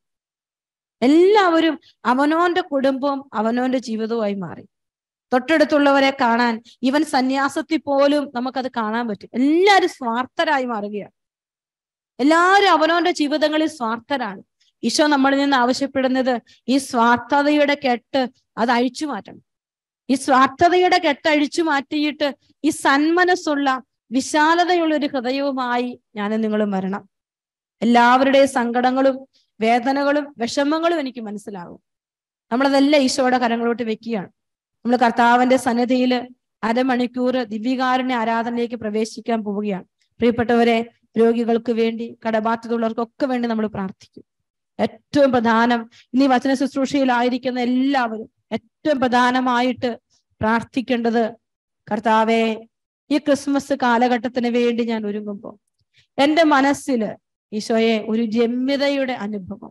എല്ലാവരും അവനോന്റെ കുടുംബവും അവനോന്റെ ജീവിതവുമായി മാറി തൊട്ടടുത്തുള്ളവരെ കാണാൻ ഇവൻ സന്യാസത്തിൽ പോലും നമുക്കത് കാണാൻ പറ്റും എല്ലാവരും സ്വാർത്ഥരായി മാറുകയാണ് എല്ലാവരും അവനോന്റെ ജീവിതങ്ങളിൽ സ്വാർത്ഥരാണ് ഈശോ നമ്മളിൽ നിന്ന് ആവശ്യപ്പെടുന്നത് ഈ സ്വാർത്ഥതയുടെ കെട്ട് അത് അഴിച്ചു മാറ്റണം ഈ സ്വാർത്ഥതയുടെ കെട്ട് അഴിച്ചു മാറ്റിയിട്ട് ഈ സന്മനസ്സുള്ള വിശാലതയുള്ള ഒരു ഹൃദയവുമായി ഞാനും നിങ്ങളും വരണം എല്ലാവരുടെയും സങ്കടങ്ങളും വേദനകളും വിഷമങ്ങളും എനിക്ക് മനസ്സിലാകും നമ്മളതെല്ലാം ഈശോയുടെ കരങ്ങളോട്ട് വെക്കുകയാണ് നമ്മൾ കർത്താവിന്റെ സന്നിധിയിൽ അരമണിക്കൂർ ദിവ്യകാരുണ്യ ആരാധനയിലേക്ക് പ്രവേശിക്കാൻ പോവുകയാണ് പ്രിയപ്പെട്ടവരെ രോഗികൾക്ക് വേണ്ടി കടബാധ്യതയുള്ളവർക്കൊക്കെ വേണ്ടി നമ്മൾ പ്രാർത്ഥിക്കും ഏറ്റവും പ്രധാനം ഇനി വചന ശുശ്രൂഷയിലായിരിക്കുന്ന എല്ലാവരും ഏറ്റവും പ്രധാനമായിട്ട് പ്രാർത്ഥിക്കേണ്ടത് കർത്താവെ ഈ ക്രിസ്മസ് കാലഘട്ടത്തിന് വേണ്ടി ഞാൻ ഒരുങ്ങുമ്പോൾ എൻ്റെ മനസ്സിൽ ഈശോയെ ഒരു രമ്യതയുടെ അനുഭവം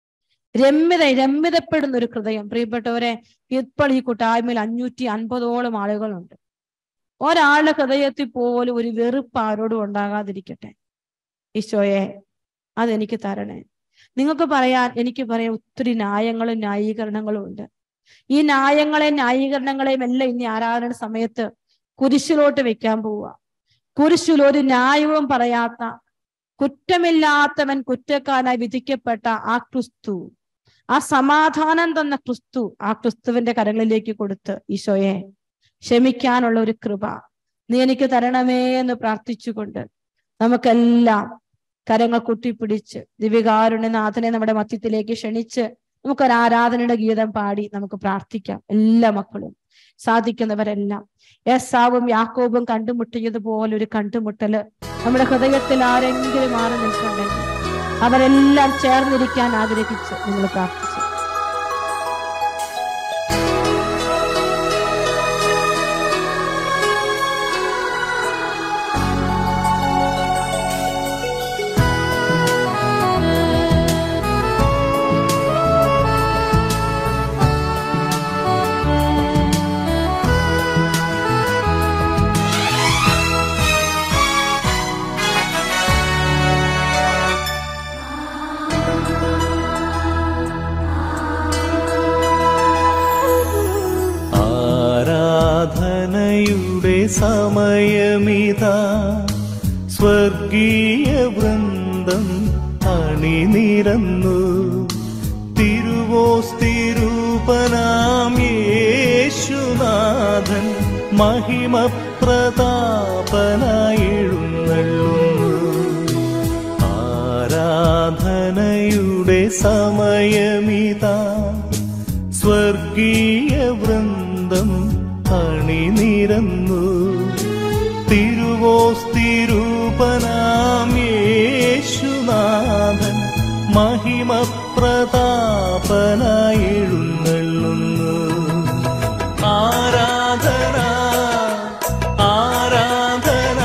രമ്യത രമ്യതപ്പെടുന്ന ഒരു ഹൃദയം പ്രിയപ്പെട്ടവരെ ഇപ്പോൾ ഈ കൂട്ടായ്മയിൽ അഞ്ഞൂറ്റി അൻപതോളം ആളുകളുണ്ട് ഒരാളുടെ ഹൃദയത്തിൽ പോലും ഒരു വെറുപ്പ് ആരോടും ഉണ്ടാകാതിരിക്കട്ടെ ഈശോയെ അതെനിക്ക് തരണേ നിങ്ങൾക്ക് പറയാൻ എനിക്ക് പറയാൻ ഒത്തിരി ന്യായങ്ങളും ന്യായീകരണങ്ങളും ഉണ്ട് ഈ ന്യായങ്ങളെയും ന്യായീകരണങ്ങളെയും എല്ലാം ഇനി ആരാധന സമയത്ത് കുരിശിലോട്ട് വെക്കാൻ പോവുക കുരിശിൽ ഒരു ന്യായവും പറയാത്ത കുറ്റമില്ലാത്തവൻ കുറ്റക്കാരനായി വിധിക്കപ്പെട്ട ആ ക്രിസ്തു ആ സമാധാനം തന്ന ക്രിസ്തു ആ ക്രിസ്തുവിന്റെ കരങ്ങളിലേക്ക് കൊടുത്ത് ഈശോയെ ക്ഷമിക്കാനുള്ള ഒരു കൃപ നീ എനിക്ക് തരണമേ എന്ന് പ്രാർത്ഥിച്ചുകൊണ്ട് നമുക്കെല്ലാം കരങ്ങൾ കുട്ടിപ്പിടിച്ച് ദിവ്യകാരുണ്യനാഥനെ നമ്മുടെ മധ്യത്തിലേക്ക് ക്ഷണിച്ച് നമുക്കൊരു ആരാധനയുടെ ഗീതം പാടി നമുക്ക് പ്രാർത്ഥിക്കാം എല്ലാ മക്കളും സാധിക്കുന്നവരെല്ലാം യേസാവും യാക്കോബും കണ്ടുമുട്ടിയതുപോലെ ഒരു കണ്ടുമുട്ടല് നമ്മുടെ ഹൃദയത്തിൽ ആരെങ്കിലും മാറി നിൽക്കുന്നുണ്ടെങ്കിൽ അവരെല്ലാം ചേർന്നിരിക്കാൻ ആഗ്രഹിച്ച് നിങ്ങൾ പ്രാർത്ഥിച്ചു ആരാധനയുടെ സമയമിതാ സ്വർഗീയ വൃന്ദം അണിനിരന്നു തിരുവോസ്തിരൂപനാം യേശുനാഥൻ മഹിമപ്രതാപനായെഴുന്നള്ളുന്നു ആരാധനയുടെ സമയമിതാ സ്വർഗീയ വൃന്ദം അണിനിരന്നു തിരുവോസ്തിരൂപനാം യേശുനാഥൻ മഹിമപ്രതാപനായെഴുന്നള്ളുന്നു ആരാധന ആരാധന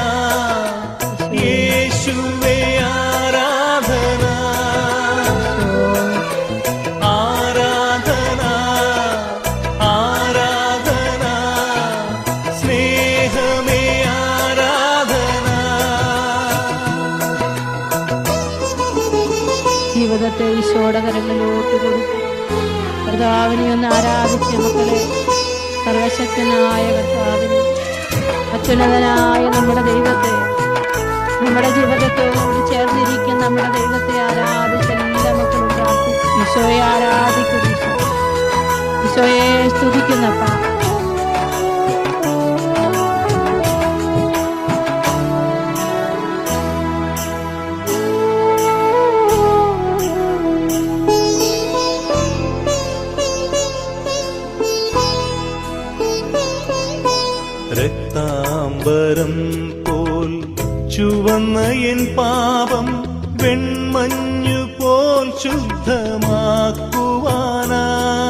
യേശുവേ ആരാധന ആരാധന ആരാധന സ്നേഹമേ ആരാധന ജീവിതത്തെ ഈശോയുടെ കരങ്ങളിലോട്ട് കൊടുക്കും കർത്താവിനെ ഒന്ന് ആരാധിച്ച് മക്കളെ സർവശക്തനായ കർത്താവിനെ അത്യുന്നതനായ നമ്മുടെ ദൈവത്തെ നമ്മുടെ ജീവിതത്തോട് ചേർന്നിരിക്കുന്ന നമ്മുടെ ദൈവത്തെ ആരാധിച്ച് എല്ലാ മക്കളും പ്രാർത്ഥിക്കും ഈശോയെ ആരാധിക്കും ഈശോ ഈശോയെ സ്തുതിക്കുന്നപ്പ രക്താംബരം പോൽ ചുവന്ന എൻ പാപം വെൺമഞ്ഞു പോൽ ശുദ്ധമാക്കുവാനാ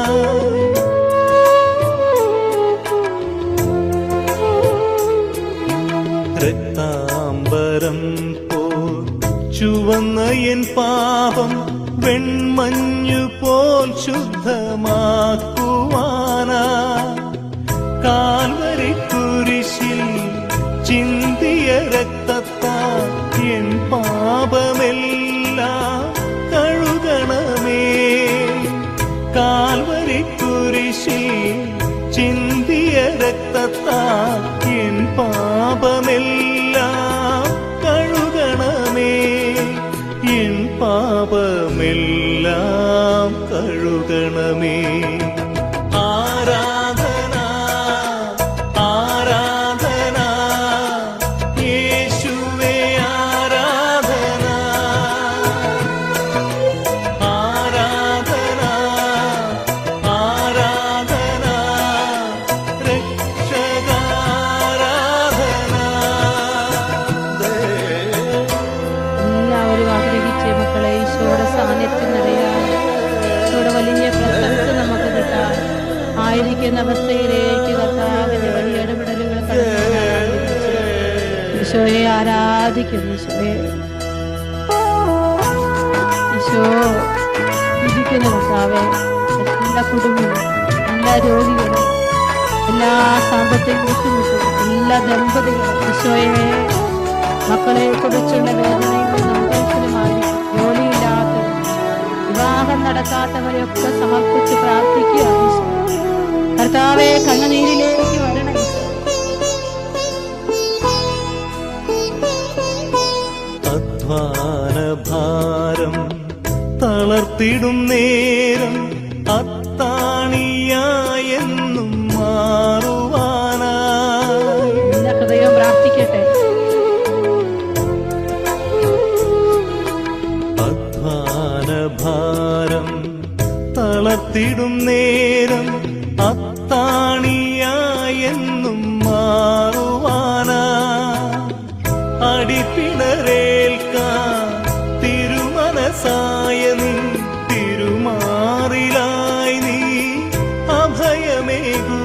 രക്താംബരം പോൽ ചുവന്ന എൻ പാപം വെൺമഞ്ഞു പോൽ ശുദ്ധമാക്കുവാനാ കാൽവരി കുരിശിൽ ചിന്തിയ രക്തത്താ എൻ പാപമെല്ലാം കഴുകണമേ കാൽവരി കുരിശിൽ ചിന്തിയ രക്തത്താ എൻ പാപമെല്ലാം കഴുകണമേ എൻ പാപമെല്ലാം കഴുകണമേ ആരാധന ആരാധന യേശുവേ ആരാധന ആരാധന ആരാധന രക്ഷകാരാധന എല്ലാവരും ആഗ്രഹിച്ച് മക്കളെ ഈശോയുടെ സാന്നിധ്യം നിറയാൻ ഈശോയുടെ വലിയ പ്രസൻസ് നമുക്ക് കിട്ടാൻ ആയിരിക്കുന്ന അവസ്ഥയിലേക്ക് കർത്താവിന്റെ വലിയ ഇടപെടലുകൾ കടന്നു വരാൻ ഈശോയെ ആരാധിക്കുന്നു ഈശോയെ ഈശോ ഇരിക്കുന്ന കർത്താവെ എല്ലാ കുടുംബവും എല്ലാ രോഗികളും എല്ലാ സാമ്പത്തിക ബുദ്ധിമുട്ടും എല്ലാ ദമ്പതികളും ഈശോയെ മക്കളെ കുറിച്ചുള്ള വേദനയും സന്തോഷവുമായിരിക്കും ജോലിയില്ലാത്തവർ വിവാഹം നടക്കാത്തവരെയൊക്കെ സമർപ്പിച്ച് പ്രാർത്ഥിക്കുക ഈശോ. കർത്താവെ കണ്ണുനീരിലേക്ക് വരണം ഈശോ. അധ്വാന ഭാരം തളർത്തിടും നേരം ഭാരം തളർത്തിടും നേരം അത്താണിയായെന്നും മാറുവാനാ അടിപ്പിണരേൽക്കാൻ തിരുമനസായ നിൻ തിരുമാറിലായി നീ അഭയമേകൂ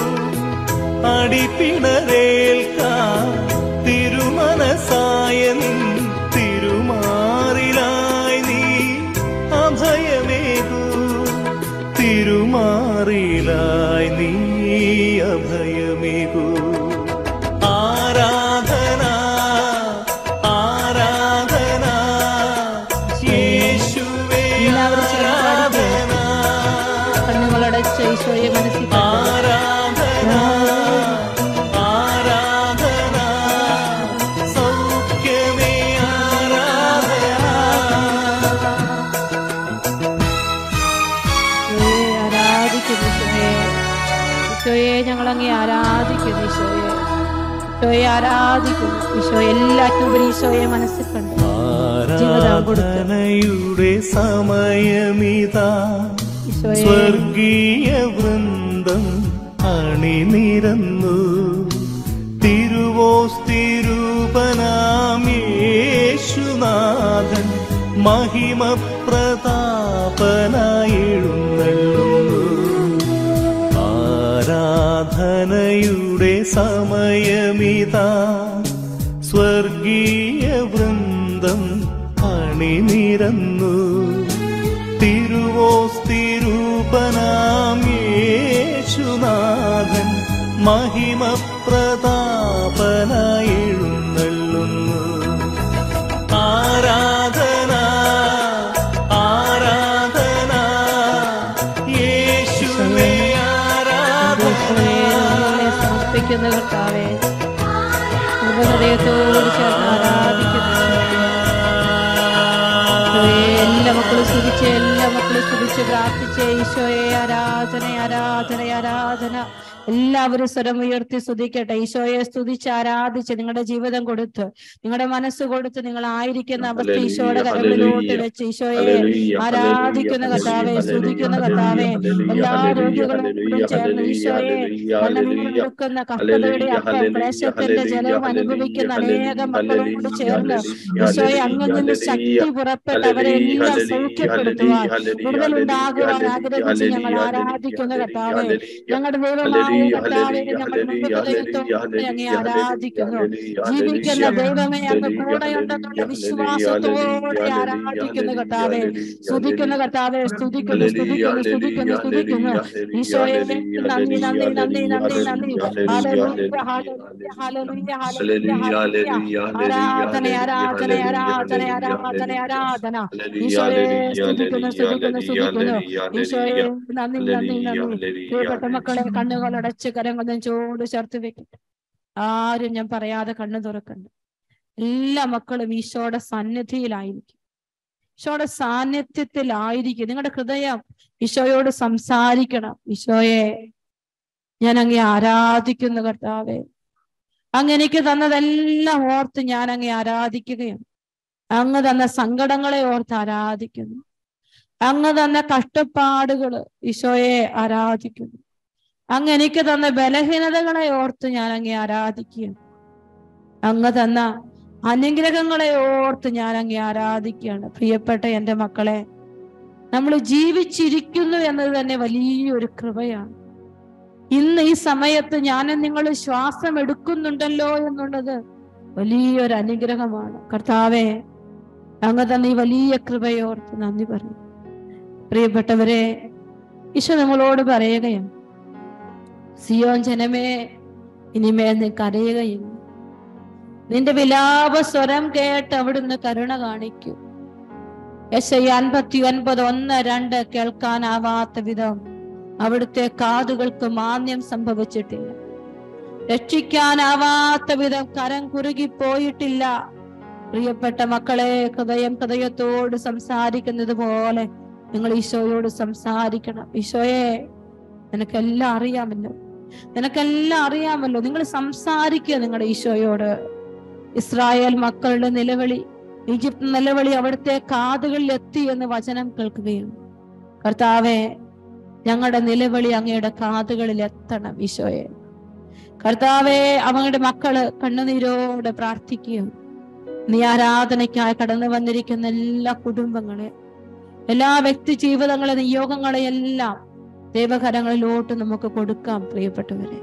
അടിപ്പിണരേൽക്കാൻ തിരുമനസായ നിൻ തിരുമാറിലായി നീ അഭയമേകൂ തിരുമാറിലായി നീ അഭയമേകൂ ആരാധന ആരാധന യേശുവേ എല്ലാവരും ചേർന്ന് പാടിക്കേ. ആരാധന കണ്ണുകളടച്ച ഈശോയെ മനസ്സിൽ കണ്ട് ആരാധന ആരാധന സൗഖ്യമേ ആരാധന ഈശോയെ ആരാധിക്കുന്നു ഈശോയെ ഈശോയെ ഞങ്ങൾ അങ്ങേ ആരാധിക്കുന്നു ഈശോയെ ഈശോയെ ആരാധിക്കുന്നു ഈശോ എല്ലാറ്റുപരി ഈശോയെ മനസ്സിൽ കണ്ട് ജീവിതം കൊടുത്ത് ആരാധനയുടെ സമയമിതാ ഈശോയെ സ്വർഗീയ വൃന്ദം അണിനിരന്നു തിരുവോസ്തിരൂപനാമേശുനാഥൻ മഹിമ പ്രതാപനായെഴുന്നള്ളുന്നു ആരാധനയുടെ സമയമിതാ സ്വർഗീയ വൃന്ദം അണിനിരന്നു തിരുവോസ്തിരൂപനാമേശുനാഥൻ മഹിമ പ്രതാപനായെഴുന്നള്ളുന്നു ആരാധന ആരാധന യേശുവേ ആരാധന ഈശോയെ സമർപ്പിക്കുന്ന കർത്താവേ ഹൃദയത്തോട് ചേർന്ന് ആരാധിക്കുന്നു ഈശോയെ എല്ലാ മക്കളും സ്തുതിച്ച് എല്ലാ മക്കളും സ്തുതിച്ച് പ്രാർത്ഥിച്ച് ഈശോയെ ആരാധന ആരാധന ആരാധന എല്ലാവരും സ്വരം ഉയർത്തി സ്തുതിക്കട്ടെ ഈശോയെ സ്തുതിച്ച് ആരാധിച്ച് നിങ്ങളുടെ ജീവിതം കൊടുത്ത് നിങ്ങളുടെ മനസ്സ് കൊടുത്ത് നിങ്ങൾ ആയിരിക്കുന്ന അവസ്ഥ ഈശോയുടെ കരങ്ങളിലോട്ട് വെച്ച് ഈശോയെ ആരാധിക്കുന്ന കർത്താവെ സ്തുതിക്കുന്ന കർത്താവെ എല്ലാ രോഗികളും ചേർന്ന് ഈശോയെ കൊടുക്കുന്ന കഷ്ടതയുടെ അപ്പം ക്ലേശത്തിന്റെ ജലവും അനുഭവിക്കുന്ന അനേകം മക്കളോട് ചേർന്ന് ഈശോയെ അങ്ങിൽ നിന്ന് ശക്തി പുറപ്പെട്ട് അവരെ എല്ലാം സൗഖ്യപ്പെടുത്തുവാൻ കൂടുതൽ ഉണ്ടാകുവാൻ ആഗ്രഹിച്ച് ഞങ്ങൾ ആരാധിക്കുന്ന കർത്താവെ ഞങ്ങളുടെ ദൈവമായ കർത്താവെ ഞങ്ങൾ മുൻപ് അങ്ങേ ആരാധിക്കുന്നു ജീവിക്കുന്ന ദൈവമേ അങ്ങ് കൂടെയുണ്ടെന്നുള്ള വിശ്വാസത്തോടെ ആരാധിക്കുന്ന കർത്താവെ സ്തുതിക്കുന്ന കർത്താവെ സ്തുതിക്കുന്നു സ്തുതിക്കുന്നു സ്തുതിക്കുന്നു സ്തുതിക്കുന്നു ഈശോയെ നന്ദി നന്ദി നന്ദി നന്ദി നന്ദി ഹല്ലേലൂയ ഹല്ലേലൂയ ഹല്ലേലൂയ ഹല്ലേലൂയ ആരാധന ആരാധന ആരാധന ആരാധന ആരാധന ഈശോയെ സ്തുതിക്കുന്നു സ്തുതിക്കുന്നു സ്തുതിക്കുന്നു ഈശോയെ നന്ദി നന്ദി നന്ദി പ്രിയപ്പെട്ട മക്കളെ കണ്ണുകൾ അടച്ച് കരങ്ങൾ നെഞ്ചോട് ചേർത്ത് വെക്കട്ടെ ആരും ഞാൻ പറയാതെ കണ്ണു തുറക്കണ്ട എല്ലാ മക്കളും ഈശോയുടെ സന്നിധിയിലായിരിക്കും ഈശോയുടെ സാന്നിധ്യത്തിലായിരിക്കും നിങ്ങളുടെ ഹൃദയം ഈശോയോട് സംസാരിക്കണം ഈശോയെ ഞാൻ അങ്ങേ ആരാധിക്കുന്നു കർത്താവെ അങ്ങ് എനിക്ക് തന്നതെല്ലാം ഓർത്ത് ഞാൻ അങ്ങേ ആരാധിക്കുകയാണ് അങ്ങ് തന്ന സങ്കടങ്ങളെ ഓർത്ത് ആരാധിക്കുന്നു അങ്ങ് തന്ന കഷ്ടപ്പാടുകള് ഈശോയെ ആരാധിക്കുന്നു അങ്ങ് എനിക്ക് തന്ന ബലഹീനതകളെ ഓർത്ത് ഞാൻ അങ്ങേ ആരാധിക്കുകയാണ് അങ്ങ് തന്ന അനുഗ്രഹങ്ങളെ ഓർത്ത് ഞാൻ അങ്ങേ ആരാധിക്കുകയാണ് പ്രിയപ്പെട്ട എൻ്റെ മക്കളെ നമ്മൾ ജീവിച്ചിരിക്കുന്നു എന്നത് തന്നെ വലിയൊരു കൃപയാണ് ഇന്ന് ഈ സമയത്ത് ഞാനും നിങ്ങൾ ശ്വാസം എടുക്കുന്നുണ്ടല്ലോ എന്നുള്ളത് വലിയൊരു അനുഗ്രഹമാണ് കർത്താവെ അങ്ങ് തന്നെ ഈ വലിയ കൃപയോർത്ത് നന്ദി പറയും പ്രിയപ്പെട്ടവരെ ഈശോ നമ്മളോട് പറയുകയാണ് സിയോൻ ജനമേ ഇനിമേൽ നീ കരയുകയില്ല നിന്റെ വിലാപ സ്വരം കേട്ട് അവിടുന്ന് കരുണ കാണിക്കൂ യശയ അൻപത്തി ഒൻപത് ഒന്ന് രണ്ട് കേൾക്കാനാവാത്ത വിധം അവിടുത്തെ കാതുകൾക്ക് മാന്യം സംഭവിച്ചിട്ടില്ല രക്ഷിക്കാനാവാത്ത വിധം കരം കുറുകി പോയിട്ടില്ല പ്രിയപ്പെട്ട മക്കളെ ഹൃദയം ഹൃദയത്തോട് സംസാരിക്കുന്നത് പോലെ നിങ്ങൾ ഈശോയോട് സംസാരിക്കണം ഈശോയെ നിനക്കെല്ലാം അറിയാമല്ലോ നിനക്കെല്ലാം അറിയാമല്ലോ നിങ്ങൾ സംസാരിക്കുക നിങ്ങളുടെ ഈശോയോട് ഇസ്രായേൽ മക്കളുടെ നിലവിളി ഈജിപ്ത് നിലവിളി അവിടുത്തെ കാതുകളിൽ എത്തി എന്ന് വചനം കേൾക്കുകയും കർത്താവെ ഞങ്ങളുടെ നിലവിളി അങ്ങയുടെ കാതുകളിൽ എത്തണം ഈശോയെ കർത്താവെ അവങ്ങളുടെ മക്കള് കണ്ണുനീരോടെ പ്രാർത്ഥിക്കുകയും നീ ആരാധനയ്ക്കായി കടന്നു വന്നിരിക്കുന്ന എല്ലാ കുടുംബങ്ങളെ എല്ലാ വ്യക്തി ജീവിതങ്ങളെ നിയോഗങ്ങളെ എല്ലാം ദൈവകരങ്ങളിലോട്ട് നമുക്ക് കൊടുക്കാം പ്രിയപ്പെട്ടവരെ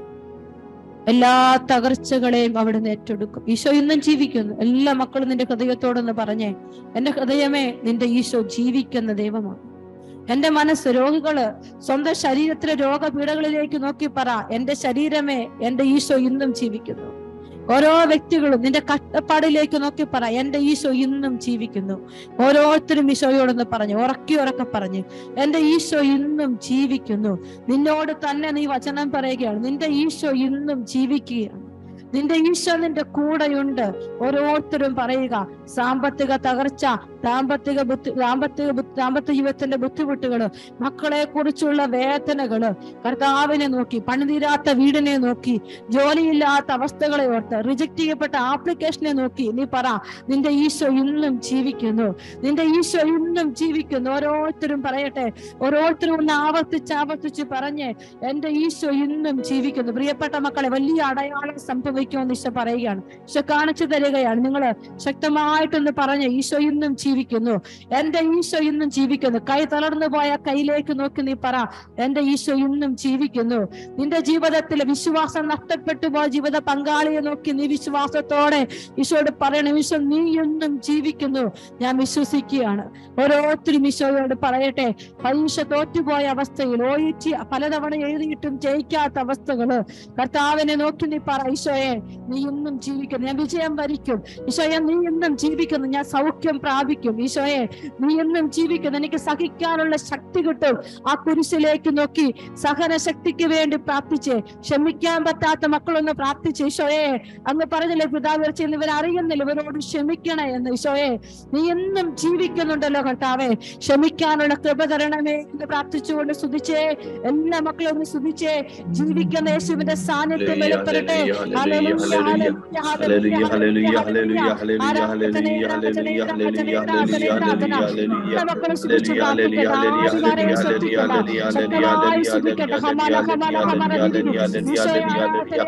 എല്ലാ തകർച്ചകളെയും അവിടുന്ന് ഏറ്റെടുക്കും ഈശോ ഇന്നും ജീവിക്കുന്നു എല്ലാ മക്കളും നിന്റെ ഹൃദയത്തോടൊന്ന് പറഞ്ഞേ എന്റെ ഹൃദയമേ നിന്റെ ഈശോ ജീവിക്കുന്ന ദൈവമാണ് എന്റെ മനസ്സ് രോഗികള് സ്വന്തം ശരീരത്തിലെ രോഗപീഠകളിലേക്ക് നോക്കി പറ എന്റെ ശരീരമേ എന്റെ ഈശോ ഇന്നും ജീവിക്കുന്നു ഓരോ വ്യക്തികളും നിന്റെ കഷ്ടപ്പാടിലേക്ക് നോക്കി പറ എന്റെ ഈശോ ഇന്നും ജീവിക്കുന്നു ഓരോരുത്തരും ഈശോയോടൊന്ന് പറഞ്ഞു ഉറക്കി ഉറക്കെ പറഞ്ഞു എന്റെ ഈശോ ഇന്നും ജീവിക്കുന്നു നിന്നോട് തന്നെ നീ വചനം പറയുകയാണ് നിന്റെ ഈശോ ഇന്നും ജീവിക്കുകയാണ് നിന്റെ ഈശോ നിന്റെ കൂടെയുണ്ട് ഓരോരുത്തരും പറയുക സാമ്പത്തിക തകർച്ച സാമ്പത്തിക ബുദ്ധി സാമ്പത്തിക ബുദ്ധി- സാമ്പത്തിക ജീവിതത്തിന്റെ ബുദ്ധിമുട്ടുകള് മക്കളെ കുറിച്ചുള്ള വേദനകള് കർത്താവിനെ നോക്കി പണിതീരാത്ത വീടിനെ നോക്കി ജോലിയില്ലാത്ത അവസ്ഥകളെ ഓർത്ത് റിജക്ട് ചെയ്യപ്പെട്ട ആപ്ലിക്കേഷനെ നോക്കി നീ പറ നിന്റെ ഈശോ ഇന്നും ജീവിക്കുന്നു നിന്റെ ഈശോ ഇന്നും ജീവിക്കുന്നു ഓരോരുത്തരും പറയട്ടെ ഓരോരുത്തരും ഒന്ന് ആവർത്തിച്ച് ആവർത്തിച്ച് പറഞ്ഞ് എന്റെ ഈശോ ഇന്നും ജീവിക്കുന്നു പ്രിയപ്പെട്ട മക്കളെ വലിയ അടയാളം സംഭവിക്കുമെന്ന് ഈശോ പറയുകയാണ് ഈശോ കാണിച്ചു തരികയാണ് നിങ്ങൾ ശക്തമായിട്ടൊന്ന് പറഞ്ഞ് ഈശോ ഇന്നും ജീവിക്കുന്നു എന്റെ ഈശോ ഇന്നും ജീവിക്കുന്നു കൈ തളർന്നു പോയ കൈയിലേക്ക് നോക്കി നീ പറ എന്റെ ഈശോ ഇന്നും ജീവിക്കുന്നു നിന്റെ ജീവിതത്തിലെ വിശ്വാസം നഷ്ടപ്പെട്ടു പോയ ജീവിത പങ്കാളിയെ നോക്കി നീ വിശ്വാസത്തോടെ ഈശോയോട് പറയണം ഈശോ നീ ഇന്നും ജീവിക്കുന്നു ഞാൻ വിശ്വസിക്കുകയാണ് ഓരോരുത്തരും ഈശോയോട് പറയട്ടെ പരീക്ഷ തോറ്റുപോയ അവസ്ഥയിൽ ഒ ഇ ടി പലതവണ എഴുതിയിട്ടും ജയിക്കാത്ത അവസ്ഥകള് കർത്താവിനെ നോക്കി നീ പറ ഈശോയെ നീ ഇന്നും ജീവിക്കുന്നു ഞാൻ വിജയം വരിക്കും ഈശോയെ നീ ഇന്നും ജീവിക്കുന്നു ഞാൻ സൗഖ്യം പ്രാപിക്കും ഈശോയെ നീ ഇന്നും ജീവിക്കുന്നു എനിക്ക് സഹിക്കാനുള്ള ശക്തി കിട്ടും ആ കുരിശിലേക്ക് നോക്കി സഹന ശക്തിക്ക് വേണ്ടി പ്രാർത്ഥിച്ച് ക്ഷമിക്കാൻ പറ്റാത്ത മക്കളൊന്ന് പ്രാർത്ഥിച്ച് ഈശോയെ അങ്ങ് പറഞ്ഞില്ലേ പിതാവ് ചെയ്യുന്ന ഇവർ അറിയുന്നില്ല ഇവരോട് ക്ഷമിക്കണേ എന്ന് ഈശോയെ നീ എന്നും ജീവിക്കുന്നുണ്ടല്ലോ കർത്താവെ ക്ഷമിക്കാനുള്ള കൃപ തരണമേ എന്ന് പ്രാർത്ഥിച്ചുകൊണ്ട് സ്തുതിച്ചേ എല്ലാ മക്കളും ഒന്ന് സ്തുതിച്ചേ ജീവിക്കുന്ന യേശുവിന്റെ സാന്നിധ്യം വെളിപ്പെടട്ടെ hallelujah, hallelujah, hallelujah, hallelujah, hallelujah. ആരാധന, ആരാധന, ആരാധന, ആരാധന, ആരാധന. എല്ലാ മക്കളും സ്തുതിച്ച് പ്രാർത്ഥിക്കട്ടെ. ആദിവാരെ ശ്രദ്ധിക്കട്ടെ. ശക്തമായി സ്തുതിക്കട്ടെ. ഹമല, ഹമല, ഹമല, ദിദിദി. ഈശോയെ ആരാധന,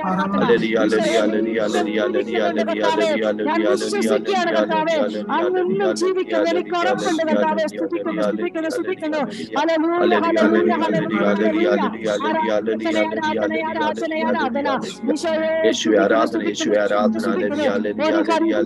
ആരാധന. ഞാൻ വിശ്വസിക്കുകയാണ് കർത്താവേ അങ്ങൊന്നും ജീവിക്കുന്നു എനിക്ക് ഉറപ്പുണ്ട് കർത്താവേ സ്തുതിക്കുന്നു സ്തുതിക്കുന്നു സ്തുതിക്കുന്നു ഹല്ലേലൂയ ഹല്ലേലൂയ ഹല്ലേലൂയ ആരാധന ആരാധന ആരാധന ഈശോയെ യേശുവേ ആരാധന യേശുവേ ആരാധന ഹല്ലേലൂയ ഹല്ലേലൂയ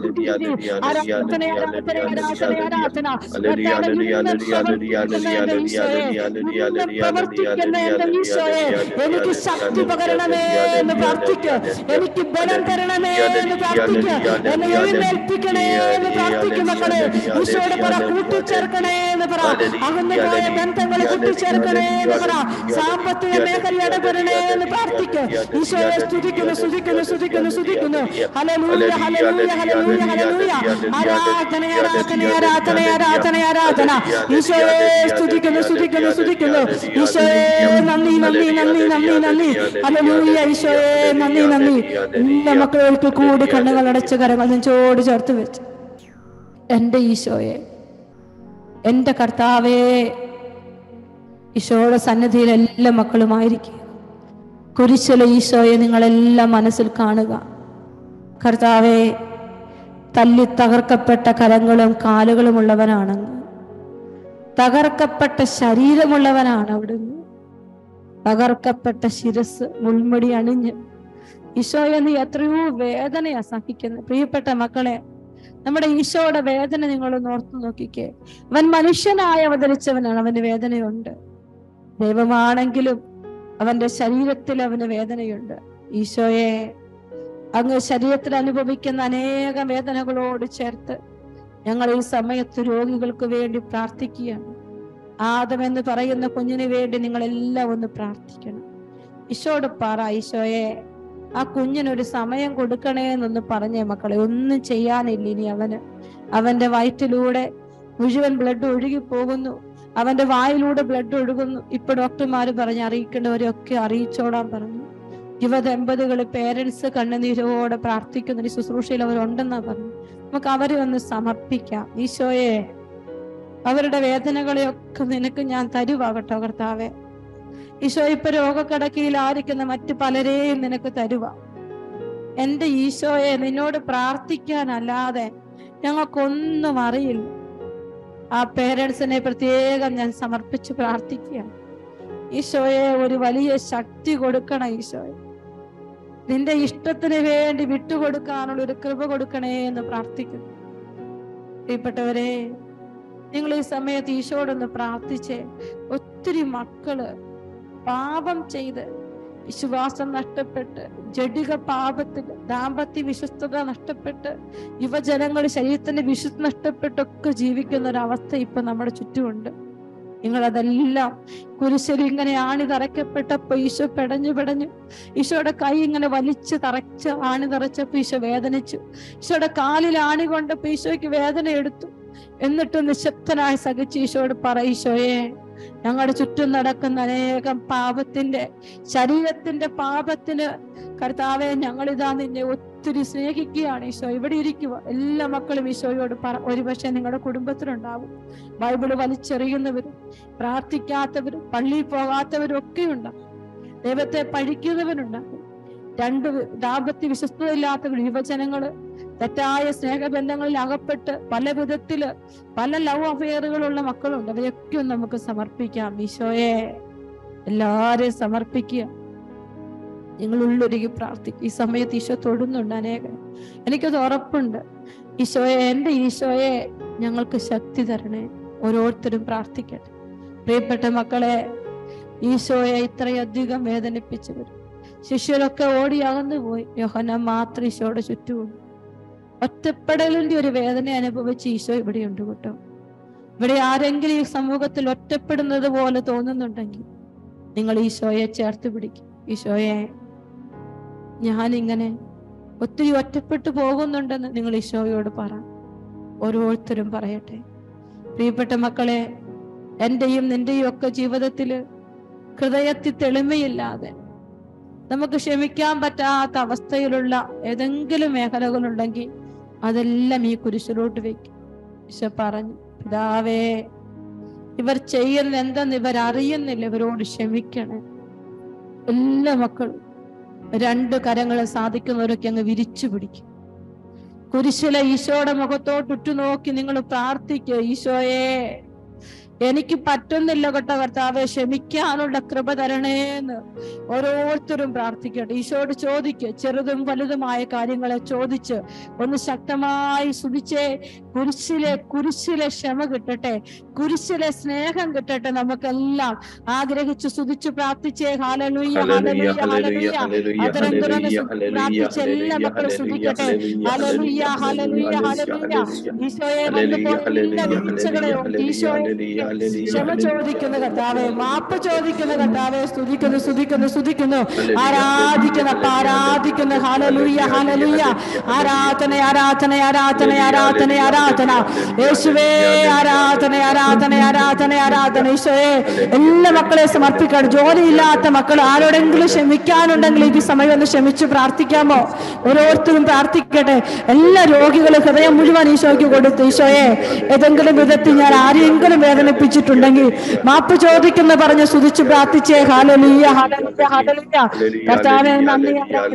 ആരാധന ആരാധന ആരാധന ആരാധന hallelujah hallelujah hallelujah hallelujah hallelujah പ്രവർത്തിക്കുന്ന എന്റെ ഈശോയെ എനിക്ക് ശക്തി പകരണമേ എന്ന് പ്രാർത്ഥിക്കുക എനിക്ക് ബലം തരണമേ എന്ന് പ്രാർത്ഥിക്കുക എന്നെ എഴുന്നേൽപ്പിക്കണേ എന്ന് പ്രാർത്ഥിക്കും മക്കളെ ഈശോയോട് പറ കൂട്ടിച്ചേർക്കണേ എന്ന് പറ അകന്നു പോയ ബന്ധങ്ങളെ കൂട്ടിച്ചേർക്കണേ എന്ന് പറ സാമ്പത്തിക മേഖല ഇടപെടണേ എന്ന് പ്രാർത്ഥിക്കുക ഈശോയെ സ്തുതിക്കുന്നു സ്തുതിക്കുന്നു സ്തുതിക്കുന്നു സ്തുതിക്കുന്നു ഹല്ലേലൂയ ഹല്ലേലൂയ ഹല്ലേലൂയ ഹല്ലേലൂയ ആരാധന ആരാധന ആരാധന ആരാധന ആരാധന ഈശോയെ സ്തുതിക്കുന്നു സ്തുതിക്കുന്നു സ്തുതിക്കുന്നു ഈശോയെ നന്ദി നന്ദി നന്ദി നന്ദി നന്ദി ഹല്ലേലൂയ ഈശോയെ നന്ദി നന്ദി എല്ലാ മക്കൾക്ക് കൂടി കണ്ണുകൾ അടച്ച് കരങ്ങൾ നെഞ്ചോട് ചേർത്ത് വെച്ച് എൻ്റെ ഈശോയെ എൻ്റെ കർത്താവേ ഈശോയുടെ സന്നിധിയിൽ എല്ലാ മക്കളുമായിരിക്കുക കുരിശിലെ ഈശോയെ നിങ്ങളെല്ലാം മനസ്സിൽ കാണുക കർത്താവെ തല്ലി തകർക്കപ്പെട്ട കരങ്ങളും കാലുകളും ഉള്ളവനാണെന്ന് തകർക്കപ്പെട്ട ശരീരമുള്ളവനാണ് അവിടുന്ന് തകർക്കപ്പെട്ട ശിരസ് മുൾമുടി അണിഞ്ഞ് ഈശോയെ നീ എത്രയോ വേദനയാ സഹിക്കുന്നത് പ്രിയപ്പെട്ട മക്കളെ നമ്മുടെ ഈശോയുടെ വേദന നിങ്ങളൊന്ന് ഓർത്തു നോക്കിക്കേ അവൻ മനുഷ്യനായി അവതരിച്ചവനാണ് അവന് വേദനയുണ്ട് ദൈവമാണെങ്കിലും അവന്റെ ശരീരത്തിൽ അവന് വേദനയുണ്ട് ഈശോയെ അങ്ങ് ശരീരത്തിൽ അനുഭവിക്കുന്ന അനേകം വേദനകളോട് ചേർത്ത് ഞങ്ങൾ ഈ സമയത്ത് രോഗികൾക്ക് വേണ്ടി പ്രാർത്ഥിക്കുകയാണ് ആദം എന്ന് പറയുന്ന കുഞ്ഞിന് വേണ്ടി നിങ്ങൾ എല്ലാം ഒന്ന് പ്രാർത്ഥിക്കണം ഈശോട് പറ ഈശോയെ ആ കുഞ്ഞിനൊരു സമയം കൊടുക്കണേ എന്നൊന്ന് പറഞ്ഞേ മക്കളെ ഒന്നും ചെയ്യാനില്ല ഇനി അവന് അവന്റെ വയറ്റിലൂടെ മുഴുവൻ ബ്ലഡ് ഒഴുകി പോകുന്നു അവന്റെ വായിലൂടെ ബ്ലഡ് ഒഴുകുന്നു ഇപ്പൊ ഡോക്ടർമാര് പറഞ്ഞ് അറിയിക്കേണ്ടവരെയൊക്കെ അറിയിച്ചോടാൻ പറഞ്ഞു യുവദമ്പതികള് പേരൻസ് കണ്ണുനീരോടെ പ്രാർത്ഥിക്കുന്ന ഒരു ശുശ്രൂഷയിൽ അവരുണ്ടെന്നാ പറഞ്ഞു നമുക്ക് അവരെ ഒന്ന് സമർപ്പിക്കാം ഈശോയെ അവരുടെ വേദനകളെയൊക്കെ നിനക്ക് ഞാൻ തരുവാകട്ടോ കർത്താവെ ഈശോ ഇപ്പൊ രോഗക്കടക്കയിലായിരിക്കുന്ന മറ്റു പലരെയും നിനക്ക് തരുക എന്റെ ഈശോയെ നിന്നോട് പ്രാർത്ഥിക്കാനല്ലാതെ ഞങ്ങൾക്കൊന്നും അറിയില്ല ആ പേരൻസിനെ പ്രത്യേകം ഞാൻ സമർപ്പിച്ച് പ്രാർത്ഥിക്കുകയാണ് ഈശോയെ ഒരു വലിയ ശക്തി കൊടുക്കണം ഈശോയെ നിന്റെ ഇഷ്ടത്തിന് വേണ്ടി വിട്ടുകൊടുക്കാനുള്ള ഒരു കൃപ കൊടുക്കണേ എന്ന് പ്രാർത്ഥിക്കുന്നു പ്രിയപ്പെട്ടവരെ നിങ്ങൾ ഈ സമയത്ത് ഈശോടൊന്ന് പ്രാർത്ഥിച്ചേ ഒത്തിരി മക്കള് പാപം ചെയ്ത് വിശ്വാസം നഷ്ടപ്പെട്ട് ജഡിക പാപത്തിൽ ദാമ്പത്യ വിശ്വസ്തത നഷ്ടപ്പെട്ട് യുവജനങ്ങൾ ശരീരത്തിന്റെ വിശുദ്ധ നഷ്ടപ്പെട്ടൊക്കെ ജീവിക്കുന്ന ഒരു അവസ്ഥ ഇപ്പൊ നമ്മുടെ ചുറ്റുമുണ്ട് നിങ്ങൾ അതെല്ലാം കുരിശിൽ ഇങ്ങനെ ആണി തറയ്ക്കപ്പെട്ടപ്പോ ഈശോ പെടഞ്ഞു പെടഞ്ഞു ഈശോയുടെ കൈ ഇങ്ങനെ വലിച്ച് തറച്ച് ആണി തറച്ചപ്പോ ഈശോ വേദനിച്ചു ഈശോയുടെ കാലിൽ ആണി കൊണ്ടപ്പോ ഈശോയ്ക്ക് വേദന എടുത്തു എന്നിട്ട് നിശബ്ദനായി സഹിച്ച് ഈശോയോട് പറ ഈശോയെ ഞങ്ങളുടെ ചുറ്റും നടക്കുന്ന അനേകം പാപത്തിന്റെ ശരീരത്തിന്റെ പാപത്തിന് കർത്താവെ ഞങ്ങളിതാ നിന്നെ ഒത്തിരി സ്നേഹിക്കുകയാണ് ഈശോ ഇവിടെ ഇരിക്കുക എല്ലാ മക്കളും ഈശോയോട് പറ ഒരുപക്ഷെ നിങ്ങളുടെ കുടുംബത്തിലുണ്ടാവും ബൈബിള് വലിച്ചെറിയുന്നവരും പ്രാർത്ഥിക്കാത്തവരും പള്ളിയിൽ പോകാത്തവരും ഒക്കെ ഉണ്ടാവും ദൈവത്തെ പഴിക്കുന്നവരുണ്ടാകും രണ്ട് വി- ദാമ്പത്യ വിശ്വസ്തയില്ലാത്തവർ യുവജനങ്ങള് തെറ്റായ സ്നേഹബന്ധങ്ങളിൽ അകപ്പെട്ട് പല വിധത്തില് പല ലവ് അഫെയറുകളുള്ള മക്കളുണ്ട് അവരെയൊക്കെ ഒന്ന് നമുക്ക് സമർപ്പിക്കാം ഈശോയെ എല്ലാരെയും സമർപ്പിക്കുക നിങ്ങൾ ഉള്ളൊരുക്കി പ്രാർത്ഥിക്കും ഈ സമയത്ത് ഈശോ തൊടുന്നുണ്ട് അനേകം എനിക്കത് ഉറപ്പുണ്ട് ഈശോയെ എൻ്റെ ഈശോയെ ഞങ്ങൾക്ക് ശക്തി തരണേ ഓരോരുത്തരും പ്രാർത്ഥിക്കട്ടെ പ്രിയപ്പെട്ട മക്കളെ ഈശോയെ ഇത്രയധികം വേദനിപ്പിച്ചവർ ശിഷ്യരൊക്കെ ഓടി അകന്നു പോയി യോഹന മാത്രം ഈശോയുടെ ചുറ്റുമുണ്ട് ഒറ്റപ്പെടലിന്റെ ഒരു വേദന അനുഭവിച്ച് ഈശോ ഇവിടെയുണ്ട് കേട്ടോ ഇവിടെ ആരെങ്കിലും ഈ സമൂഹത്തിൽ ഒറ്റപ്പെടുന്നത് പോലെ തോന്നുന്നുണ്ടെങ്കിൽ നിങ്ങൾ ഈശോയെ ചേർത്ത് പിടിക്കും ഈശോയെ ഞാനിങ്ങനെ ഒത്തിരി ഒറ്റപ്പെട്ടു പോകുന്നുണ്ടെന്ന് നിങ്ങൾ ഈശോയോട് പറ ഓരോരുത്തരും പറയട്ടെ പ്രിയപ്പെട്ട മക്കളെ എന്റെയും നിന്റെയും ഒക്കെ ജീവിതത്തില് ഹൃദയത്തിൽ തെളിമയില്ലാതെ നമുക്ക് ക്ഷമിക്കാൻ പറ്റാത്ത അവസ്ഥയിലുള്ള ഏതെങ്കിലും മേഖലകളുണ്ടെങ്കിൽ അതെല്ലാം ഈ കുരിശിലോട്ട് വെക്കും ഈശോ പറഞ്ഞു പിതാവേ ഇവർ ചെയ്യുന്ന എന്തെന്ന് ഇവർ അറിയുന്നില്ല ഇവരോട് ക്ഷമിക്കണേ എല്ലാ മക്കളും രണ്ട് കരങ്ങളെ സാധിക്കുന്നവരൊക്കെ അങ്ങ് വിരിച്ചു പിടിക്കും കുരിശിലെ ഈശോയുടെ മുഖത്തോട്ട് ഉറ്റുനോക്കി നിങ്ങൾ പ്രാർത്ഥിക്കുക ഈശോയെ എനിക്ക് പറ്റുന്നില്ല കേട്ടോ കർത്താവെ ക്ഷമിക്കാനുള്ള കൃപ തരണേന്ന് ഓരോരുത്തരും പ്രാർത്ഥിക്കട്ടെ ഈശോയോട് ചോദിക്കുക ചെറുതും വലുതുമായ കാര്യങ്ങളെ ചോദിച്ച് ഒന്ന് ശക്തമായി സുതിച്ചേ കുരിശിലെ കുരിശിലെ ക്ഷമ കിട്ടട്ടെ കുരിശിലെ സ്നേഹം കിട്ടട്ടെ നമുക്കെല്ലാം ആഗ്രഹിച്ച് സുതിച്ച് പ്രാർത്ഥിച്ചേ ഹാലലുയ്യ ഹല്ലേലൂയ ഹാലലുയ്യ ഹല്ലേലൂയ ഹാലലുയ്യ ഹല്ലേലൂയ അതരം തുറന്ന് ഹല്ലേലൂയ പ്രാർത്ഥിച്ച് എല്ലാ മക്കളും ശ്രദ്ധിക്കട്ടെ ഹല്ലേലൂയ ഹല്ലേലൂയ ഹല്ലേലൂയ ഈശോയെ വന്നുപോയ എല്ലാ വീഴ്ചകളെയും ഈശോയെ ക്ഷമ ചോദിക്കുന്ന കർത്താവെ മാപ്പ് ചോദിക്കുന്ന കർത്താവെ സ്തുതിക്കുന്നു സ്തുതിക്കുന്നു സ്തുതിക്കുന്നു ആരാധിക്കുന്ന അപ്പ ആരാധിക്കുന്ന ഹാലലൂയ ഹാലലൂയ ആരാധന ആരാധന ആരാധന ആരാധന ആരാധന യേശുവേ ആരാധന ആരാധന ആരാധന ആരാധന ഈശോയെ എല്ലാ മക്കളെ സമർപ്പിക്കണം ജോലിയില്ലാത്ത മക്കൾ ആരോടെങ്കിലും ക്ഷമിക്കാനുണ്ടെങ്കിൽ ഈ സമയം ഒന്ന് ക്ഷമിച്ച് പ്രാർത്ഥിക്കാമോ ഓരോരുത്തരും പ്രാർത്ഥിക്കട്ടെ എല്ലാ രോഗികളും ഹൃദയം മുഴുവൻ ഈശോയ്ക്ക് കൊടുത്തു ഈശോയെ ഏതെങ്കിലും വിധത്തിൽ ഞാൻ ആരെങ്കിലും വേദനിപ്പിച്ചിട്ടുണ്ടെങ്കിൽ മാപ്പ് ചോദിക്കുന്ന പറഞ്ഞ് സ്തുതിച്ച് പ്രാർത്ഥിച്ചേ ഹാലലീയ ഹാലലീയ ഹാലലീയ കർത്താവേ നന്ദി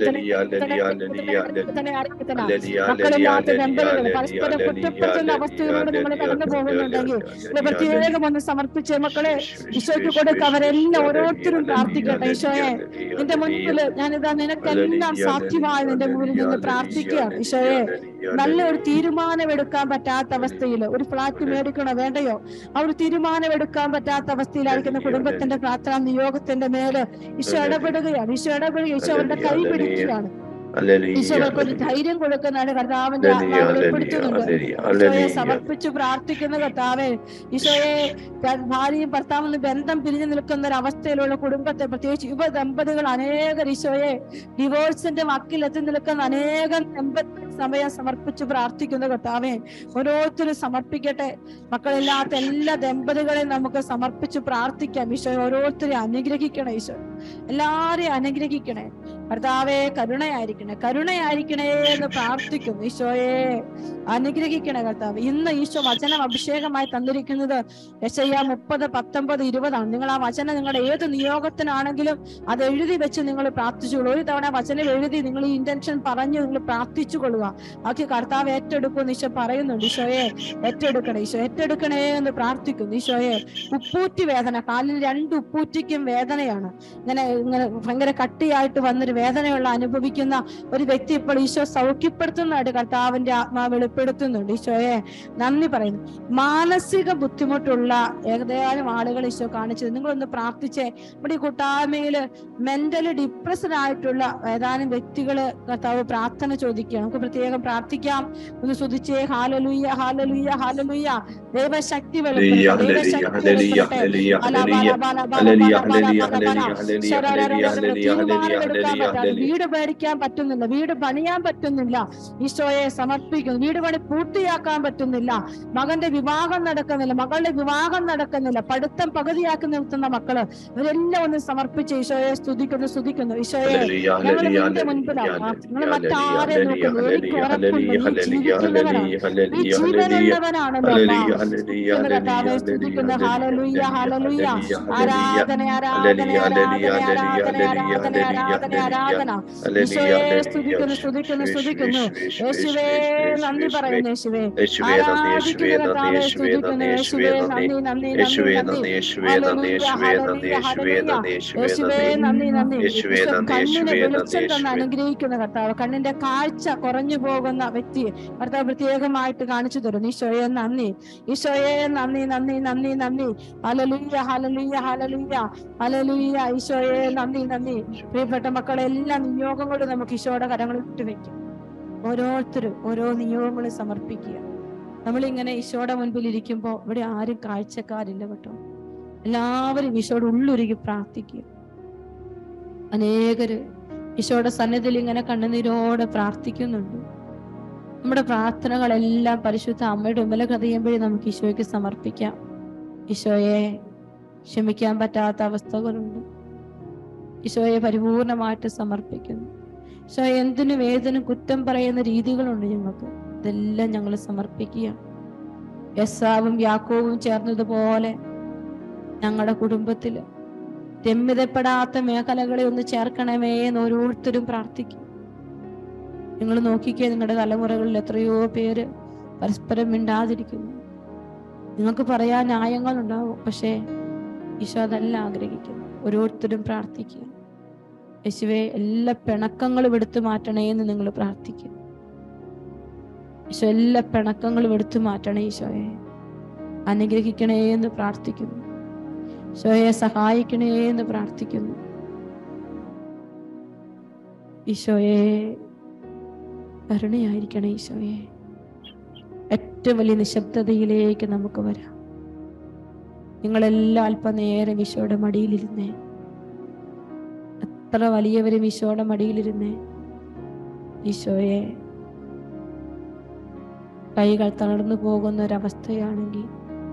മക്കളില്ലാത്ത നമ്പറുകൾ പരസ്പരം കുറ്റപ്പെടുത്തുന്ന അവസ്ഥയിലൂടെ നമ്മൾ കടന്നു പോകുന്നുണ്ടെങ്കിൽ ഇത് പ്രത്യേകം ഒന്ന് സമർപ്പിച്ചേ മക്കളെ ഈശോയ്ക്ക് കൊടുക്ക അവരെല്ലാം ഓരോരുത്തരും പ്രാർത്ഥിക്കട്ടെ ഈശോയെ നിന്റെ മുൻപില് ഞാനിതാ നിനക്കെല്ലാം സാധ്യമായി നിന്റെ മുമ്പിൽ നിന്ന് പ്രാർത്ഥിക്കുകയാണ് ഈശോയെ നല്ല ഒരു തീരുമാനം എടുക്കാൻ പറ്റാത്ത അവസ്ഥയിൽ ഒരു ഫ്ലാറ്റ് മേടിക്കണോ വേണ്ടയോ ആ ഒരു തീരുമാനം എടുക്കാൻ പറ്റാത്ത അവസ്ഥയിലായിരിക്കുന്ന കുടുംബത്തിന്റെ പ്രാർത്ഥന നിയോഗത്തിന്റെ മേല് ഈശോ ഇടപെടുകയാണ് ഈശോ ഇടപെടുക ഈശോ അവരുടെ കൈ പിടിക്കുകയാണ് ഈശോകൾക്ക് ഒരു ധൈര്യം കൊടുക്കുന്നതാണ് കർത്താവിന്റെ ആത്മാവ് വെളിപ്പെടുത്തുന്നുണ്ട് ഈശോയെ സമർപ്പിച്ചു പ്രാർത്ഥിക്കുന്ന കർത്താവെ ഈശോയെ ക- ഭാര്യയും ഭർത്താവും തമ്മിൽ ബന്ധം പിരിഞ്ഞു നിൽക്കുന്ന ഒരു അവസ്ഥയിലുള്ള കുടുംബത്തെ പ്രത്യേകിച്ച് യുവ ദമ്പതികൾ അനേകം ഈശോയെ ഡിവോഴ്സിന്റെ വക്കിൽ എത്തി നിൽക്കുന്ന അനേകം ദമ്പതി സമയം സമർപ്പിച്ചു പ്രാർത്ഥിക്കുന്ന കർത്താവെ ഓരോരുത്തരും സമർപ്പിക്കട്ടെ മക്കളില്ലാത്ത എല്ലാ ദമ്പതികളെയും നമുക്ക് സമർപ്പിച്ചു പ്രാർത്ഥിക്കാം ഈശോ ഓരോരുത്തരെയും അനുഗ്രഹിക്കണേ ഈശോ എല്ലാരെയും അനുഗ്രഹിക്കണേ കർത്താവെ കരുണയായിരിക്കണേ കരുണയായിരിക്കണേ എന്ന് പ്രാർത്ഥിക്കുന്നു ഈശോയെ അനുഗ്രഹിക്കണേ കർത്താവ് ഇന്ന് ഈശോ വചനം അഭിഷേകമായി തന്നിരിക്കുന്നത് യശയ്യ മുപ്പത് പത്തൊമ്പത് ഇരുപതാണ് നിങ്ങൾ ആ വചനം നിങ്ങളുടെ ഏത് നിയോഗത്തിനാണെങ്കിലും അത് എഴുതി വെച്ച് നിങ്ങൾ പ്രാർത്ഥിച്ചുകൊള്ളൂ ഒരു തവണ വചനം എഴുതി നിങ്ങൾ ഈ ഇന്റൻഷൻ പറഞ്ഞ് നിങ്ങൾ പ്രാർത്ഥിച്ചു കൊള്ളുക ബാക്കി കർത്താവ് ഏറ്റെടുക്കുമെന്ന് ഈശോ പറയുന്നുണ്ട് ഈശോയെ ഏറ്റെടുക്കണേ ഈശോ ഏറ്റെടുക്കണേ എന്ന് പ്രാർത്ഥിക്കുന്നു ഈശോയെ ഉപ്പൂറ്റി വേദന കാലിൽ രണ്ട് ഉപ്പൂറ്റിക്കും വേദനയാണ് ഇങ്ങനെ ഇങ്ങനെ ഭയങ്കര കട്ടിയായിട്ട് വന്നൊരു വേദനയുള്ള അനുഭവിക്കുന്ന ഒരു വ്യക്തി ഇപ്പോൾ ഈശോ സൗഖ്യപ്പെടുത്തുന്നതായിട്ട് കർത്താവിന്റെ ആത്മാവ് വെളിപ്പെടുത്തുന്നുണ്ട് ഈശോയെ നന്ദി പറയുന്നു മാനസിക ബുദ്ധിമുട്ടുള്ള ഏകദേശം ആളുകൾ ഈശോ കാണിച്ചത് നിങ്ങളൊന്ന് പ്രാർത്ഥിച്ചേ നമ്മുടെ ഈ കൂട്ടായ്മയില് മെന്റലി ഡിപ്രസ്ഡ് ആയിട്ടുള്ള ഏതാനും വ്യക്തികള് കർത്താവ് പ്രാർത്ഥന ചോദിക്കുക നമുക്ക് പ്രത്യേകം പ്രാർത്ഥിക്കാം ഒന്ന് സ്തുതിച്ചേ ഹാലലുയ്യ ഹാലലുയ്യ ഹാലലുയ്യ ദൈവശക്തി ഹല്ലേലൂയ, വെളിപ്പെടട്ടെ ഹല്ലേലൂയ, ദൈവശക്തി ഹല്ലേലൂയ, വെളിപ്പെടട്ടെ ഹല്ലേലൂയ, അല, ഹല്ലേലൂയ, ബല, ബല, ഹല്ലേലൂയ, ബല, ബല, ഹല്ലേലൂയ, ബല, ബല, ഹല്ലേലൂയ, ബല, ഹല്ലേലൂയ, തീരുമാനം ഹല്ലേലൂയ, വീട് മേടിക്കാൻ പറ്റുന്നില്ല വീട് പണിയാൻ പറ്റുന്നില്ല ഈശോയെ സമർപ്പിക്കുന്നു വീട് പണി പൂർത്തിയാക്കാൻ പറ്റുന്നില്ല മകന്റെ വിവാഹം നടക്കുന്നില്ല മകളുടെ വിവാഹം നടക്കുന്നില്ല പഠിത്തം പകുതിയാക്കി നിർത്തുന്ന മക്കള് ഇവരെല്ലാം ഒന്ന് സമർപ്പിച്ച് ഈശോയെ സ്തുതിക്കുന്നു സ്തുതിക്കുന്നു ഈശോയെ ഹല്ലേലൂയ, ഞങ്ങൾ ഹല്ലേലൂയ, നിന്റെ മുൻപിലാണ് നിങ്ങൾ മറ്റാരെ ഹല്ലേലൂയ, നോക്കുന്നു എനിക്ക് ഹല്ലേലൂയ, ഉറപ്പുണ്ട് നീ ഹല്ലേലൂയ, ജീവിക്കുന്നവനാണ് ഹല്ലേലൂയ, നീ ഹല്ലേലൂയ, ഹല്ലേലൂയ, ജീവനുള്ളവനാണല്ലോ അമ്മ. ഹല്ലേലൂയ, ഹല്ലേലൂയ, എന്ന് കർത്താവെ ഹല്ലേലൂയ, സ്തുതിക്കുന്നു ഹല്ലേലൂയ, ഹാലലൂയ ഹാലലൂയ ഹല്ലേലൂയ, ആരാധന ആരാധന ഹല്ലേലൂയ, ആരാധന ഹല്ലേലൂയ, ആരാധന ഹല്ലേലൂയ, ആരാധന ഹല്ലേലൂയ, ആരാധന ഹല്ലേലൂയ, ഈശോയെ ഹല്ലേലൂയ, സ്തുതിക്കുന്നു സ്തുതിക്കുന്നു യേശുവേ, സ്തുതിക്കുന്നു യേശുവേ, യേശുവേ നന്ദി യേശുവേ, പറയുന്നു യേശുവേ യേശുവേ നന്ദി, യേശുവേ ആരാധിക്കുന്നു നന്ദി, കർത്താവെ യേശുവേ സ്തുതിക്കുന്നു നന്ദി, യേശുവേ യേശുവേ നന്ദി, നന്ദി നന്ദി യേശുവേ നന്ദി നന്ദി, നന്ദി യേശുവേ നന്ദി, യേശുവേ നന്ദി, യേശുവേ നന്ദി, യേശുവേ യേശുവേ നന്ദി, നന്ദി നന്ദി യേശുവേ ഈശോ നന്ദി, കണ്ണിന് യേശുവേ വെളിച്ചം നന്ദി, തന്ന് യേശുവേ. അനുഗ്രഹിക്കുന്ന കർത്താവ് കണ്ണിന്റെ കാഴ്ച കുറഞ്ഞു പോകുന്ന വ്യക്തി കർത്താവ് പ്രത്യേകമായിട്ട് കാണിച്ചു തരുന്നു ഈശോയെ നന്ദി ഈശോയെ നന്ദി നന്ദി നന്ദി നന്ദി ഹലലുയ്യ ഹലലുയ്യ ഹലലുയ്യ ഹലലുയ്യ ഈശോയെ നന്ദി നന്ദി പ്രിയപ്പെട്ട മക്കളെ എല്ലാ നിയോഗങ്ങളും നമുക്ക് ഈശോയുടെ കരങ്ങളിൽ വിട്ടുവെക്കും ഓരോരുത്തരും ഓരോ നിയോഗങ്ങളും സമർപ്പിക്കുക നമ്മളിങ്ങനെ ഈശോയുടെ മുൻപിൽ ഇരിക്കുമ്പോൾ ഇവിടെ ആരും കാഴ്ചക്കാരില്ല കേട്ടോ എല്ലാവരും ഈശോയുടെ ഉള്ളുരുകി പ്രാർത്ഥിക്കുക അനേകര് ഈശോയുടെ സന്നിധിയിൽ ഇങ്ങനെ കണ്ണുനീരോടെ പ്രാർത്ഥിക്കുന്നുണ്ട് നമ്മുടെ പ്രാർത്ഥനകളെല്ലാം പരിശുദ്ധ അമ്മയുടെ ഉമ്മല കഥയുമ്പോഴേ നമുക്ക് ഈശോയ്ക്ക് സമർപ്പിക്കാം ഈശോയെ ക്ഷമിക്കാൻ പറ്റാത്ത അവസ്ഥകളുണ്ട് ഈശോയെ പരിപൂർണമായിട്ട് സമർപ്പിക്കുന്നു ഈശോ എന്തിനും ഏതിനും കുറ്റം പറയുന്ന രീതികളുണ്ട് ഞങ്ങൾക്ക് ഇതെല്ലാം ഞങ്ങൾ സമർപ്പിക്കുക യസാവും യാക്കോവും ചേർന്നതുപോലെ ഞങ്ങളുടെ കുടുംബത്തില് രമ്യതപ്പെടാത്ത മേഖലകളെ ഒന്ന് ചേർക്കണമേ എന്ന് ഓരോരുത്തരും പ്രാർത്ഥിക്കും നിങ്ങൾ നോക്കിക്കേ നിങ്ങളുടെ തലമുറകളിൽ എത്രയോ പേര് പരസ്പരം മിണ്ടാതിരിക്കുന്നു നിങ്ങൾക്ക് പറയാൻ ന്യായങ്ങളുണ്ടാവും പക്ഷേ ഈശോ അതല്ല ആഗ്രഹിക്കുന്നു ഓരോരുത്തരും പ്രാർത്ഥിക്കുക യേശുവെ എല്ലാ പിണക്കങ്ങളും എടുത്തു മാറ്റണേ എന്ന് നിങ്ങൾ പ്രാർത്ഥിക്കുക ഈശോ എല്ലാ പിണക്കങ്ങളും എടുത്തു മാറ്റണേ ഈശോയെ അനുഗ്രഹിക്കണേ എന്ന് പ്രാർത്ഥിക്കുന്നു ഈശോയെ സഹായിക്കണേ എന്ന് പ്രാർത്ഥിക്കുന്നു ഈശോയെ കരുണയായിരിക്കണേ ഈശോയെ ഏറ്റവും വലിയ നിശബ്ദതയിലേക്ക് നമുക്ക് വരാം നിങ്ങളെല്ലാം അല്പനേരം ഈശോയുടെ മടിയിലിരുന്നേ എത്ര വലിയവരും ഈശോയുടെ മടിയിലിരുന്നേ ഈശോയെ കൈകൾ തളർന്നു പോകുന്ന ഒരവസ്ഥയാണെങ്കിൽ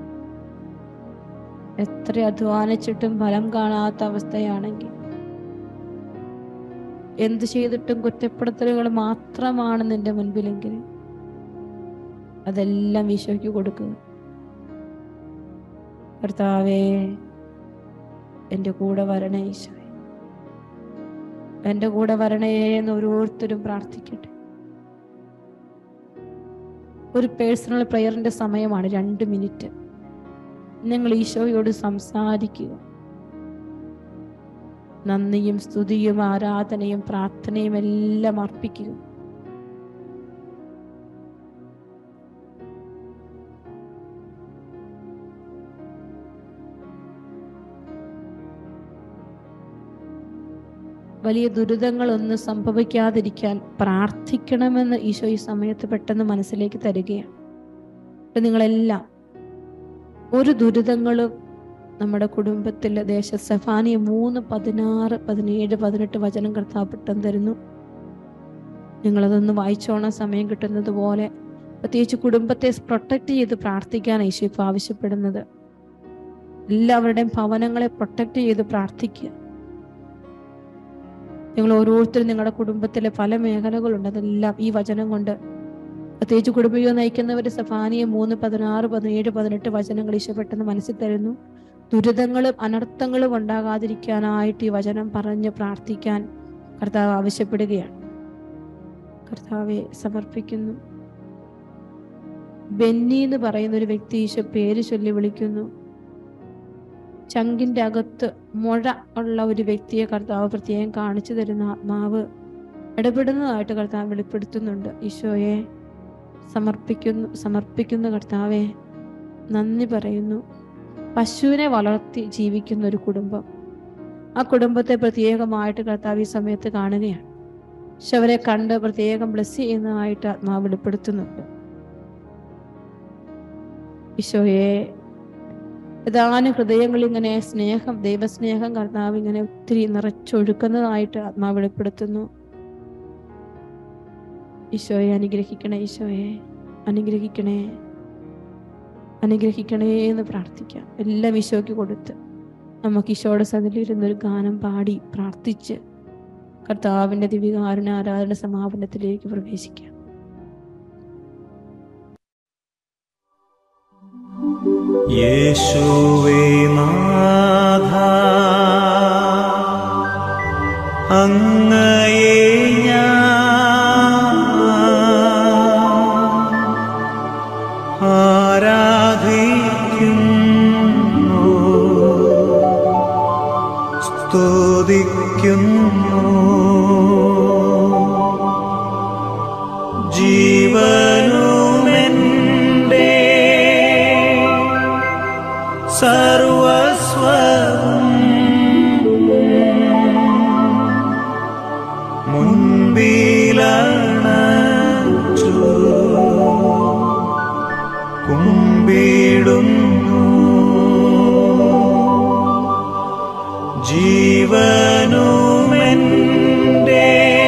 എത്ര അധ്വാനിച്ചിട്ടും ഫലം കാണാത്ത അവസ്ഥയാണെങ്കിൽ എന്തു ചെയ്തിട്ടും കുറ്റപ്പെടുത്തലുകൾ മാത്രമാണ് നിന്റെ മുൻപിലെങ്കിൽ അതെല്ലാം ഈശോയ്ക്ക് കൊടുക്കുക കർത്താവേ എൻ്റെ കൂടെ വരണേ ഈശോയെ എൻ്റെ കൂടെ വരണേ എന്ന് ഓരോരുത്തരും പ്രാർത്ഥിക്കട്ടെ ഒരു പേഴ്സണൽ പ്രെയറിന്റെ സമയമാണ് രണ്ട് മിനിറ്റ് നിങ്ങൾ ഈശോയോട് സംസാരിക്കുക നന്ദിയും സ്തുതിയും ആരാധനയും പ്രാർത്ഥനയും എല്ലാം അർപ്പിക്കുക വലിയ ദുരിതങ്ങളൊന്നും സംഭവിക്കാതിരിക്കാൻ പ്രാർത്ഥിക്കണമെന്ന് ഈശോ ഈ സമയത്ത് പെട്ടെന്ന് മനസ്സിലേക്ക് തരികയാണ് അപ്പൊ നിങ്ങളെല്ലാം ഒരു ദുരിതങ്ങളും നമ്മുടെ കുടുംബത്തിലെ ദേശ സഫാനിയ മൂന്ന് പതിനാറ് പതിനേഴ് പതിനെട്ട് വചനം കർത്താവ് പെട്ടെന്ന് തരുന്നു നിങ്ങളതൊന്ന് വായിച്ചോണ സമയം കിട്ടുന്നത് പോലെ പ്രത്യേകിച്ച് കുടുംബത്തെ പ്രൊട്ടക്ട് ചെയ്ത് പ്രാർത്ഥിക്കാൻ ഈശോ ഇപ്പോൾ ആവശ്യപ്പെടുന്നത് എല്ലാവരുടെയും ഭവനങ്ങളെ പ്രൊട്ടക്ട് ചെയ്ത് പ്രാർത്ഥിക്കുക നിങ്ങൾ ഓരോരുത്തരും നിങ്ങളുടെ കുടുംബത്തിലെ പല മേഖലകളുണ്ട് അതെല്ലാം ഈ വചനം കൊണ്ട് പ്രത്യേകിച്ച് കുടുംബയോ നയിക്കുന്നവർ സഫാനിയെ മൂന്ന് പതിനാറ് പതിനേഴ് പതിനെട്ട് വചനങ്ങൾ ഈശോ പെട്ടെന്ന് മനസ്സിൽ തരുന്നു ദുരിതങ്ങളും അനർത്ഥങ്ങളും ഉണ്ടാകാതിരിക്കാനായിട്ട് ഈ വചനം പറഞ്ഞ് പ്രാർത്ഥിക്കാൻ കർത്താവ് ആവശ്യപ്പെടുകയാണ് കർത്താവെ സമർപ്പിക്കുന്നു ബെന്നി എന്ന് പറയുന്ന ഒരു വ്യക്തി ഈശോ പേര് ചൊല്ലി വിളിക്കുന്നു ചങ്കിന്റെ അകത്ത് മുഴ ഉള്ള ഒരു വ്യക്തിയെ കർത്താവ് പ്രത്യേകം കാണിച്ചു തരുന്ന ആത്മാവ് ഇടപെടുന്നതായിട്ട് കർത്താവ് വെളിപ്പെടുത്തുന്നുണ്ട് ഈശോയെ സമർപ്പിക്കുന്നു സമർപ്പിക്കുന്ന കർത്താവെ നന്ദി പറയുന്നു പശുവിനെ വളർത്തി ജീവിക്കുന്ന ഒരു കുടുംബം ആ കുടുംബത്തെ പ്രത്യേകമായിട്ട് കർത്താവ് ഈ സമയത്ത് കാണുകയാണ് പക്ഷെ അവരെ കണ്ട് പ്രത്യേകം ബ്ലസ് ചെയ്യുന്നതായിട്ട് ആത്മാവ് വെളിപ്പെടുത്തുന്നുണ്ട് ഈശോയെ ഏതാനും ഹൃദയങ്ങളിൽ ഇങ്ങനെ സ്നേഹം ദൈവസ്നേഹം കർത്താവ് ഇങ്ങനെ ഒത്തിരി നിറച്ചൊഴുക്കുന്നതായിട്ട് ആത്മാവ് വെളിപ്പെടുത്തുന്നു ഈശോയെ അനുഗ്രഹിക്കണേ ഈശോയെ അനുഗ്രഹിക്കണേ അനുഗ്രഹിക്കണേ എന്ന് പ്രാർത്ഥിക്കാം എല്ലാം ഈശോയ്ക്ക് കൊടുത്ത് നമുക്ക് ഈശോയുടെ സന്നിധിയിലിരുന്ന് ഒരു ഗാനം പാടി പ്രാർത്ഥിച്ച് കർത്താവിന്റെ ദിവ്യകാരുണ ആരാധന സമാപനത്തിലേക്ക് പ്രവേശിക്കാം യേശുവേ നാഥ അങ്ങയെ ഞാൻ ആരാധിക്കുന്നു സ്തുതിക്കുന്നു ജീവനുമെൻ്റെ സർവസ്വം മുൻപിലണച്ചു കുമ്പിടുന്നു ജീവനുമെൻ്റെ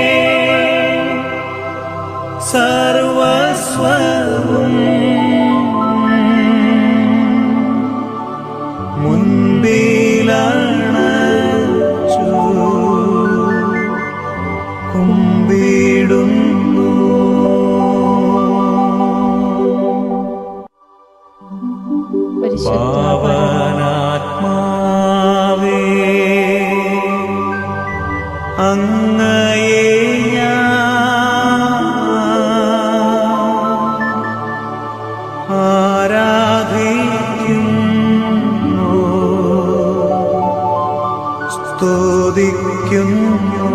സർവസ്വവും മുൻപിലണച്ചു കുമ്പിടുന്നു പരിശുദ്ധ പാവനാത്മാവേ അങ്ങയെ ഞാൻ ആരാധിക്കുന്നു സ്തുതിക്കുന്നു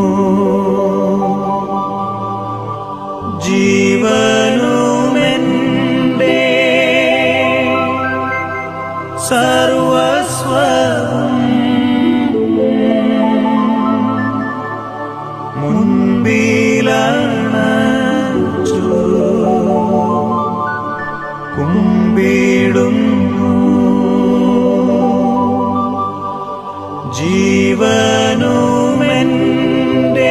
ജീവനുമെൻ്റെ സർവസ്വം മുൻപിലണച്ചു കുമ്പിടുന്നു ജീവനുമെൻ്റെ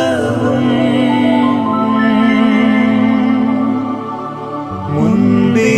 സർവസ്വം മുൻപിലണച്ചു